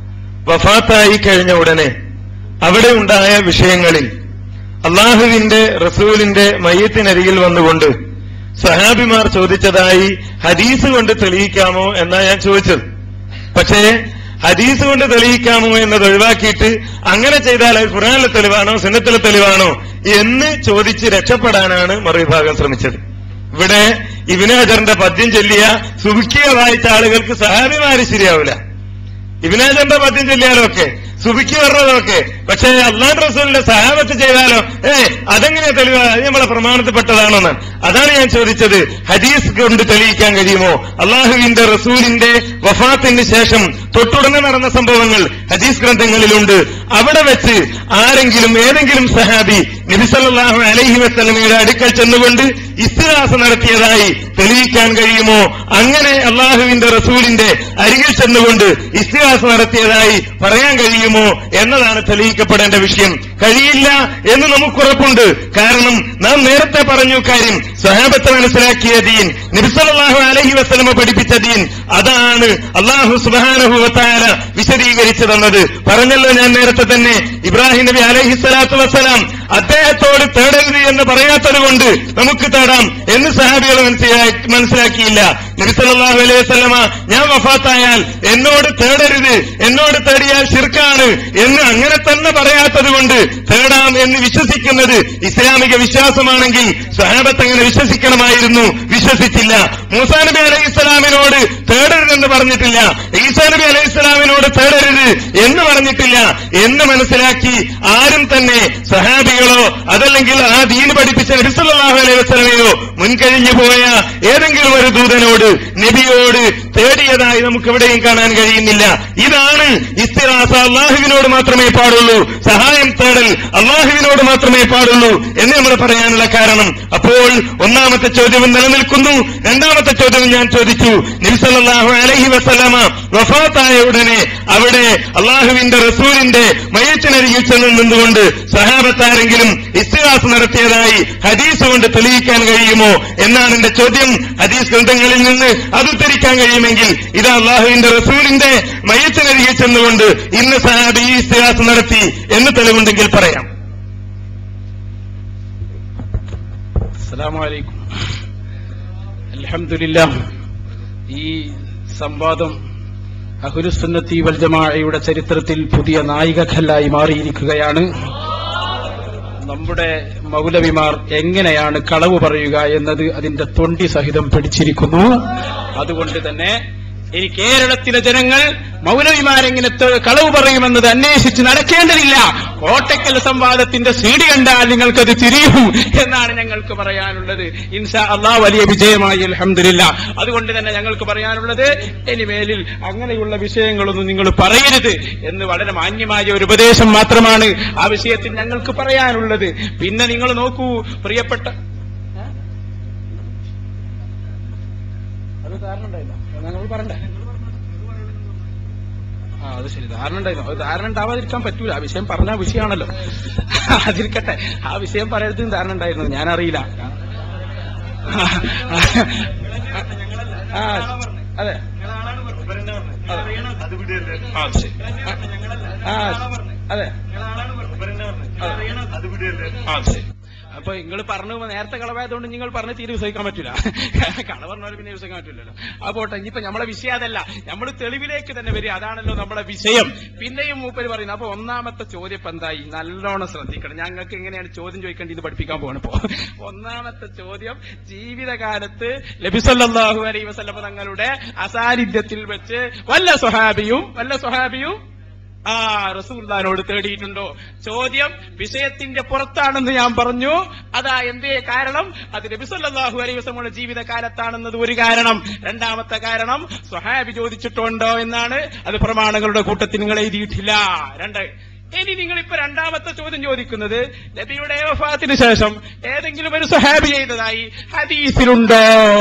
വഫാത്തായി കഴിഞ്ഞ ഉടനെ അവിടെ ഉണ്ടായ വിഷയങ്ങളിൽ അള്ളാഹുവിന്റെ റസൂലിന്റെ മയ്യത്തിനരികിൽ വന്നുകൊണ്ട് സഹാബിമാർ ചോദിച്ചതായി ഹദീസ് കൊണ്ട് തെളിയിക്കാമോ എന്നാ ഞാൻ ചോദിച്ചത് പക്ഷേ ഹദീസ് കൊണ്ട് തെളിയിക്കാമോ എന്നത് ഒഴിവാക്കിയിട്ട് അങ്ങനെ ചെയ്താൽ അത് ഖുറാനിലെ തെളിവാണോ സുന്നത്തിലെ തെളിവാണോ എന്ന് ചോദിച്ച് രക്ഷപ്പെടാനാണ് മറുവിഭാഗം ശ്രമിച്ചത് ഇവിടെ ഇബിന് ഹജറിന്റെ പദ്യം ചൊല്ലിയ സുബിക്കിയ വായിച്ച ആളുകൾക്ക് സഹാബിമാര് ശരിയാവില്ല ഇബിനാജന്റെ പദ്യം ചൊല്ലിയാലൊക്കെ സുബിക്ക് പറഞ്ഞതൊക്കെ പക്ഷേ അള്ളാഹ് റസൂലിന്റെ സഹാബത്ത് ചെയ്താലോ ഏ അതെങ്ങനെ തെളിവാ അത് നമ്മളെ പ്രമാണത്തിൽപ്പെട്ടതാണെന്ന് അതാണ് ഞാൻ ചോദിച്ചത് ഹദീസ് കൊണ്ട് തെളിയിക്കാൻ കഴിയുമോ അള്ളാഹുവിന്റെ റസൂലിന്റെ വഫാത്തിന് ശേഷം തൊട്ടുടനെ നടന്ന സംഭവങ്ങൾ ഹദീസ് ഗ്രന്ഥങ്ങളിലുണ്ട് അവിടെ വെച്ച് ആരെങ്കിലും ഏതെങ്കിലും സഹാബി നബിസല്ലാഹു അലൈഹി വസ്ലമയുടെ അടുക്കൽ ചെന്നുകൊണ്ട് ഇസ്തിഹാസ നടത്തിയതായി തെളിയിക്കാൻ കഴിയുമോ അങ്ങനെ അള്ളാഹുവിന്റെ റസൂലിന്റെ അരികിൽ ചെന്നുകൊണ്ട് ഇസ്തിഹാസ നടത്തിയതായി പറയാൻ കഴിയുമോ എന്നതാണ് തെളിയിക്കപ്പെടേണ്ട വിഷയം കഴിയില്ല എന്ന് നമുക്കുറപ്പുണ്ട് കാരണം നാം നേരത്തെ പറഞ്ഞു കാര്യം സഹാബത്തെ മനസ്സിലാക്കിയ ദീൻ നബിസല്ലാഹു അലഹി വസ്ലമ പഠിപ്പിച്ച ദീൻ അതാണ് അള്ളാഹു സുബാനഹുവത്താര വിശദീകരിച്ചു തന്നത് പറഞ്ഞല്ലോ ഞാൻ നേരത്തെ തന്നെ ഇബ്രാഹിം നബി അലഹി സ്വലാത്തു വസ്സലാം അദ്ദേഹത്തോട് തേടരുത് എന്ന് പറയാത്തത് കൊണ്ട് നമുക്ക് തേടാം എന്ന് സഹാബികൾ മനസ്സിലാക്കി മനസ്സിലാക്കിയില്ല നബിസല്ലാഹു അലൈഹി വസ്ലമ ഞാൻ വഫാത്തായാൽ എന്നോട് തേടരുത് എന്നോട് തേടിയാൽ ശിർക്കാണ് എന്ന് അങ്ങനെ തന്നെ പറയാത്തത് കൊണ്ട് തേടാം എന്ന് വിശ്വസിക്കുന്നത് ഇസ്ലാമിക വിശ്വാസമാണെങ്കിൽ സഹാബത്ത് അങ്ങനെ വിശ്വസിക്കണമായിരുന്നു വിശ്വസിച്ചില്ല മൂസാ നബി അലൈഹി ഇസ്ലാമിനോട് തേടരുതെന്ന് പറഞ്ഞിട്ടില്ല ഈസാ നബി അലൈഹി ഇസ്ലാമിനോട് തേടരുത് എന്ന് പറഞ്ഞിട്ടില്ല എന്ന് മനസ്സിലാക്കി ആരും തന്നെ സഹാബികളോ അതല്ലെങ്കിൽ ആ ദീന് പഠിപ്പിച്ച നബിസല്ലാഹു അലൈഹി വസ്ലമയോ മുൻകഴിഞ്ഞു പോയ ഏതെങ്കിലും ഒരു ദൂതനോട് നബിയോട് തേടിയതായി നമുക്ക് എവിടെയും കാണാൻ കഴിയുന്നില്ല ഇതാണ് ഇസ്തിറാസ അള്ളാഹുവിനോട് മാത്രമേ പാടുള്ളൂ സഹായം തേടൽ അള്ളാഹുവിനോട് മാത്രമേ പാടുള്ളൂ എന്ന് നമ്മൾ പറയാനുള്ള കാരണം അപ്പോൾ ഒന്നാമത്തെ ചോദ്യവും നിലനിൽക്കുന്നു രണ്ടാമത്തെ ചോദ്യവും ഞാൻ ചോദിച്ചു നിൽസല്ലാഹു അലഹി വസ്സലാമ വഫാത്തായ ഉടനെ അവിടെ അള്ളാഹുവിന്റെ റസൂലിന്റെ മയത്തിനരികിൽ ചെന്ന് നിന്നുകൊണ്ട് സഹാബത്താരെങ്കിലും ഇസ്തിഹാസ് നടത്തിയതായി ഹദീസ് കൊണ്ട് തെളിയിക്കാൻ കഴിയുമോ എന്നാണ് എന്റെ ചോദ്യം ഹദീസ് ഗ്രന്ഥങ്ങളിൽ നിന്ന് അത് ഉദ്ധരിക്കാൻ കഴിയുമെങ്കിൽ ഇത് അള്ളാഹുവിന്റെ റസൂലിന്റെ മയത്തിനരികിൽ ചെന്നുകൊണ്ട് ഇന്ന് സഹാബി ഈ ഇസ്തിഹാസ് നടത്തി എന്ന് തെളിവുണ്ടെങ്കിൽ പറയാം അസ്സലാമലൈക്കും അലഹമില്ല ഈ സംവാദം അഹുരുസുന്നത്തി വൽജമാഅയുടെ ചരിത്രത്തിൽ പുതിയ നായികക്കല്ലായി മാറിയിരിക്കുകയാണ് നമ്മുടെ മൗലവിമാർ എങ്ങനെയാണ് കളവ് പറയുക എന്നത് അതിന്റെ തൊണ്ടി സഹിതം പിടിച്ചിരിക്കുന്നു അതുകൊണ്ട് തന്നെ ഇനി കേരളത്തിലെ ജനങ്ങൾ മൗലവിമാരെങ്ങനെ ത- കളവ് പറയുമെന്നത് അന്വേഷിച്ച് നടക്കേണ്ടതില്ല കോട്ടക്കൽ സംവാദത്തിന്റെ സീഡി കണ്ടാൽ നിങ്ങൾക്കത് തിരിയും എന്നാണ് ഞങ്ങൾക്ക് പറയാനുള്ളത് ഇൻഷാ അള്ളാഹ് വലിയ വിജയമായി അലഹമില്ല അതുകൊണ്ട് തന്നെ ഞങ്ങൾക്ക് പറയാനുള്ളത് ഇനിമേലിൽ അങ്ങനെയുള്ള വിഷയങ്ങളൊന്നും നിങ്ങൾ പറയരുത് എന്ന് വളരെ മാന്യമായ ഒരു ഉപദേശം മാത്രമാണ് ആ വിഷയത്തിൽ ഞങ്ങൾക്ക് പറയാനുള്ളത് പിന്നെ നിങ്ങൾ നോക്കൂ പ്രിയപ്പെട്ട ഏ? അത് ധാരണ ഉണ്ടായില്ല ഞങ്ങൾ പറഞ്ഞേ ആ അത് ശരി ധാരണ ഉണ്ടായിരുന്നു അത് ധാരണ ഉണ്ടാവാതിരിക്കാൻ പറ്റൂല ആ വിഷയം പറഞ്ഞ ആ വിഷയമാണല്ലോ അതിരിക്കട്ടെ ആ വിഷയം പറയരുത് ധാരണ ഉണ്ടായിരുന്നു ഞാൻ അറിയില്ല ആ അതെ ആ ശരി ആ അതെ ആ ശരി അപ്പൊ നിങ്ങൾ പറഞ്ഞു നേരത്തെ കളവായതുകൊണ്ട് നിങ്ങൾ പറഞ്ഞ് തീരെ വിശ്വസിക്കാൻ പറ്റില്ല കള പറഞ്ഞാൽ പിന്നെ വിശ്വസിക്കാൻ പറ്റില്ലല്ലോ ആ പോട്ടെ ഇനിയിപ്പോ നമ്മളെ വിഷയം അതല്ല നമ്മൾ തെളിവിലേക്ക് തന്നെ വരിക അതാണല്ലോ നമ്മുടെ വിഷയം പിന്നെയും മൂപ്പര് പറയുന്നത് അപ്പൊ ഒന്നാമത്തെ ചോദ്യം ഇപ്പൊ എന്തായി നല്ലോണം ശ്രദ്ധിക്കണം ഞങ്ങൾക്ക് എങ്ങനെയാണ് ചോദ്യം ചോദിക്കേണ്ടത് ഇത് പഠിപ്പിക്കാൻ പോകണം ഇപ്പോ ഒന്നാമത്തെ ചോദ്യം ജീവിതകാലത്ത് ലബിസല്ലാഹു അലൈ വസല്ലമ തങ്ങളുടെ അസാന്നിധ്യത്തിൽ വെച്ച് വല്ല സ്വഹാബിയും വല്ല സ്വഹാബിയും ആ റസൂല്ലാനോട് തേടിയിട്ടുണ്ടോ ചോദ്യം വിഷയത്തിന്റെ പുറത്താണെന്ന് ഞാൻ പറഞ്ഞു അതാ എന്തേ കാരണം അത് നബിസല്ലാഹു അലൈഹി വസല്ലമയുടെ ജീവിതകാലത്താണെന്നത് ഒരു കാരണം രണ്ടാമത്തെ കാരണം സ്വഹാബി ചോദിച്ചിട്ടുണ്ടോ എന്നാണ് അത് പ്രമാണങ്ങളുടെ കൂട്ടത്തിൽ നിങ്ങൾ എഴുതിയിട്ടില്ല രണ്ട് ഇനി നിങ്ങൾ ഇപ്പൊ രണ്ടാമത്തെ ചോദ്യം ചോദിക്കുന്നത് നബിയുടെ വഫാത്തിന് ശേഷം ഏതെങ്കിലും ഒരു സ്വഹാബി ചെയ്തതായി ഹദീസിലുണ്ടോ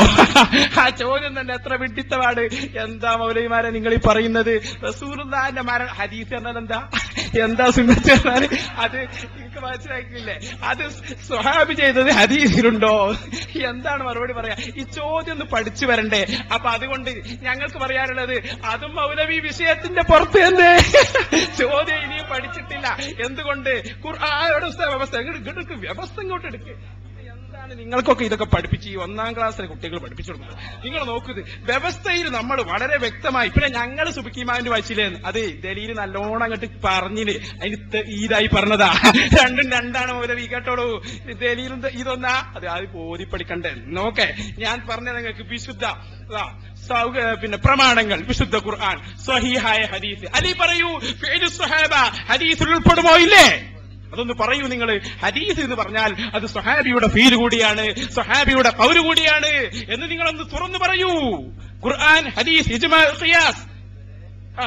ആ ചോദ്യം തന്നെ എത്ര വിഡിത്തമാണ് എന്താ മൗലവിമാരെ നിങ്ങൾ ഈ പറയുന്നത് റസൂലുള്ളാന്റെ മര ഹദീസ് എന്നാൽ എന്താ എന്താ സുന്നത്ത് എന്നാൽ അത് നിങ്ങൾക്ക് മനസ്സിലാക്കിയില്ലേ അത് സ്വഹാബി ചെയ്തത് ഹദീസിലുണ്ടോ എന്താണ് മറുപടി പറയാ ഈ ചോദ്യം ഒന്ന് പഠിച്ചു വരണ്ടേ അപ്പൊ അതുകൊണ്ട് ഞങ്ങൾക്ക് പറയാനുള്ളത് അതും മൗലവി വിഷയത്തിന്റെ പുറത്ത് തന്നെ ചോദ്യം ഇനിയും പഠിച്ചിട്ടില്ല എന്തുകൊണ്ട് ഖുർആാനോട് വ്യവസ്ഥ ഇങ്ങോട്ട് ഇങ്ങോട്ട് എടുക്ക്, വ്യവസ്ഥ ഇങ്ങോട്ട് എടുക്ക് എന്താണ് നിങ്ങൾക്കൊക്കെ ഇതൊക്കെ പഠിപ്പിച്ച് ഈ ഒന്നാം ക്ലാസ്സിലെ കുട്ടികൾ പഠിപ്പിച്ചു കൊടുക്കുന്നത് നിങ്ങൾ നോക്കുന്നത് വ്യവസ്ഥയിൽ നമ്മൾ വളരെ വ്യക്തമായി പിന്നെ ഞങ്ങൾ സുബിക്കിമാന്റെ വായിച്ചില്ലേ അത് ദലീൽ നല്ലോണം അങ്ങോട്ട് പറഞ്ഞിന് അതിന് ത- ഇതായി പറഞ്ഞതാ രണ്ടും രണ്ടാണ് മൗലവി കേട്ടോളൂ ദലീലും ത- ഇതൊന്നാ അത് അത് പോതി പഠിക്കണ്ടേ നോക്കേ ഞാൻ പറഞ്ഞ നിങ്ങൾക്ക് വിശുദ്ധ ആ, സൗക- പിന്നെ പ്രമാണങ്ങൾ വിശുദ്ധ ഖുർആൻ സ്വഹീഹായ ഹദീസ് അലി പറയൂ ഫിഅ്ലു സ്വഹാബ ഹദീസിൽ ഉൾപ്പെടുമോ ഇല്ലേ അതൊന്ന് പറയൂ നിങ്ങൾ ഹദീസ് എന്ന് പറഞ്ഞാൽ അത് സ്വഹാബിയുടെ ഫീൽ കൂടിയാണ് സ്വഹാബിയുടെ കൗര് കൂടിയാണ് എന്ന് നിങ്ങളൊന്ന് തുറന്നു പറയൂ ഖുർആൻ ഹദീസ് ഇജ്മാ ഖിയാസ് ആ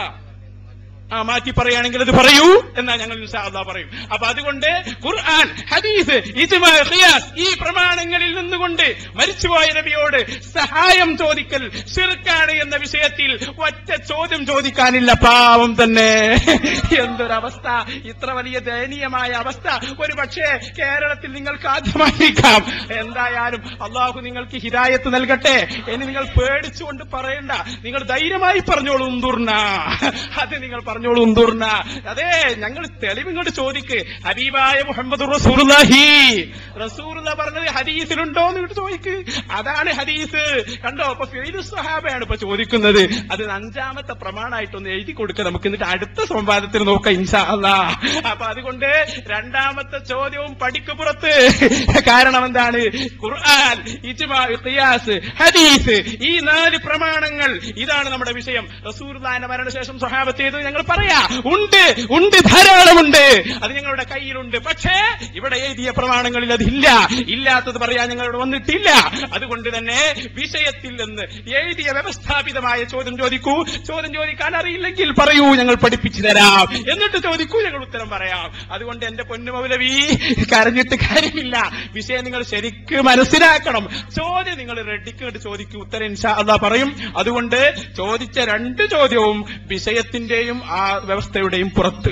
ആ മാറ്റി പറയുകയാണെങ്കിൽ അത് പറയൂ എന്നാ ഞങ്ങൾ ഇൻഷാ അല്ലാഹ് പറയും അപ്പൊ അതുകൊണ്ട് ഖുർആൻ ഹദീസ് ഇജ്മാ ഖിയാസ് ഈ പ്രമാണങ്ങളിൽ നിന്നുകൊണ്ട് മരിച്ചുപോയ നബിയോട് സഹായം ചോദിക്കൽ ശിർക്കാണ് എന്ന വിഷയത്തിൽ ഒറ്റ ചോദ്യം ചോദിക്കാനില്ല പാവം തന്നെ എന്തൊരവസ്ഥ ഇത്ര വലിയ ദയനീയമായ അവസ്ഥ ഒരു പക്ഷേ കേരളത്തിൽ നിങ്ങൾക്ക് ആദ്യമായിരിക്കാം എന്തായാലും അള്ളാഹു നിങ്ങൾക്ക് ഹിദായത്ത് നൽകട്ടെ ഇനി നിങ്ങൾ പേടിച്ചുകൊണ്ട് പറയണ്ട നിങ്ങൾ ധൈര്യമായി പറഞ്ഞോളൂ ഉന്തുർന അത് നിങ്ങൾ പറഞ്ഞോളൂ ഉന്തുർന അതെ ഞങ്ങൾ തെളിവിങ്ങോട്ട് ചോദിക്ക് ഹബീബായ മുഹമ്മദ് റസൂലുള്ളാഹി റസൂലുള്ള പറഞ്ഞത് ഹദീസിലുണ്ടോ എന്ന് ഇങ്ങോട്ട് ചോദിക്ക് അതാണ് ഹദീസ് കണ്ടോ അപ്പൊ ഫെയിലു സഹാബയാണ് ഇപ്പൊ ചോദിക്കുന്നത് അത് അഞ്ചാമത്തെ പ്രമാണമായിട്ടൊന്ന് എഴുതി കൊടുക്കുക നമുക്ക് എന്നിട്ട് അടുത്ത സംവാദത്തിൽ നോക്കാം ഇൻഷാ അല്ലാ അപ്പൊ അതുകൊണ്ട് രണ്ടാമത്തെ ചോദ്യവും പടിക്ക് പുറത്ത് കാരണം എന്താണ് ഖുർആൻ ഇജ്മാ ഖിയാസ് ഹദീസ് ഈ നാല് പ്രമാണങ്ങൾ ഇതാണ് നമ്മുടെ വിഷയം റസൂർദാന്റെ മരണശേഷം സ്വഹാബത്ത് ചെയ്തത് ഞങ്ങൾ പറയാ ഉണ്ട് ഉണ്ട് ധാരാളമുണ്ട് അത് ഞങ്ങളുടെ കയ്യിലുണ്ട് പക്ഷേ ഇവിടെ എഴുതിയ പ്രമാണങ്ങളിൽ അതില്ല ഇല്ലാത്തത് പറയാൻ ഞങ്ങളോട് വന്നിട്ടില്ല അതുകൊണ്ട് തന്നെ വിഷയത്തിൽ നിന്ന് എഴുതിയ വ്യവസ്ഥാപിതമായ ചോദ്യം ചോദിക്കൂ ചോദ്യം ചോദിക്കാൻ അറിയില്ലെങ്കിൽ പറയൂ ഞങ്ങൾ പഠിപ്പിച്ചു തരാം എന്നിട്ട് ചോദിക്കൂ ഞങ്ങൾ ഉത്തരം പറയാം അതുകൊണ്ട് എന്റെ പൊന്നു മൗലവി കരഞ്ഞിട്ട് കാര്യമില്ല വിഷയം നിങ്ങൾ ശരിക്ക് മനസ്സിലാക്കണം ചോദ്യം നിങ്ങൾ റെഡിക്കേട്ട് ചോദിക്കൂ ഉത്തരം ഇൻഷാ അള്ളാ പറയും അതുകൊണ്ട് ചോദിച്ച രണ്ട് ചോദ്യവും വിഷയത്തിന്റെയും ആ വ്യവസ്ഥയുടെയും പുറത്ത്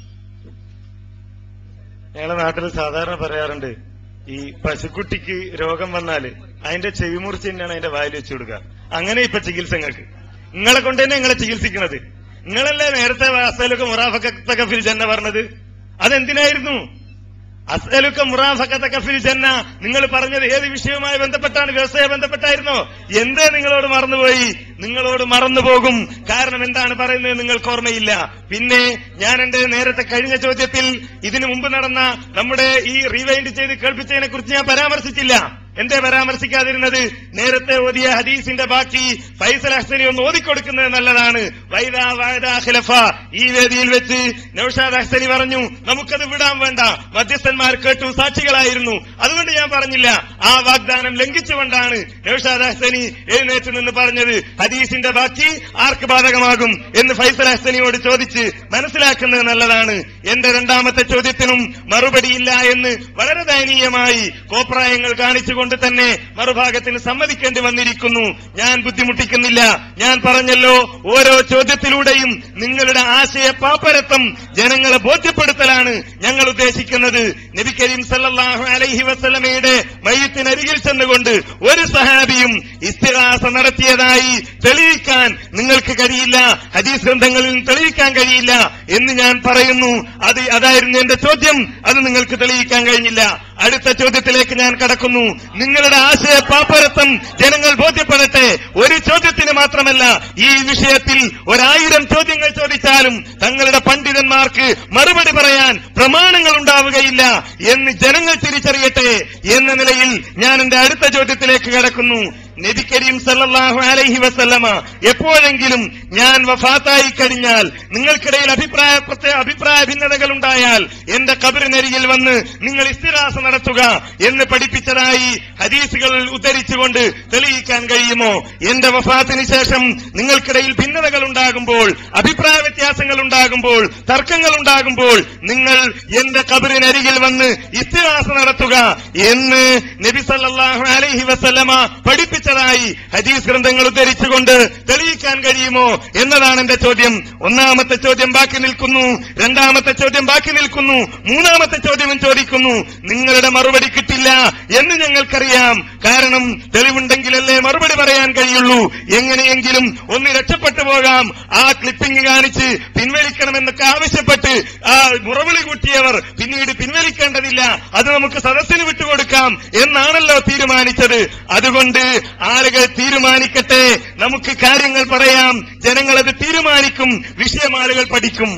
ഞങ്ങളെ നാട്ടിൽ സാധാരണ പറയാറുണ്ട് ഈ പശുക്കുട്ടിക്ക് രോഗം വന്നാല് അതിന്റെ ചെവിമുറിച്ച് തന്നെയാണ് അതിന്റെ വായിൽ വെച്ചു കൊടുക്കുക അങ്ങനെ ഇപ്പൊ ചികിത്സങ്ങൾക്ക് നിങ്ങളെ കൊണ്ട് തന്നെ നിങ്ങളെ ചികിത്സിക്കണത് നിങ്ങളല്ലേ നേരത്തെ അസലൊക്കെ മുറാഫക്കത്തൊക്കെ ഫിൽ ജന്ന പറഞ്ഞത് അതെന്തിനായിരുന്നു അസലുക്ക മുറാഫക്കത്തൊക്കെ ഫിൽ ജന്ന നിങ്ങൾ പറഞ്ഞത് ഏത് വിഷയവുമായി ബന്ധപ്പെട്ടാണ് വ്യവസായ ബന്ധപ്പെട്ടായിരുന്നോ എന്തേ നിങ്ങളോട് മറന്നുപോയി നിങ്ങളോട് മറന്നുപോകും കാരണം എന്താണ് പറയുന്നത് നിങ്ങൾക്ക് ഓർമ്മയില്ല പിന്നെ ഞാൻ എന്റെ നേരത്തെ കഴിഞ്ഞ ചോദ്യത്തിൽ ഇതിനു മുമ്പ് നടന്ന നമ്മുടെ ഈ റീവൈൻഡ് ചെയ്ത് കേൾപ്പിച്ചതിനെ കുറിച്ച് ഞാൻ പരാമർശിച്ചില്ല എന്തേ പരാമർശിക്കാതിരുന്നത് നേരത്തെ ഓതിയ ഹദീസിന്റെ ബാക്കി ഫൈസൽ ഹസനി ഒന്ന് ഓതിക്കൊടുക്കുന്നത് നല്ലതാണ് വൈദാ വായദാ ഖിലഫ ഈ വേദിയിൽ വെച്ച് നൌഷാദ് ഹസനി പറഞ്ഞു നമുക്കത് വിടാൻ വേണ്ട മധ്യസ്ഥന്മാർ കേട്ടു സാക്ഷികളായിരുന്നു അതുകൊണ്ട് ഞാൻ പറഞ്ഞില്ല ആ വാഗ്ദാനം ലംഘിച്ചുകൊണ്ടാണ് നൌഷാദ് ഹസനി എഴുന്നേറ്റ് നിന്ന് പറഞ്ഞത് ഹദീസിന്റെ ബാക്കി ആർക്ക് ബാധകമാകും എന്ന് ഫൈസൽ ഹസനിയോട് ചോദിച്ച് മനസ്സിലാക്കുന്നത് നല്ലതാണ് എന്റെ രണ്ടാമത്തെ ചോദ്യത്തിനും മറുപടിയില്ല എന്ന് വളരെ ദയനീയമായി കോപ്രായങ്ങൾ കാണിച്ചുകൊണ്ട് തന്നെ മറുഭാഗത്തിന് സമ്മതിക്കേണ്ടി വന്നിരിക്കുന്നു ഞാൻ ബുദ്ധിമുട്ടിക്കുന്നില്ല ഞാൻ പറഞ്ഞല്ലോ ഓരോ ചോദ്യത്തിലൂടെയും നിങ്ങളുടെ ആശയ പാപ്പരത്വം ജനങ്ങളെ ബോധ്യപ്പെടുത്തലാണ് ഞങ്ങൾ ഉദ്ദേശിക്കുന്നത് നബി കരീം സല്ലല്ലാഹു അലൈഹി വസല്ലമയുടെ മയ്യത്തിനരികിൽ ചെന്നുകൊണ്ട് ഒരു സഹാബിയും ഇസ്തിഹാസ നടത്തിയതായി തെളിയിക്കാൻ നിങ്ങൾക്ക് കഴിയില്ല ഹദീസ് ഗ്രന്ഥങ്ങളിൽ നിന്ന് തെളിയിക്കാൻ കഴിയില്ല എന്ന് ഞാൻ പറയുന്നു അത് അതായിരുന്നു എന്റെ ചോദ്യം അത് നിങ്ങൾക്ക് തെളിയിക്കാൻ കഴിഞ്ഞില്ല അടുത്ത ചോദ്യത്തിലേക്ക് ഞാൻ കടക്കുന്നു നിങ്ങളുടെ ആശയ പാപ്പരത്വം ജനങ്ങൾ ബോധ്യപ്പെടട്ടെ ഒരു ചോദ്യത്തിന് മാത്രമല്ല ഈ വിഷയത്തിൽ ഒരായിരം ചോദ്യങ്ങൾ ചോദിച്ചാലും തങ്ങളുടെ പണ്ഡിതന്മാർക്ക് മറുപടി പറയാൻ പ്രമാണങ്ങൾ ഉണ്ടാവുകയില്ല എന്ന് ജനങ്ങൾ തിരിച്ചറിയട്ടെ എന്ന നിലയിൽ ഞാൻ എന്റെ അടുത്ത ചോദ്യത്തിലേക്ക് കടക്കുന്നു നബി കരീം സല്ലല്ലാഹു അലൈഹി വസല്ലമ എപ്പോഴെങ്കിലും ഞാൻ വഫാത്തായി കഴിഞ്ഞാൽ നിങ്ങൾക്കിടയിൽ അഭിപ്രായ പ്രത്യേക അഭിപ്രായ ഭിന്നതകൾ ഉണ്ടായാൽ എന്റെ കബറിനരികിൽ വന്ന് നിങ്ങൾ ഇസ്തിറാസ നടത്തുക എന്ന് പഠിപ്പിച്ചതായി ഹദീസുകൾ ഉദ്ധരിച്ചുകൊണ്ട് തെളിയിക്കാൻ കഴിയുമോ എന്റെ വഫാത്തിന് ശേഷം നിങ്ങൾക്കിടയിൽ ഭിന്നതകൾ ഉണ്ടാകുമ്പോൾ അഭിപ്രായ വ്യത്യാസങ്ങൾ ഉണ്ടാകുമ്പോൾ തർക്കങ്ങൾ ഉണ്ടാകുമ്പോൾ നിങ്ങൾ എന്റെ കബറിനരികിൽ വന്ന് ഇസ്തിറാസ നടത്തുക എന്ന് നബി സല്ലല്ലാഹു അലൈഹി വസല്ലമ പഠിപ്പിച്ചതായി ഹദീസ് ഗ്രന്ഥങ്ങൾ ഉദ്ധരിച്ചുകൊണ്ട് തെളിയിക്കാൻ കഴിയുമോ എന്നതാണ് എന്റെ ചോദ്യം ഒന്നാമത്തെ ചോദ്യം ബാക്കി നിൽക്കുന്നു രണ്ടാമത്തെ ചോദ്യം ബാക്കി നിൽക്കുന്നു മൂന്നാമത്തെ ചോദ്യവും ചോദിക്കുന്നു നിങ്ങളുടെ മറുപടി കിട്ടില്ല എന്ന് ഞങ്ങൾക്കറിയാം കാരണം തെളിവുണ്ടെങ്കിലല്ലേ മറുപടി പറയാൻ കഴിയുള്ളൂ എങ്ങനെയെങ്കിലും ഒന്ന് രക്ഷപ്പെട്ടു പോകാം ആ ക്ലിപ്പിംഗ് കാണിച്ച് പിൻവലിക്കണമെന്നൊക്കെ ആവശ്യപ്പെട്ട് ആ മുറവിളി കൂട്ടിയവർ പിന്നീട് പിൻവലിക്കേണ്ടതില്ല അത് നമുക്ക് സദസ്സിന് വിട്ടുകൊടുക്കാം എന്നാണല്ലോ തീരുമാനിച്ചത് അതുകൊണ്ട് ആളുകൾ തീരുമാനിക്കട്ടെ നമുക്ക് കാര്യങ്ങൾ പറയാം ജനങ്ങൾ അത് തീരുമാനിക്കും വിഷയം ആളുകൾ പഠിക്കും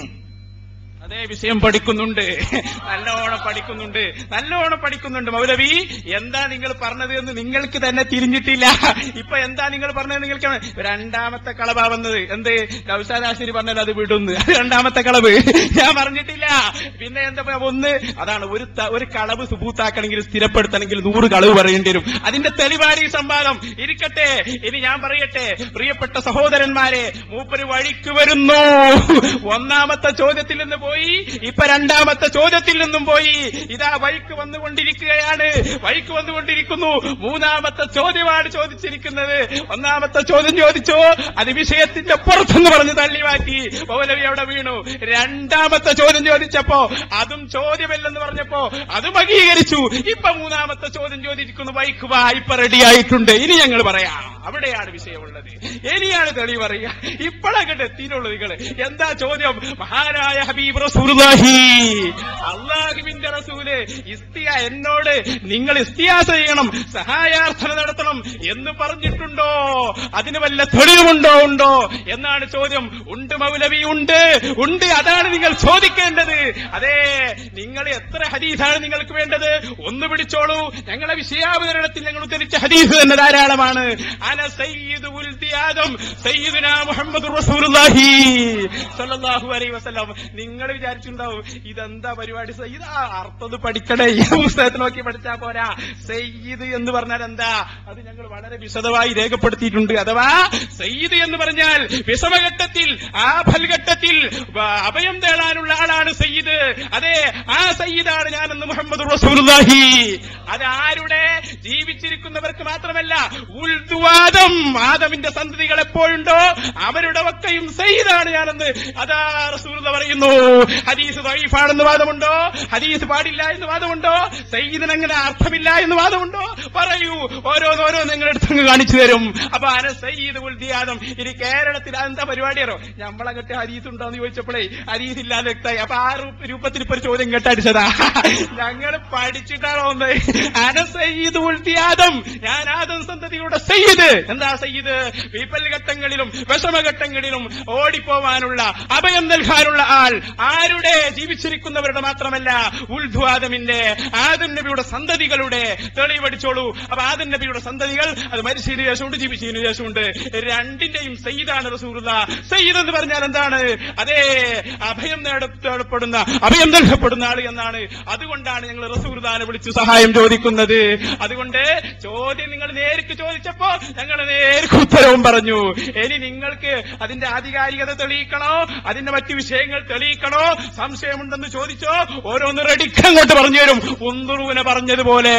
അതേ വിഷയം പഠിക്കുന്നുണ്ട് നല്ലോണം പഠിക്കുന്നുണ്ട് നല്ലോണം പഠിക്കുന്നുണ്ട് മൗലവി എന്താ നിങ്ങൾ പറഞ്ഞത് എന്ന് നിങ്ങൾക്ക് തന്നെ തിരിഞ്ഞിട്ടില്ല ഇപ്പൊ എന്താ നിങ്ങൾ പറഞ്ഞത് നിങ്ങൾക്ക് രണ്ടാമത്തെ കളവാ വന്നത് എന്ത് ലൗസാദാശിനി പറഞ്ഞത് അത് വിടുന്നു അത് രണ്ടാമത്തെ കളവ് ഞാൻ പറഞ്ഞിട്ടില്ല പിന്നെ എന്താ പറയാ, ഒന്ന് അതാണ് ഒരു ത- ഒരു കളവ് സുബൂത്താക്കണമെങ്കിൽ സ്ഥിരപ്പെടുത്തണമെങ്കിൽ നൂറ് കളവ് പറയേണ്ടി വരും അതിന്റെ തെളിവാണ് ഈ സംവാദം ഇരിക്കട്ടെ ഇനി ഞാൻ പറയട്ടെ പ്രിയപ്പെട്ട സഹോദരന്മാരെ മൂപ്പര് വഴിക്ക് വരുന്നു ഒന്നാമത്തെ ചോദ്യത്തിൽ നിന്ന് പോയി ഇപ്പൊ രണ്ടാമത്തെ ചോദ്യത്തിൽ നിന്നും പോയി ഇതാ വഴിക്ക് വന്നുകൊണ്ടിരിക്കുകയാണ് വഴിക്ക് വന്നുകൊണ്ടിരിക്കുന്നു മൂന്നാമത്തെ ചോദ്യമാണ് ചോദിച്ചിരിക്കുന്നത് ഒന്നാമത്തെ ചോദ്യം ചോദിച്ചു അത് വിഷയത്തിന്റെ പുറത്തെന്ന് പറഞ്ഞ് തള്ളി മാറ്റി മൗലവി അവിടെ വീണു രണ്ടാമത്തെ ചോദ്യം ചോദിച്ചപ്പോ അതും ചോദ്യമല്ലെന്ന് പറഞ്ഞപ്പോ അതും അംഗീകരിച്ചു ഇപ്പൊ മൂന്നാമത്തെ ചോദ്യം ചോദിച്ചിരിക്കുന്നു വൈക്ക് വാ ഇപ്പൊ റെഡിയായിട്ടുണ്ട് ഇനി ഞങ്ങൾ പറയാം അവിടെയാണ് വിഷയമുള്ളത് ഇനിയാണ് തെളിവ് പറയുക ഇപ്പോഴങ്ങോട്ട് എത്തിയിട്ടുള്ളൂ നിങ്ങൾ എന്താ ചോദ്യം മഹാനായ ഹബീബ് റസൂലുള്ളാഹി അള്ളാഹുവിന്റെ റസൂല് ഇസ്തിയ എന്നോട് നിങ്ങൾ ഇസ്തിയാസ ചെയ്യണം സഹായാർത്ഥന നടത്തണം എന്ന് പറഞ്ഞിട്ടുണ്ടോ അതിന് വല്ല തെളിവുണ്ടോ ഉണ്ടോ എന്നാണ് ചോദ്യം ഉണ്ട് മൗലവി ഉണ്ട് ഉണ്ട് അതാണ് നിങ്ങൾ ചോദിക്കേണ്ടത് അതെ നിങ്ങൾ എത്ര ഹദീസാണ് നിങ്ങൾക്ക് വേണ്ടത് ഒന്ന് പിടിച്ചോളൂ ഞങ്ങളെ വിഷയാവതരണത്തിൽ ഞങ്ങൾ ഉദ്ധരിച്ച ഹദീസ് തന്നെ ധാരാളമാണ് അന സയ്യിദ് ഉൽദി ആദം സയ്യിദുനാ മുഹമ്മദ് റസൂലുള്ളാഹി സല്ലല്ലാഹു അലൈഹി വസല്ലം നിങ്ങൾ വിചാരിച്ചിട്ടുണ്ടാവും ഇതെന്താ പരിപാടി സയ്യിദ് ആ അർത്ഥം പഠിക്കണേ ഈ പുസ്തകത്തിൽ നോക്കി പഠിച്ചാ പോരാ സയ്യിദ് എന്ന് പറഞ്ഞാൽ എന്താ അത് ഞങ്ങൾ വളരെ വിശദമായി രേഖപ്പെടുത്തിയിട്ടുണ്ട് അഥവാ സയ്യിദ് എന്ന് പറഞ്ഞാൽ വിഷമഘട്ടത്തിൽ ആഫൽഘട്ടത്തിൽ വ- അഭയം തേടാനുള്ള ആളാണ് സയ്യിദ് അതെ ആ സയ്യിദാണ് ഞാനെന്ന് മുഹമ്മദ് റസൂലുള്ളാഹി അത് ആരുടെ ജീവിച്ചിരിക്കുന്നവർക്ക് മാത്രമല്ല ഉൾദുവാദം ആദമിന്റെ സന്തതികൾ എപ്പോഴുണ്ടോ അവരുടെ ഒക്കെയും സയ്യിദാണ് ഞാനെന്ന് അതാ റസൂൽ പറയുന്നു ഹദീസ് ദൈഫാണെന്ന് വാദമുണ്ടോ ഹദീസ് പാടില്ല എന്ന് വാദമുണ്ടോ സയ്യിദിന് അങ്ങനെ അർത്ഥമില്ല എന്ന് വാദമുണ്ടോ പറയൂ ഓരോന്നോരോ നിങ്ങളെടുത്ത് അങ്ങ് കാണിച്ചു തരും അപ്പൊ അന സയ്യിദ് ഉൽദിയാദം ഇനി കേരളത്തിൽ അതെന്താ പരിപാടിയാണോ നമ്മളങ്ങട്ട് ഹരീസ് ഉണ്ടോ എന്ന് ചോദിച്ചപ്പോഴേ ഹരീസ് ഇല്ലാതെ വ്യക്തമായി അപ്പൊ ആ രൂ- രൂപത്തിൽ ഇപ്പൊ ഒരു ചോദ്യം കേട്ടടിച്ചതാ ഞങ്ങൾ പഠിച്ചിട്ടാണോ ഒന്ന് അന സയ്യിദ് ഉൽദിയാദം ഞാൻ ആദം സന്തതിയുടെ സയ്യിദ് എന്താ സയ്യിദ് വിപൽ ഘട്ടങ്ങളിലും വിഷമഘട്ടങ്ങളിലും ഓടിപ്പോവാനുള്ള അഭയം നൽകാനുള്ള ആൾ ആരുടെ ജീവിച്ചിരിക്കുന്നവരുടെ മാത്രമല്ല ഉൾധ്വാദമിന്റെ ആദം നബിയുടെ സന്തതികളുടെ തെളിവടിച്ചോളൂ അപ്പൊ ആദം നബിയുടെ സന്തതികൾ അത് മരിച്ചതിന് ശേഷമുണ്ട് ജീവിച്ചതിന് ശേഷമുണ്ട് രണ്ടിന്റെയും സയ്യിദാണ് റസൂറുള്ള സയ്യിദ് എന്ന് പറഞ്ഞാൽ എന്താണ് അതേ അഭയം നേടപ്പെടുന്ന അഭയം നൽകപ്പെടുന്ന ആൾ എന്നാണ് അതുകൊണ്ടാണ് ഞങ്ങൾ റസൂർദാനെ വിളിച്ചു സഹായം ചോദിക്കുന്നത് അതുകൊണ്ട് ചോദ്യം നിങ്ങൾ നേരിട്ട് ചോദിച്ചപ്പോ ഞങ്ങൾ നേരിട്ട് ഉത്തരവും പറഞ്ഞു ഇനി നിങ്ങൾക്ക് അതിന്റെ ആധികാരികത തെളിയിക്കണോ അതിന്റെ മറ്റു വിഷയങ്ങൾ തെളിയിക്കണോ സംശയമുണ്ടെന്ന് ചോദിച്ചോ ഓരോന്ന് റെഡിക്ക് അങ്ങോട്ട് പറഞ്ഞു തരും ഉന്തുറുവിനെ പറഞ്ഞതുപോലെ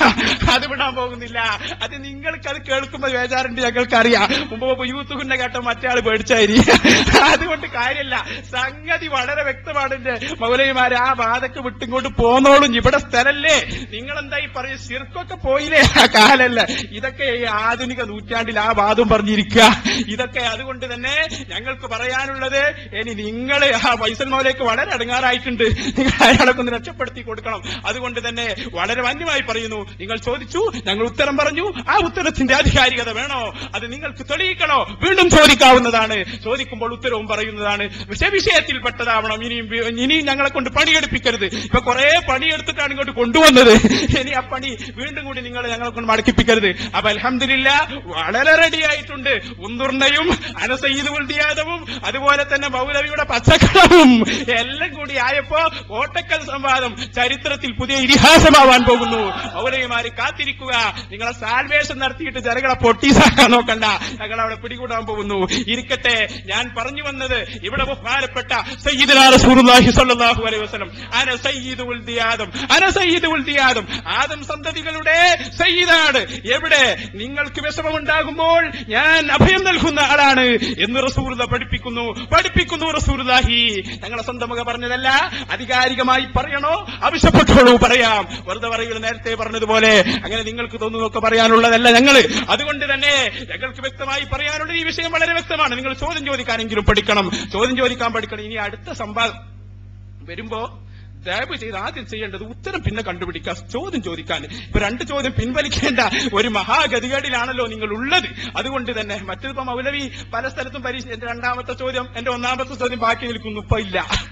അത് വിടാൻ പോകുന്നില്ല അത് നിങ്ങൾക്ക് അത് കേൾക്കുമ്പോൾ വേജാറുണ്ട് ഞങ്ങൾക്ക് അറിയാം മുമ്പ് മുമ്പ് യൂത്ത് കുന്നെ കേട്ട മറ്റേ ആള് പേടിച്ചായിരിക്കും അതുകൊണ്ട് കാര്യമില്ല സംഗതി വളരെ വ്യക്തമാണ് എന്റെ മൗലവിമാരെ ആ ബാധക്ക് വിട്ടിങ്ങോട്ട് പോന്നോളും ഇവിടെ സ്ഥലല്ലേ നിങ്ങൾ എന്താ ഈ പറയും ശിർക്കൊക്കെ പോയില്ലേ ആ കാലല്ല ഇതൊക്കെ ഈ ആധുനിക നൂറ്റാണ്ടിൽ ആ വാദം പറഞ്ഞിരിക്കുക ഇതൊക്കെ അതുകൊണ്ട് തന്നെ ഞങ്ങൾക്ക് പറയാനുള്ളത് ഇനി നിങ്ങൾ ആ വൈസൽ മൗല മൗലയ്ക്ക് വളരെ അടങ്ങാറായിട്ടുണ്ട് നിങ്ങൾ അയാളൊക്കെ ഒന്ന് രക്ഷപ്പെടുത്തി കൊടുക്കണം അതുകൊണ്ട് തന്നെ വളരെ മാന്യമായി പറയുന്നു നിങ്ങൾ ചോദിച്ചു ഞങ്ങൾ ഉത്തരം പറഞ്ഞു ആ ഉത്തരത്തിന്റെ ആധികാരികത വേണോ അത് നിങ്ങൾക്ക് തെളിയിക്കണോ വീണ്ടും ചോദിക്കാവുന്നതാണ് ചോദിക്കുമ്പോൾ ഉത്തരവും പറയുന്നതാണ് വിഷയ വിഷയത്തിൽപ്പെട്ടതാവണം ഇനിയും വി- ഇനിയും ഞങ്ങളെ കൊണ്ട് പണിയെടുപ്പിക്കരുത് ഇപ്പൊ കുറെ പണിയെടുത്തിട്ടാണ് ഇങ്ങോട്ട് കൊണ്ടുവന്നത് ഇനി ആ പണി വീണ്ടും കൂടി നിങ്ങൾ ഞങ്ങളെ കൊണ്ട് മടക്കിപ്പിക്കരുത് അപ്പൊ അലഹമില്ല വളരെ റെഡി ആയിട്ടുണ്ട് ഉന്തുർണയും അനസയ്യിദ് ഉൾദിയാദവും അതുപോലെ തന്നെ മൗലവിയുടെ പച്ചക്കടവും എല്ലാം കൂടി ആയപ്പോ കോട്ടക്കൽ സംവാദം ചരിത്രത്തിൽ പുതിയ ഇതിഹാസമാവാൻ പോകുന്നു മൗലവിമാര് കാത്തിരിക്കുക നിങ്ങളെ സാൽവേഷൻ നടത്തിയിട്ട് ജനങ്ങളെ പൊട്ടീസാക്കാൻ നോക്കണ്ട ഞങ്ങൾ അവിടെ പിടികൂടാൻ പോകുന്നു ഇരിക്കട്ടെ ഞാൻ പറഞ്ഞു വന്നത് ഇവിടെ ബഹുമാനപ്പെട്ട സയ്യിദുനാ റസൂലുള്ളാഹി സ്വല്ലല്ലാഹു അലൈഹി വസല്ലം അന സയ്യിദ് ഉൽദി ആദം അന സയ്യിദ് ഉൽദി ആദം ആദം സന്തതികളുടെ സയ്യിദാണ് എവിടെ നിങ്ങൾക്ക് വിഷമമുണ്ടാകുമ്പോൾ ഞാൻ അഭയം നൽകുന്ന ആളാണ് എന്ന് റസൂർദ പഠിപ്പിക്കുന്നു പഠിപ്പിക്കുന്നു റസൂർദാഹി ഞങ്ങളെ സ്വന്തം മുഖ പറഞ്ഞതല്ല ആധികാരികമായി പറയണോ ആവശ്യപ്പെട്ടോളൂ പറയാം വെറുതെ പറയുന്നത് നേരത്തെ പറഞ്ഞതുപോലെ അങ്ങനെ നിങ്ങൾക്ക് തോന്നുന്നതൊക്കെ പറയാനുള്ളതല്ല ഞങ്ങള് അതുകൊണ്ട് തന്നെ ഞങ്ങൾക്ക് വ്യക്തമായി പറയാനുള്ള ഈ വിഷയം വളരെ വ്യക്തമാണ് നിങ്ങൾ ചോദ്യം ചോദിക്കാനെങ്കിലും പഠിക്കണം ചോദ്യം ചോദിക്കാൻ പഠിക്കണം ഇനി അടുത്ത സംവാദം വരുമ്പോ ദയവ് ചെയ്ത് ആദ്യം ചെയ്യേണ്ടത് ഉത്തരം പിന്നെ കണ്ടുപിടിക്കുക ചോദ്യം ചോദിക്കാൻ ഇപ്പൊ രണ്ട് ചോദ്യം പിൻവലിക്കേണ്ട ഒരു മഹാഗതികേടിലാണല്ലോ നിങ്ങൾ ഉള്ളത് അതുകൊണ്ട് തന്നെ മറ്റൊരിപ്പോ മൗലവി പല സ്ഥലത്തും പരീക്ഷ എന്റെ രണ്ടാമത്തെ ചോദ്യം എന്റെ ഒന്നാമത്തെ ചോദ്യം ബാക്കി നിൽക്കുന്നു ഇപ്പൊ ഇല്ല